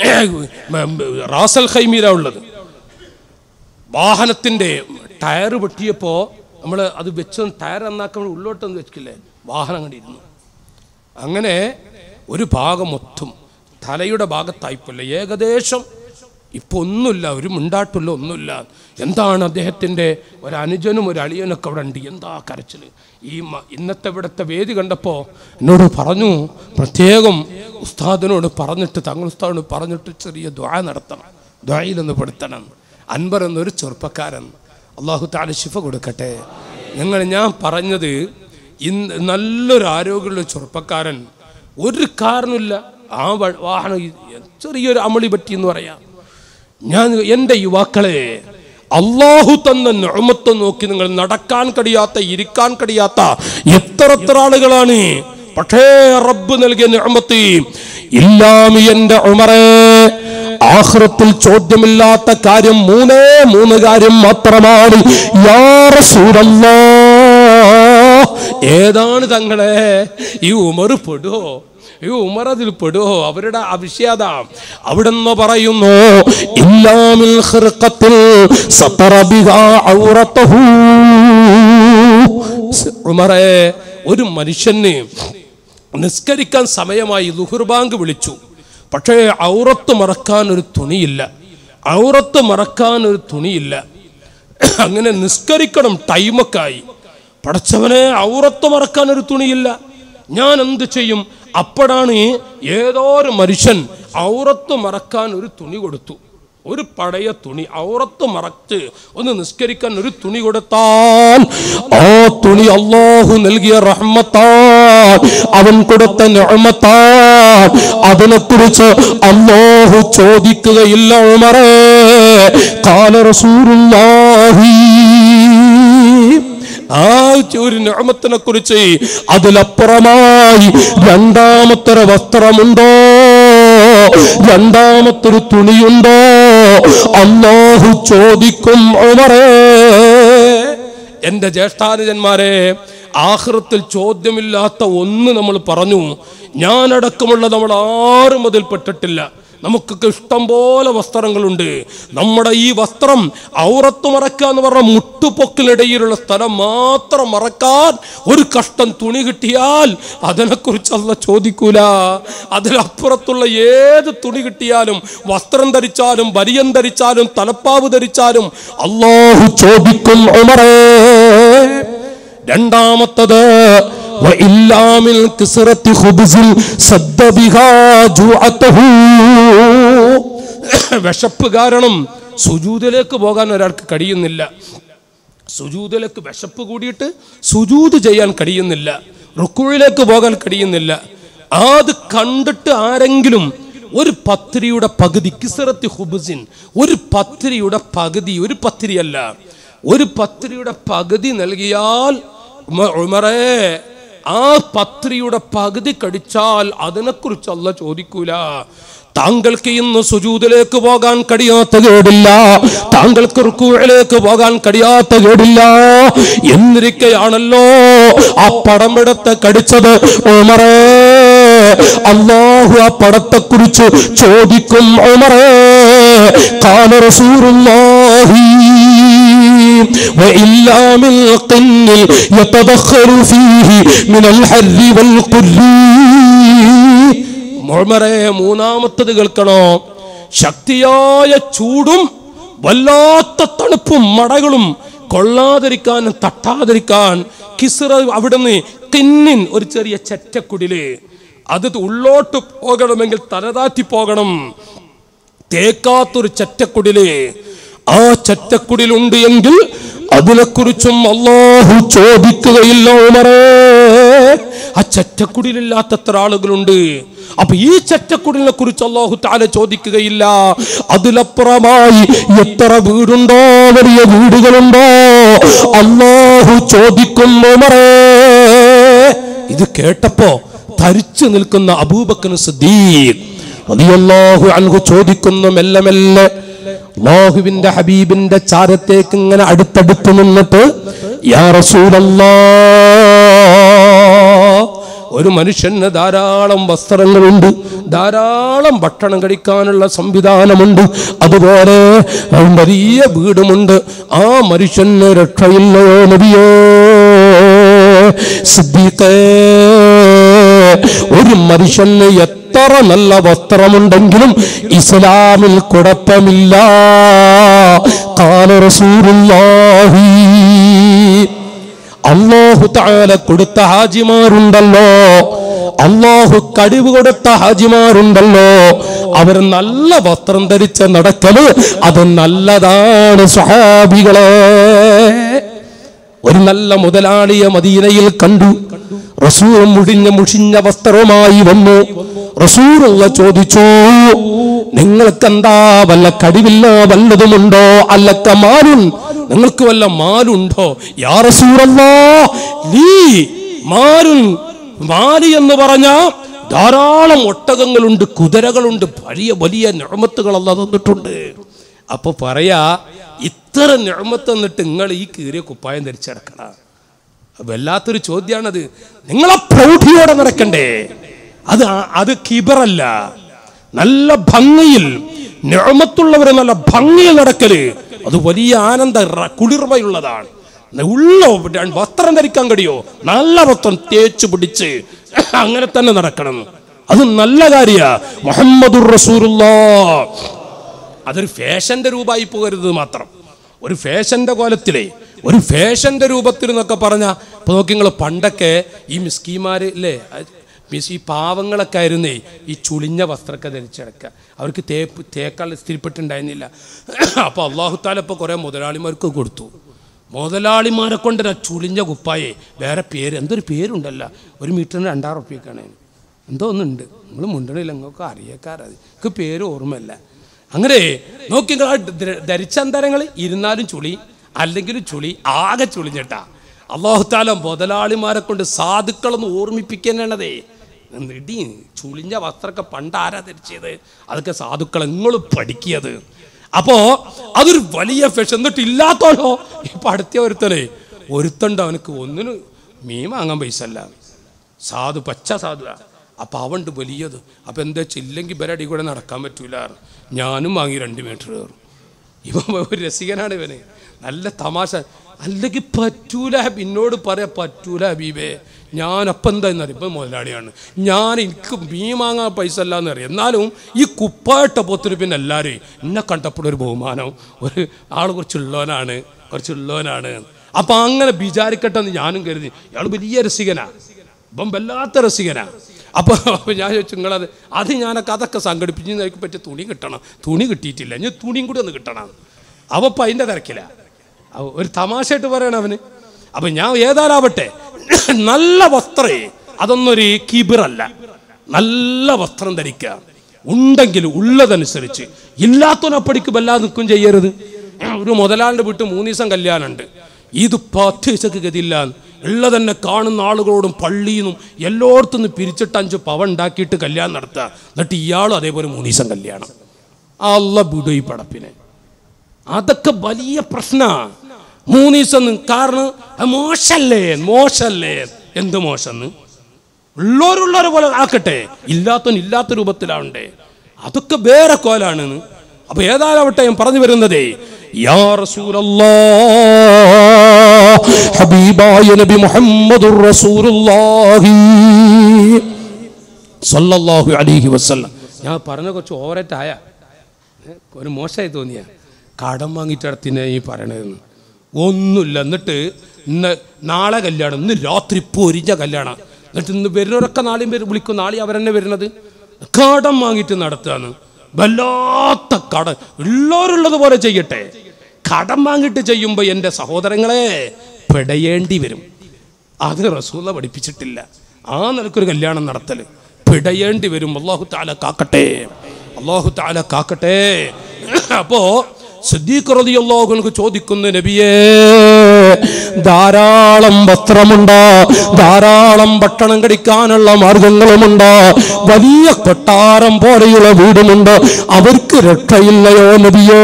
റാസൽ ഖൈമീര ഉള്ളത് വാഹനത്തിന്റെ ടയർ പൊട്ടിയപ്പോ നമ്മൾ അത് വെച്ച് ടയർ നന്നാക്കാൻ ഉള്ളോട്ടൊന്നും വെച്ചില്ലേ വാഹനം കണ്ടിരുന്നു അങ്ങനെ ഒരു ഭാഗം മൊത്തം തലയുടെ ഭാഗത്തായിപ്പല്ല ഏകദേശം ഇപ്പൊ ഒന്നുമില്ല ഒരു മുണ്ടാട്ടില്ല ഒന്നുമില്ല എന്താണ് അദ്ദേഹത്തിന്റെ ഒരു അനുജനും ഒരു അളിയനൊക്കെ അവിടെ ഉണ്ട് എന്താ കരച്ചിൽ ഈ മ- ഇന്നത്തെ ഇവിടുത്തെ വേദി കണ്ടപ്പോ എന്നോട് പറഞ്ഞു പ്രത്യേകം ഉസ്താദിനോട് പറഞ്ഞിട്ട് തങ്ങൾ ഉസ്താദിനോട് പറഞ്ഞിട്ട് ചെറിയ ദ്വാ നടത്തണം ദ്വായിലൊന്ന് പെടുത്തണം അൻവർ എന്നൊരു ചെറുപ്പക്കാരൻ അള്ളാഹു താല ശിഫ കൊടുക്കട്ടെ നിങ്ങൾ ഞാൻ പറഞ്ഞത് ഇന്ന് നല്ലൊരു ആരോഗ്യമുള്ള ചെറുപ്പക്കാരൻ ഒരു കാരണമില്ല ആ വ- വാഹനം ഈ ചെറിയൊരു അമളി പറ്റി എന്ന് പറയാം ഞാൻ എൻ്റെ യുവാക്കളെ അള്ളാഹു തന്ന നുഴമത്ത് നോക്കി നിങ്ങൾ നടക്കാൻ കഴിയാത്ത ഇരിക്കാൻ കഴിയാത്ത എത്ര എത്ര ആളുകളാണ് പക്ഷേ റബ്ബ് നൽകിയ നുഴമത്ത് ഇല്ലാമി എൻ്റെ ഉമറേ ആഹ്റത്തിൽ ചോദ്യമില്ലാത്ത കാര്യം മൂന്നേ മൂന്ന് കാര്യം മാത്രമാണ് യാ റസൂലല്ലാഹ്. ഏതാണ് തങ്ങളെ ഈ ഉമർ പെടുവോ ഈ ഉമർ അതിൽ പെടുവോ അവരുടെ അഭിഷേദ അവിടെന്ന് പറയുന്നു ഇല്ലാമിൽ ഖിർഖത്തിൽ സതറ ബിഹാ ഔറത്തഹു ഉമറേ ഒരു മനുഷ്യന് നിസ്കരിക്കാൻ സമയമായി ലുഹുർ ബാങ്ക് വിളിച്ചു പക്ഷേ ഔറത്ത് മറക്കാൻ ഒരു തുണിയില്ല ഔറത്ത് മറക്കാൻ ഒരു തുണിയില്ല അങ്ങനെ നിസ്കരിക്കണം ടൈമൊക്കെ ആയി പടച്ചവനെ ഔറത്ത് മറക്കാൻ ഒരു തുണിയില്ല ഞാൻ എന്ത് ചെയ്യും അപ്പോഴാണ് ഏതോ ഒരു മനുഷ്യൻ ഔറത്ത് മറക്കാൻ ഒരു തുണി കൊടുത്തു ഒരു പഴയ തുണി ഔറത്ത് മറച്ച് ഒന്ന് നിസ്കരിക്കാൻ ഒരു തുണി കൊടുത്താൽ ആ തുണി അള്ളാഹു നൽകിയ റഹ്മത്താൻ അവൻ കൊടുത്ത നിഅമത്താൻ അതിനെക്കുറിച്ച് അള്ളാഹു ചോദിക്കുകയില്ല ഉമറേ കാല റസൂലുള്ളാഹി ആ ഒരു നിഅമത്തിനെ കുറിച്ച് അതിലപ്പുറമായി രണ്ടാമത്തെ ഒരു വസ്ത്രമുണ്ടോ രണ്ടാമത്തൊരു തുണിയുണ്ടോ അള്ളാഹു ചോദിക്കും ഉമറേ എന്റെ ജ്യേഷ്ഠാനുജന്മാരെ ആഹൃത്തിൽ ചോദ്യമില്ലാത്ത ഒന്ന് നമ്മൾ പറഞ്ഞു ഞാനടക്കമുള്ള നമ്മൾ ആരും അതിൽ പെട്ടിട്ടില്ല നമുക്കൊക്കെ ഇഷ്ടം പോലെ വസ്ത്രങ്ങളുണ്ട് നമ്മുടെ ഈ വസ്ത്രം ഔറത്ത് മറക്കുക എന്ന് പറഞ്ഞ മുട്ടുപൊക്കിനിടയിലുള്ള സ്ഥലം മാത്രം മറക്കാൻ ഒരു കഷ്ടം തുണി കിട്ടിയാൽ അതിനെക്കുറിച്ച് അല്ല ചോദിക്കൂല അതിനപ്പുറത്തുള്ള ഏത് തുണി കിട്ടിയാലും വസ്ത്രം ധരിച്ചാലും ബരിയൻ ധരിച്ചാലും തലപ്പാവ് ധരിച്ചാലും അള്ളാഹു ചോദിക്കും ഉമറേ രണ്ടാമത്തത് വഇല്ലാമിൽ കിസ്റത്തി ഖുബ്സിൽ സദ്ദ ബിഹാ ജുഅതഹു വിശപ്പ് കാരണം സുജൂദിലേക്ക് പോകാൻ ഒരാൾക്ക് കഴിയുന്നില്ല സുജൂദിലേക്ക് വിശപ്പ് കൂടിയിട്ട് സുജൂദ് ചെയ്യാൻ കഴിയുന്നില്ല റുക്കുഴിലേക്ക് പോകാൻ കഴിയുന്നില്ല അത് കണ്ടിട്ട് ആരെങ്കിലും ഒരു പത്തിരിയുടെ പകുതി കിസറത്തി ഹുബസിൻ ഒരു പത്തിരിയുടെ പകുതി ഒരു പത്തിരിയല്ല ഒരു പത്തിരിയുടെ പകുതി നൽകിയാൽ ഉമ- ഉമറേ ആ പത്രിയുടെ പകുതി കടിച്ചാൽ അതിനെക്കുറിച്ച് അല്ല ചോദിക്കൂല താങ്കൾക്ക് ഇന്ന് സുജൂദിലേക്ക് പോകാൻ കഴിയാത്ത കേടില്ല താങ്കൾക്ക് റുക്കുവിലേക്ക് പോകാൻ കഴിയാത്ത കേടില്ല എന്നിരിക്കെയാണല്ലോ ആ പടമെടുത്ത് കടിച്ചത് ഉമറേ അള്ളാഹു ആ പടത്തെക്കുറിച്ച് ചോദിക്കും ഉമറേ കാല റസൂലുള്ളാഹി وإلا من القن يتبخر فيه من الحر والقر മുഴമറെ മൂന്നാമത്തത് കേൾക്കണോ ശക്തിയായ ചൂടും വല്ലാത്ത തണുപ്പും മടകളും കൊള്ളാതിരിക്കാൻ തട്ടാതിരിക്കാൻ കിസ്റ അവിടുന്ന് കിന്നിൻ ഒരു ചെറിയ ചെറ്റക്കുടില് അത് ഉള്ളോട്ട് പോകണമെങ്കിൽ തലതാറ്റി പോകണം തേക്കാത്തൊരു ചെറ്റക്കുടില് ആ ചെറ്റക്കുടിലുണ്ട് എങ്കിൽ അതിനെക്കുറിച്ചും അള്ളാഹു ചോദിക്കുകയില്ല ഉമറേ ആ ചെറ്റക്കുടിലില്ലാത്ത എത്ര ആളുകളുണ്ട് അപ്പൊ ഈ ചെറ്റക്കുടിലിനെ കുറിച്ച് അള്ളാഹു താല ചോദിക്കുകയില്ല അതിലപ്പുറമായി എത്ര വീടുണ്ടോ വലിയ വീടുകളുണ്ടോ അള്ളാഹു ചോദിക്കും ഉമറേ ഇത് കേട്ടപ്പോ ധരിച്ചു നിൽക്കുന്ന അബൂബക്കന് സിദ്ദീഖ് റളിയല്ലാഹു അൻഹു ചോദിക്കുന്നു മെല്ലെ മെല്ലെ അള്ളാഹുവിന്റെ ഹബീബിന്റെ ചാരത്തേക്ക് ഇങ്ങനെ അടുത്തടുത്ത് നിന്നിട്ട് യാ റസൂലല്ലാ ഒരു മനുഷ്യന് ധാരാളം വസ്ത്രങ്ങളുണ്ട് ധാരാളം ഭക്ഷണം കഴിക്കാനുള്ള സംവിധാനമുണ്ട് അതുപോലെ വലിയ വീടുമുണ്ട് ആ മനുഷ്യന് രക്ഷയില്ലയോ നബിയേ സിദ്ദീഖേ ഒരു മനുഷ്യന് എത്ര നല്ല വസ്ത്രമുണ്ടെങ്കിലും ഇസ്ലാമിൽ കുഴപ്പമില്ല കാല റസൂലുള്ളാഹി അള്ളാഹു താല കൊടുത്ത ഹാജിമാരുണ്ടല്ലോ അള്ളാഹു കഴിവ് കൊടുത്ത ഹാജിമാരുണ്ടല്ലോ അവർ നല്ല വസ്ത്രം ധരിച്ച് നടക്കല് അത് നല്ലതാണ് സ്വഹാബികളെ ഒരു നല്ല മുതലാളിയെ മദീനയിൽ കണ്ടു റസൂർ മുടിഞ്ഞ മുഷിഞ്ഞ വസ്ത്രവുമായി വന്നു റസൂറുള്ള ചോദിച്ചു നിങ്ങൾക്കെന്താ വല്ല കഴിവില്ല വല്ലതുമുണ്ടോ അല്ലക്ക മാലുൻ നിങ്ങൾക്ക് വല്ല മാലുണ്ടോ യാ റസൂറല്ലാ നീ മാലുൻ മാലി എന്ന് പറഞ്ഞ ധാരാളം ഒട്ടകങ്ങളുണ്ട് കുതിരകളുണ്ട് വലിയ വലിയ നിഴമത്തുകൾ അല്ല തന്നിട്ടുണ്ട് അപ്പൊ പറയാ ഇത്ര നിഴമത്ത് എന്നിട്ട് നിങ്ങൾ ഈ കീറിയ കുപ്പായം ധരിച്ചടക്കണ വല്ലാത്തൊരു ചോദ്യമാണത് നിങ്ങളെ പ്രൗഢിയോടെ നടക്കണ്ടേ അത് ആ- അത് കിബറല്ല നല്ല ഭംഗിയിൽ നിഴമത്തുള്ളവരെ നല്ല ഭംഗിയിൽ നടക്കല് അത് വലിയ ആനന്ദ റ- കുളിർമയുള്ളതാണ് ഉള്ള രണ്ട് വസ്ത്രം ധരിക്കാൻ കഴിയോ നല്ല വസ്ത്രം തേച്ച് പിടിച്ച് അങ്ങനെ തന്നെ നടക്കണം അത് നല്ല കാര്യ മുഹമ്മദുർ റസൂലുള്ളാഹ് അതൊരു ഫാഷന്റെ രൂപമായി പോകരുത് മാത്രം ഒരു ഫാഷന്റെ കോലത്തിലേ ഒരു ഫാഷന്റെ രൂപത്തിൽ എന്നൊക്കെ പറഞ്ഞ ഇപ്പൊ നോക്കി നിങ്ങൾ പണ്ടൊക്കെ ഈ മിസ്കിമാര് അല്ലേ അത് മിസ് ഈ പാവങ്ങളൊക്കെ ആയിരുന്നേ ഈ ചുളിഞ്ഞ വസ്ത്രമൊക്കെ ധരിച്ചടക്കുക അവർക്ക് തേപ്പ് തേക്കാൾ സ്ഥിരപ്പെട്ടുണ്ടായിരുന്നില്ല അപ്പൊ അള്ളാഹുത്താല ഇപ്പൊ കുറെ മുതലാളിമാർക്ക് കൊടുത്തു മുതലാളിമാരെ കൊണ്ട് ആ ചുളിഞ്ഞ കുപ്പായേ വേറെ പേര് എന്തൊരു പേരുണ്ടല്ല ഒരു മീറ്ററിന് രണ്ടായിരം റുപ്യക്കാണ് എന്തോ ഒന്നുണ്ട് നിങ്ങൾ മുണ്ടണില്ല നിങ്ങൾക്ക് അറിയക്കാരത് എനിക്ക് പേര് ഓർമ്മയില്ല അങ്ങനെ നോക്കി നിങ്ങൾ ആ ധ- ധരിച്ച അന്തരങ്ങൾ ഇരുന്നാലും ചുളി അല്ലെങ്കിലും ചുളി ആകെ ചുളിഞ്ഞിട്ടാ അള്ളാഹുത്താല മുതലാളിമാരെ കൊണ്ട് സാധുക്കളൊന്ന് ഓർമ്മിപ്പിക്കാനാണതേ ഇടി ചുളിഞ്ഞ വസ്ത്രമൊക്കെ പണ്ട് ആരാ ധരിച്ചത് അതൊക്കെ സാധുക്കൾ നിങ്ങൾ പഠിക്കിയത് അപ്പോ അതൊരു വലിയ ഫെഷൻ എന്നിട്ട് ഇല്ലാത്തോലോ ഇപ്പൊ അടുത്ത ഒരുത്തനെ ഒരുത്തണ്ട് അവനക്ക് ഒന്നിന് മീൻ വാങ്ങാൻ പൈസ അല്ല സാധു പച്ച സാധു അപ്പം അവണ്ട് വലിയത് അപ്പം എന്താ ചില്ലെങ്കിൽ ഇവരടി കൂടെ നടക്കാൻ പറ്റൂല ഞാനും വാങ്ങി രണ്ട് മീറ്റർ കയറും ഇവൻ ഒരു രസികനാണ് ഇവന് നല്ല തമാശ അല്ലെങ്കിൽ പറ്റൂല എന്നോട് പറയാ പറ്റൂല ഹബീബേ ഞാൻ അപ്പം എന്താ എന്നറിയാം ഇപ്പം മുതലാളിയാണ് ഞാൻ എനിക്ക് മീൻ വാങ്ങാൻ പൈസ അല്ല എന്നറിയാം എന്നാലും ഈ കുപ്പായിട്ട പൊത്തിന് പിന്നെ എല്ലാവരും എന്നെ കണ്ടപ്പോൾ ഒരു ബഹുമാനം ഒരു ആൾ കുറച്ചുള്ളവനാണ് കുറച്ചുള്ളവനാണ് അപ്പം അങ്ങനെ വിചാരിക്കട്ടെ എന്ന് ഞാനും കരുതി ഇയാൾ വലിയ രസികനാ ഇപ്പം വല്ലാത്ത രസികനാ അപ്പോൾ ഞാൻ ചോദിച്ചു നിങ്ങളത് അത് ഞാനൊക്കെ അതൊക്കെ സംഘടിപ്പിച്ച് എനിക്ക് പറ്റിയ തുണി കിട്ടണം തുണി കിട്ടിയിട്ടില്ല ഞാൻ തുണിയും കൂടി ഒന്ന് കിട്ടണം അവ ഇപ്പം അതിൻ്റെ തിരക്കില്ല അവ ഒരു തമാശയായിട്ട് പറയണം അവന് അപ്പം ഞാൻ ഏതാലാവട്ടെ നല്ല വസ്ത്രേ അതൊന്നൊരു കിബിറല്ല നല്ല വസ്ത്രം ധരിക്കുക ഉണ്ടെങ്കിൽ ഉള്ളതനുസരിച്ച് ഇല്ലാത്തവനപ്പടിക്ക് വല്ലാതെ നിൽക്കും ചെയ്യരുത് ഒരു മുതലാളിൻ്റെ വീട്ടിൽ മൂന്ന് ദിവസം കല്യാണമുണ്ട് ഇത് പത്ത് ദിവസക്ക് ഗതിയില്ല ഉള്ള തന്നെ കാണുന്ന ആളുകളോടും പള്ളിയിൽ നിന്നും എല്ലായിടത്തുനിന്ന് പിരിച്ചിട്ട് അഞ്ച് പവ ഉണ്ടാക്കിയിട്ട് കല്യാണം നടത്തുക എന്നിട്ട് ഇയാളും അതേപോലെ മൂന്ന് ദിവസം കല്യാണം അല്ല വിടും ഈ പടപ്പിനെ അതൊക്കെ വലിയ പ്രശ്ന മൂന്ന് ദിവസം നി- കാരണം അത് മോശല്ലേ മോശല്ലേ എന്ത് മോശന്ന് ഉള്ളവരുള്ളവർ പോലെ ആക്കട്ടെ ഇല്ലാത്തവൻ ഇല്ലാത്ത രൂപത്തിലാവണ്ടേ അതൊക്കെ വേറെ കോലാണ് അപ്പൊ ഏതായാലാവട്ടെ ഞാൻ പറഞ്ഞു വരുന്നതേ യാ റസൂലല്ലാ ഹബീബായ നബി മുഹമ്മദുർ റസൂലുള്ളാഹി സല്ലല്ലാഹു അലൈഹി വസല്ലം ഞാൻ പറഞ്ഞ കുറച്ച് ഓവറേറ്റായ ഒരു മോശമായി തോന്നിയ കടം വാങ്ങിയിട്ടടത്തിനെ ഈ പറയണതെന്ന് ഒന്നുമില്ല എന്നിട്ട് ഇന്ന് നാളെ കല്യാണം ഇന്ന് രാത്രി പൊരിഞ്ഞ കല്യാണം എന്നിട്ട് ഇന്ന് വരുന്നവരൊക്കെ നാളെയും പേര് വിളിക്കും നാളെ അവരെന്നെ വരുന്നത് കടം വാങ്ങിയിട്ട് നടത്തുകയാണ് വല്ലാത്ത കട ഉള്ളവരുള്ളത് പോലെ ചെയ്യട്ടെ കടം വാങ്ങിയിട്ട് ചെയ്യുമ്പോൾ എൻ്റെ സഹോദരങ്ങളെ പിടയേണ്ടി വരും അത് റസൂല പഠിപ്പിച്ചിട്ടില്ല ആ നിലക്കൊരു കല്യാണം നടത്തൽ പിടയേണ്ടി വരും അള്ളാഹു താല കാക്കട്ടെ അള്ളാഹു താല കാക്കട്ടെ അപ്പോ സിദ്ദീഖ് റളിയല്ലാഹു അൻഹു ചോദിക്കുന്നു നബിയേ ധാരാളം വസ്ത്രമുണ്ട് ധാരാളം ഭക്ഷണം കഴിക്കാനുള്ള മാർഗങ്ങളുമുണ്ട് വലിയ കൊട്ടാരം പോലെയുള്ള വീടുമുണ്ട് അവർക്ക് രക്ഷയില്ലയോ നബിയേ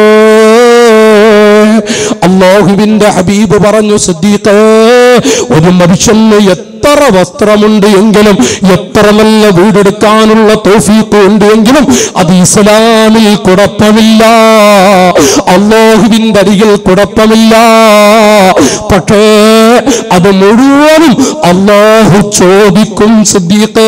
അള്ളാഹുവിന്റെ ഹബീബ് പറഞ്ഞു സിദ്ദീഖേ ഒരു മനുഷ്യന് എത്ര വസ്ത്രമുണ്ട് എങ്കിലും എത്ര നല്ല വീടെടുക്കാനുള്ള തോഫീക്ക് ഉണ്ട് എങ്കിലും അത് ഇസ്ലാമിൽ കുഴപ്പമില്ല അള്ളാഹുവിന്റെ അരികിൽ കുഴപ്പമില്ല പക്ഷേ അത് മുഴുവനും അള്ളാഹു ചോദിക്കും സിദ്ദീഖേ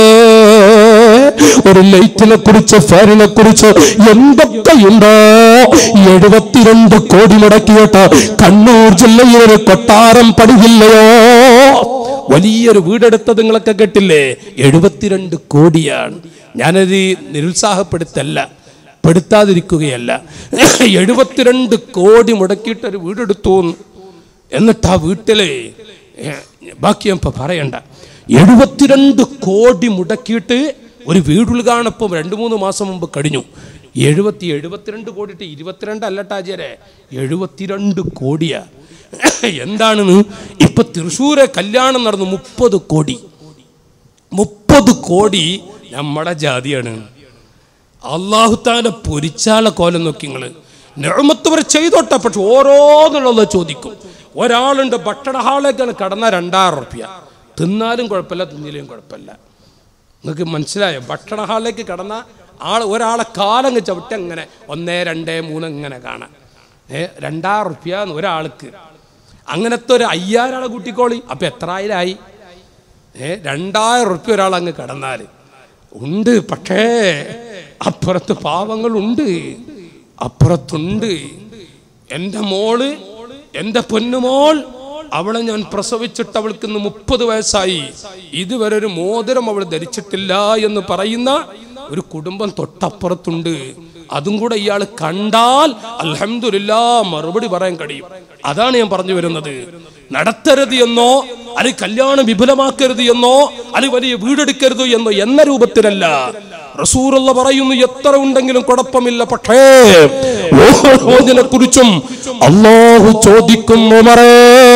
ഒരു ലൈറ്റിനെ കുറിച്ച് ഫാനിനെ കുറിച്ച് എന്തൊക്കെയുണ്ടോ എഴുപത്തിരണ്ട് കോടി മുടക്കിയിട്ട് കണ്ണൂർ ജില്ലയിൽ ഒരു കൊട്ടാരം പണിയില്ലയോ വലിയൊരു വീടെടുത്തത് നിങ്ങളൊക്കെ കേട്ടില്ലേ എഴുപത്തിരണ്ട് കോടിയാണ് ഞാനത് നിരുത്സാഹപ്പെടുത്തല്ല പെടുത്താതിരിക്കുകയല്ല എഴുപത്തിരണ്ട് കോടി മുടക്കിയിട്ട് ഒരു വീടെടുത്തു എന്ന്. എന്നിട്ട് ആ വീട്ടിലെ ഏ, ബാക്കി ഞാൻ ഇപ്പൊ പറയണ്ട എഴുപത്തിരണ്ട് കോടി മുടക്കിയിട്ട് ഒരു വീടുൽകാണപ്പം രണ്ട് മൂന്ന് മാസം മുമ്പ് കഴിഞ്ഞു എഴുപത്തി എഴുപത്തിരണ്ട് കോടിയിട്ട് ഇരുപത്തിരണ്ട് അല്ലട്ടാചാരെ എഴുപത്തിരണ്ട് കോടിയാ എന്താണെന്ന് ഇപ്പൊ തൃശ്ശൂരെ കല്യാണം നടന്നു മുപ്പത് കോടി മുപ്പത് കോടി നമ്മുടെ ജാതിയാണ് അള്ളാഹുത്താല പൊരിച്ചാളെ കോലം നോക്കി നിങ്ങള് നിഴമത്ത് വരെ ചെയ്തോട്ടെ പക്ഷെ ഓരോന്നുള്ളത് ചോദിക്കും ഒരാളുണ്ട് ഭക്ഷണ ഹാളിലേക്കാണ് കടന്ന രണ്ടായിരം റുപ്യ തിന്നാലും കുഴപ്പമില്ല തിന്നില്ലേലും കുഴപ്പമില്ല നിങ്ങൾക്ക് മനസ്സിലായോ ഭക്ഷണ ഹാളിലേക്ക് കടന്ന ആൾ ഒരാളെ കാലങ്ങ് ചവിട്ടി അങ്ങനെ ഒന്നേ രണ്ടേ മൂന്ന് ഇങ്ങനെ കാണാം ഏ രണ്ടായിരം റുപ്യ ഒരാൾക്ക് അങ്ങനത്തെ ഒരു അയ്യായിരം ആളെ കൂട്ടിക്കോളി അപ്പൊ എത്ര ആയിരമായി ഏ രണ്ടായിരം റുപ്യ ഒരാൾ അങ്ങ് കടന്നാൽ ഉണ്ട് പക്ഷേ അപ്പുറത്ത് പാവങ്ങളുണ്ട് അപ്പുറത്തുണ്ട് എൻ്റെ മോള് എൻ്റെ പൊന്നുമോൾ അവളെ ഞാൻ പ്രസവിച്ചിട്ട് അവൾക്ക് ഇന്ന് മുപ്പത് വയസ്സായി ഇതുവരെ ഒരു മോതിരം അവൾ ധരിച്ചിട്ടില്ല എന്ന് പറയുന്ന ഒരു കുടുംബം തൊട്ടപ്പുറത്തുണ്ട് അതും കൂടെ ഇയാൾ കണ്ടാൽ അൽഹംദുലില്ലാ മറുപടി പറയാൻ കഴിയും അതാണ് ഞാൻ പറഞ്ഞു വരുന്നത് നടത്തരുത് എന്നോ അല്ലെങ്കിൽ കല്യാണം വിപുലമാക്കരുത് എന്നോ അല്ലെങ്കിൽ വലിയ വീടെടുക്കരുത് എന്നോ എന്ന രൂപത്തിലല്ല റസൂറുള്ള പറയുന്നു എത്ര ഉണ്ടെങ്കിലും കുഴപ്പമില്ല പക്ഷേ ഓരോന്നിനെ കുറിച്ചും അള്ളാഹു ചോദിക്കും ഉമറേ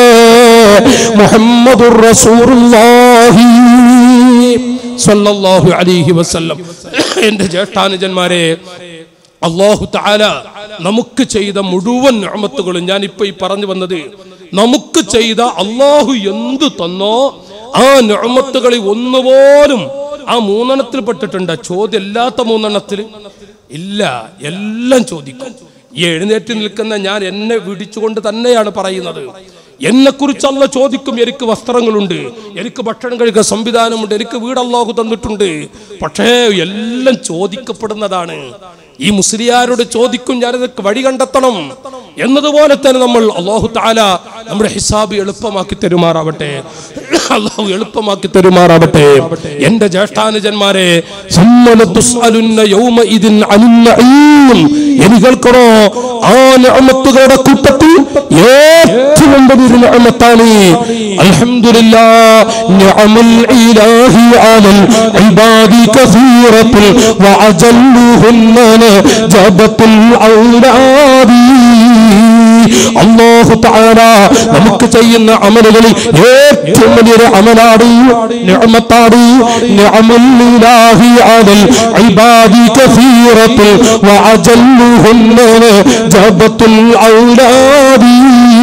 മുഹമ്മദുർ റസൂലുള്ളാഹി സ്വല്ലല്ലാഹു അലൈഹി വസല്ലം എന്റെ ജ്യേഷ്ഠാനുജന്മാരെ അള്ളാഹു താല നമുക്ക് ചെയ്ത മുഴുവൻ നിഅമത്തുകളും ഞാൻ ഇപ്പൊ ഈ പറഞ്ഞു വന്നത് നമുക്ക് ചെയ്ത അള്ളാഹു എന്തു തന്നോ ആ നിഅമത്തുകളിൽ ഒന്നുപോലും ആ മൂന്നെണ്ണത്തിൽ പെട്ടിട്ടുണ്ട് ചോദ്യം അല്ലാത്ത മൂന്നെണ്ണത്തിൽ ഇല്ല എല്ലാം ചോദിക്കും ഈ എഴുന്നേറ്റ് നിൽക്കുന്ന ഞാൻ എന്നെ വിടിച്ചുകൊണ്ട് തന്നെയാണ് പറയുന്നത് എന്നെ കുറിച്ച് അല്ല ചോദിക്കും എനിക്ക് വസ്ത്രങ്ങളുണ്ട് എനിക്ക് ഭക്ഷണം കഴിക്കാൻ സംവിധാനമുണ്ട് എനിക്ക് വീട് അള്ളാഹു തന്നിട്ടുണ്ട് പക്ഷേ എല്ലാം ചോദിക്കപ്പെടുന്നതാണ് ഈ മുസ്ലിയാരോട് ചോദിക്കും ഞാനിതൊക്കെ വഴി കണ്ടെത്തണം എന്നതുപോലെ തന്നെ നമ്മൾ അള്ളാഹു താല നമ്മുടെ ഹിസാബ് എളുപ്പമാക്കി തരുമാറാവട്ടെ അള്ളാഹു എളുപ്പമാക്കി തരുമാറാവട്ടെ എന്റെ ജ്യേഷ്ഠാനുജന്മാരെ എനിക്കോ ആ നിഅമത്തുകളുടെ കൂട്ടത്തിൽ ഏറ്റവും വലിയൊരു നിഅമത്താണ് അൽഹംദുലില്ലാ നിഅമുൽ ഇലാഹി അലൽ ഇബാദി കസീറത്തുൽ വഅജല്ലുഹുന്ന ജബത്തുൽ ഔലാദി അല്ലാഹു തആല നമുക്ക് ചെയ്യുന്ന അമലുകളിൽ ഏറ്റവും വലിയൊരു അമലാണ് നിഅമത്താണ് നിഅമുൽ ഇലാഹി അലൽ ഇബാദി കസീറത്തുൽ വഅജല്ലുഹുന്ന ജബത്തുൽ ഔലാദി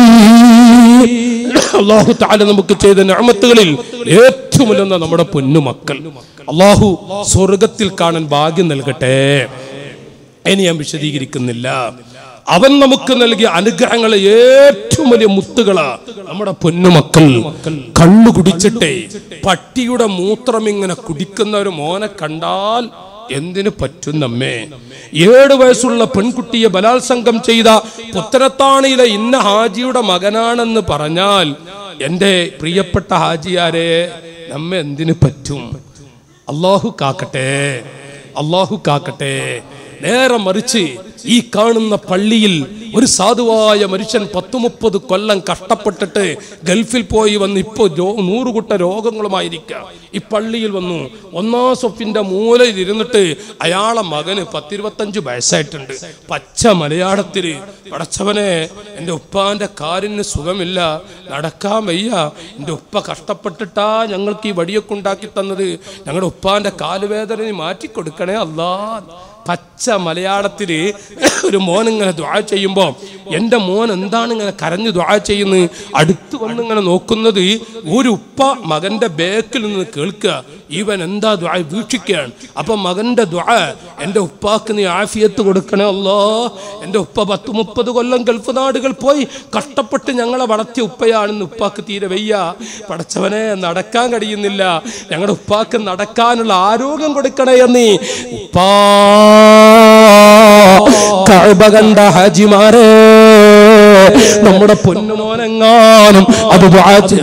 അള്ളാഹു താല നമുക്ക് ചെയ്ത നിഅമത്തുകളിൽ ഏറ്റവും വലുന്ന നമ്മുടെ പൊന്നുമക്കൾ അള്ളാഹു സ്വർഗത്തിൽ കാണാൻ ഭാഗ്യം നൽകട്ടെ ഇനി ഞാൻ വിശദീകരിക്കുന്നില്ല അവൻ നമുക്ക് നൽകിയ അനുഗ്രഹങ്ങളെ ഏറ്റവും വലിയ മുത്തുകളാ നമ്മുടെ പൊന്നുമക്കൾ കണ്ണു കുടിച്ചിട്ടേ പട്ടിയുടെ മൂത്രം ഇങ്ങനെ കുടിക്കുന്ന ഒരു മോനെ കണ്ടാൽ എന്തിനു പറ്റും നമ്മെ ഏഴ് വയസ്സുള്ള പെൺകുട്ടിയെ ബലാത്സംഗം ചെയ്ത പുത്തനത്താണിയിലെ ഇന്ന ഹാജിയുടെ മകനാണെന്ന് പറഞ്ഞാൽ എൻ്റെ പ്രിയപ്പെട്ട ഹാജിയാരെ നമ്മെ എന്തിനു പറ്റും അള്ളാഹു കാക്കട്ടെ അള്ളാഹു കാക്കട്ടെ നേരെ മറിച്ച് ഈ കാണുന്ന പള്ളിയിൽ ഒരു സാധുവായ മനുഷ്യൻ പത്ത് മുപ്പത് കൊല്ലം കഷ്ടപ്പെട്ടിട്ട് ഗൾഫിൽ പോയി വന്ന് ഇപ്പോൾ നൂറുകൂട്ട രോഗങ്ങളുമായിരിക്കുക ഈ പള്ളിയിൽ വന്നു ഒന്നാം സൊഫിന്റെ മൂലയിൽ ഇരുന്നിട്ട് അയാളെ മകന് പത്തിരുപത്തഞ്ച് വയസ്സായിട്ടുണ്ട് പച്ച മലയാളത്തിൽ പടച്ചവനെ എൻ്റെ ഉപ്പാന്റെ കാലിന് സുഖമില്ല നടക്കാൻ വയ്യ എൻ്റെ ഉപ്പ കഷ്ടപ്പെട്ടിട്ടാ ഞങ്ങൾക്ക് ഈ വടിയൊക്കെ ഉണ്ടാക്കി തന്നത് ഞങ്ങളുടെ ഉപ്പാന്റെ കാലുവേദന മാറ്റി കൊടുക്കണേ അല്ലാ പച്ച മലയാളത്തില് ഒരു മോൻ ഇങ്ങനെ ദ്വാ ചെയ്യുമ്പോൾ എൻ്റെ മോൻ എന്താണ് ഇങ്ങനെ കരഞ്ഞു ദ്വാ ചെയ്യുന്നത് അടുത്ത് വന്ന് ഇങ്ങനെ നോക്കുന്നത് ഒരു ഉപ്പ മകന്റെ ബേക്കിൽ നിന്ന് കേൾക്കുക ഇവൻ എന്താ ദ്വാ വീക്ഷിക്കുകയാണ് അപ്പൊ മകന്റെ ദ്വാ എൻ്റെ ഉപ്പാക്ക് നീ ആഫിയത്ത് കൊടുക്കണേ അല്ലോ എൻ്റെ ഉപ്പ പത്ത് മുപ്പത് കൊല്ലം ഗൾഫ് നാടുകൾ പോയി കഷ്ടപ്പെട്ട് ഞങ്ങളെ വളർത്തിയ ഉപ്പയാണെന്ന് ഉപ്പാക്ക് തീരെ വയ്യ പടച്ചവനെ നടക്കാൻ കഴിയുന്നില്ല ഞങ്ങളുടെ ഉപ്പാക്ക് നടക്കാനുള്ള ആരോഗ്യം കൊടുക്കണേ എന്നീ ഉപ്പാ കഅബ കണ്ട ഹാജിമാരെ നമ്മുടെ പൊന്നുമോനെങ്ങാനും അത് ദുആ ചെയ്-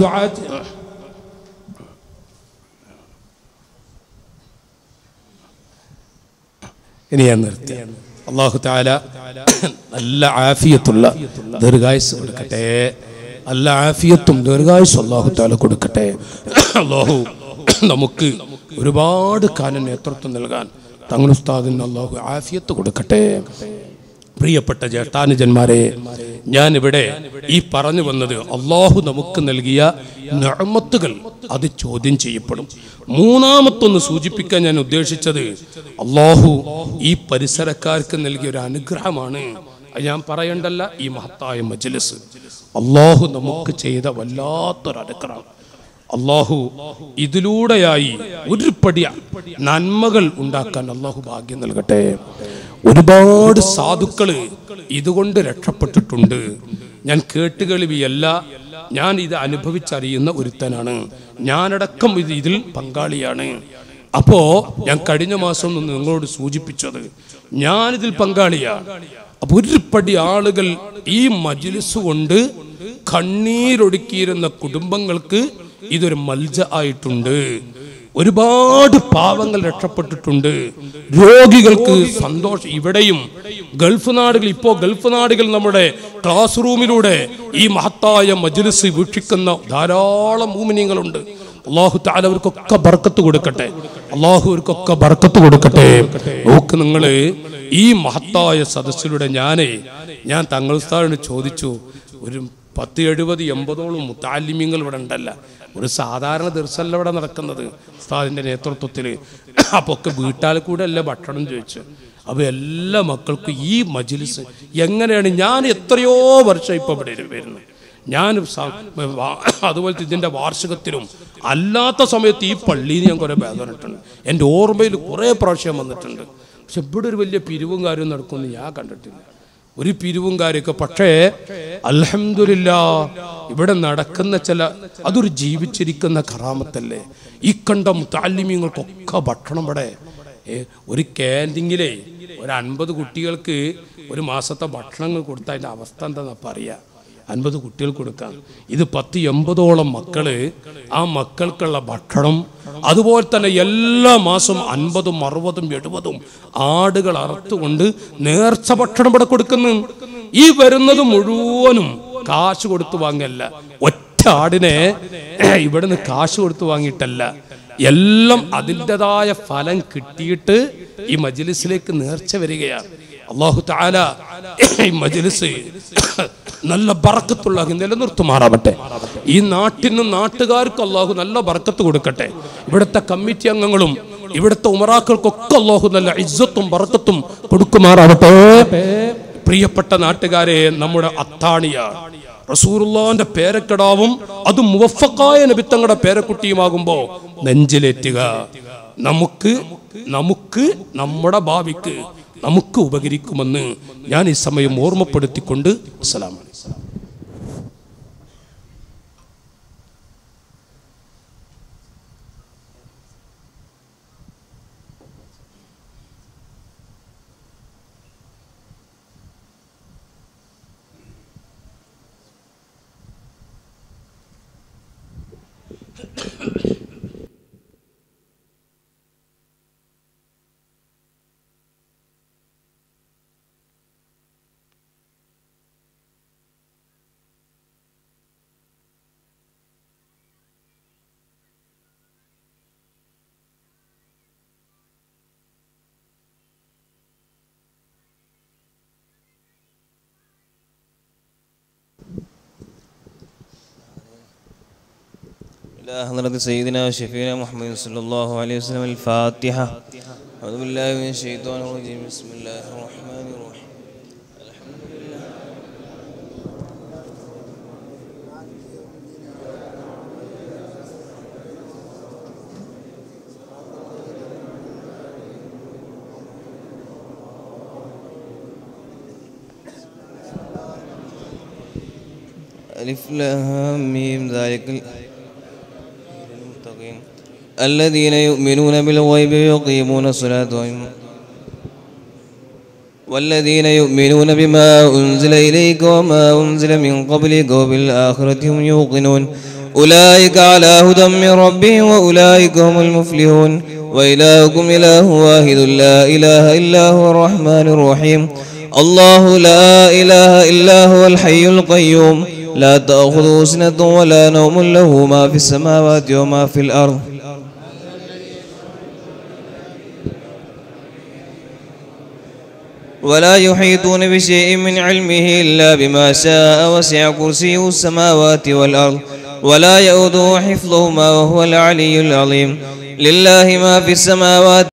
ഇനി ഞാൻ നിർത്തി അള്ളാഹു താല നല്ല ആഫിയത്തുള്ള ദീർഘായുസ് കൊടുക്കട്ടെ നല്ല ആഫിയത്തും ദീർഘായുസ് അള്ളാഹു താല കൊടുക്കട്ടെ അള്ളാഹു നമുക്ക് ഒരുപാട് കാലം നേതൃത്വം നൽകാൻ തങ്ങളുസ്താദിന് അള്ളാഹു ആഫിയത്ത് കൊടുക്കട്ടെ പ്രിയപ്പെട്ട ജ്യേഷ്ഠാനുജന്മാരെ ഞാൻ ഇവിടെ ഈ പറഞ്ഞു വന്നത് അള്ളാഹു നമുക്ക് നൽകിയ നഅമത്തുകൾ അത് ചോദ്യം ചെയ്യപ്പെടും മൂന്നാമത്തൊന്ന് സൂചിപ്പിക്കാൻ ഞാൻ ഉദ്ദേശിച്ചത് അള്ളാഹു ഈ പരിസരക്കാർക്ക് നൽകിയ ഒരു അനുഗ്രഹമാണ് അത് ഞാൻ പറയണ്ടല്ല ഈ മഹത്തായ മജ്ലിസ് അള്ളാഹു നമുക്ക് ചെയ്ത വല്ലാത്തൊരു അനുഗ്രഹം അള്ളാഹു ഇതിലൂടെയായി ഒരു പടി നന്മകൾ ഉണ്ടാക്കാൻ അള്ളാഹു ഭാഗ്യം നൽകട്ടെ ഒരുപാട് സാധുക്കള് ഇതുകൊണ്ട് രക്ഷപ്പെട്ടിട്ടുണ്ട് ഞാൻ കേട്ടുകേൾവിയല്ല ഞാൻ ഇത് അനുഭവിച്ചറിയുന്ന ഒരുത്തനാണ് ഞാനടക്കം ഇത് ഇതിൽ പങ്കാളിയാണ് അപ്പോ ഞാൻ കഴിഞ്ഞ മാസം ഒന്ന് നിങ്ങളോട് സൂചിപ്പിച്ചത് ഞാനിതിൽ പങ്കാളിയാണ് അപ്പൊ ഒരു പടി ആളുകൾ ഈ മജിലിസ് കൊണ്ട് കണ്ണീരൊടുക്കിയിരുന്ന കുടുംബങ്ങൾക്ക് ഇതൊരു മൽജ ആയിട്ടുണ്ട് ഒരുപാട് പാവങ്ങൾ രക്ഷപ്പെട്ടിട്ടുണ്ട് രോഗികൾക്ക് സന്തോഷം ഇവിടെയും ഗൾഫ് നാടുകൾ ഇപ്പോ ഗൾഫ് നാടുകൾ നമ്മുടെ ക്ലാസ് റൂമിലൂടെ ഈ മഹത്തായ മജ്ലിസ് വീക്ഷിക്കുന്ന ധാരാളം മൂമിനിയങ്ങളുണ്ട് അള്ളാഹു താല അവർക്കൊക്കെ ബർക്കത്ത് കൊടുക്കട്ടെ അള്ളാഹു അവർക്കൊക്കെ ബർക്കത്ത് കൊടുക്കട്ടെ നോക്ക് നിങ്ങള് ഈ മഹത്തായ സദസ്സിലൂടെ ഞാനേ ഞാൻ തങ്ങൾ സ്ഥാനം ചോദിച്ചു ഒരു പത്ത് എഴുപത് എൺപതോളം മുത്താലിമ്യങ്ങൾ ഇവിടെ ഉണ്ടല്ല ഒരു സാധാരണ ദർശനല്ല ഇവിടെ നടക്കുന്നത് ഉസ്താദിന്റെ നേതൃത്വത്തിൽ അപ്പൊ ഒക്കെ വീട്ടാൽ കൂടെ അല്ല ഭക്ഷണം ചോദിച്ചു അപ്പൊ എല്ലാ മക്കൾക്കും ഈ മജിലിസ് എങ്ങനെയാണ് ഞാൻ എത്രയോ വർഷം ഇപ്പൊ ഇവിടെ വരുന്നത് ഞാൻ സ- വാ- അതുപോലത്തെ ഇതിന്റെ വാർഷികത്തിലും അല്ലാത്ത സമയത്ത് ഈ പള്ളിയിൽ ഞാൻ കുറേ ബാഗ് കണ്ടിട്ടുണ്ട് എൻ്റെ ഓർമ്മയിൽ കുറേ പ്രാവശ്യം വന്നിട്ടുണ്ട് പക്ഷെ ഇവിടെ ഒരു വലിയ പിരിവും കാര്യവും നടക്കുമെന്ന് ഞാൻ കണ്ടിട്ടില്ല ഒരു പിരിവും കാര്യമൊക്കെ പക്ഷേ അൽഹംദുലില്ല ഇവിടെ നടക്കുന്ന ചില അതൊരു ജീവിച്ചിരിക്കുന്ന കറാമത്തല്ലേ ഈ കണ്ട മുത്താലിമ്യങ്ങൾക്കൊക്കെ ഭക്ഷണം ഇവിടെ ഏ, ഒരു ക്യാൻറ്റീനിലേ ഒരു അൻപത് കുട്ടികൾക്ക് ഒരു മാസത്തെ ഭക്ഷണങ്ങൾ കൊടുത്ത അതിൻ്റെ അവസ്ഥ എന്താണെന്ന് പറയാ അൻപത് കുട്ടികൾ കൊടുക്കാം ഇത് പത്ത് എൺപതോളം മക്കള് ആ മക്കൾക്കുള്ള ഭക്ഷണം അതുപോലെ തന്നെ എല്ലാ മാസവും അൻപതും അറുപതും എഴുപതും ആടുകൾ അറുത്തുകൊണ്ട് നേർച്ച ഭക്ഷണം ഇവിടെ കൊടുക്കുന്നു ഈ വരുന്നത് മുഴുവനും കാശ് കൊടുത്തു വാങ്ങല്ല ഒറ്റ ആടിനെ ഇവിടുന്ന് കാശ് കൊടുത്തു വാങ്ങിയിട്ടല്ല എല്ലാം അതിൻ്റെതായ ഫലം കിട്ടിയിട്ട് ഈ മജ്ലിസിലേക്ക് നേർച്ച വരികയാണ് അള്ളാഹു താല ഈ മജ്ലിസ് നല്ല ബറക്കത്തുള്ള നിലനിർത്തുമാറാവട്ടെ ഈ നാട്ടിനും നാട്ടുകാർക്കും അള്ളാഹു നല്ല ബറക്കത്ത് കൊടുക്കട്ടെ ഇവിടുത്തെ കമ്മിറ്റി അംഗങ്ങളും ഇവിടുത്തെ ഉമറാക്കൾക്കൊക്കെ അള്ളാഹു നല്ല ഇജ്ജത്തും ബറക്കത്തും കൊടുക്കുമാറാവട്ടെ പ്രിയപ്പെട്ട നാട്ടുകാരെ നമ്മുടെ അത്താണിയാണ് റസൂറുള്ളാന്റെ പേരക്കിടാവും അത് മുവഫക്കായ നബിത്തങ്ങളുടെ പേരക്കുട്ടിയുമാകുമ്പോ നെഞ്ചിലേറ്റുക നമുക്ക് നമുക്ക് നമ്മുടെ ഭാവിക്ക് നമുക്ക് ഉപകരിക്കുമെന്ന് ഞാൻ ഈ സമയം ഓർമ്മപ്പെടുത്തിക്കൊണ്ട് അസ്സലാമു അലൈക്കും إلى حضرة سيدنا وشفينا محمد صلى الله عليه وسلم الفاتحة أعوذ بالله من الشيطان الرجيم بسم الله الرحمن الرحيم ألف لام ميم ذلك ال- المتقين الذين يؤمنون بالغيب ويقيمون الصلاة ومما والذين يؤمنون بما أنزل إليك وما أنزل من قبلك وبالآخرة هم يوقنون أولئك على هدى من ربهم وأولئك هم المفلحون وإلهكم إله واحد لا إله إلا هو الرحمن الرحيم الله لا إله إلا هو الحي القيوم لا تأخذه سنة ولا نوم له ما في السماوات وما في الأرض ولا يحيطون بشيء من علمه إلا بما شاء وسع كرسيه السماوات والأرض ولا يؤوده حفظهما وهو العلي العظيم لله ما في السماوات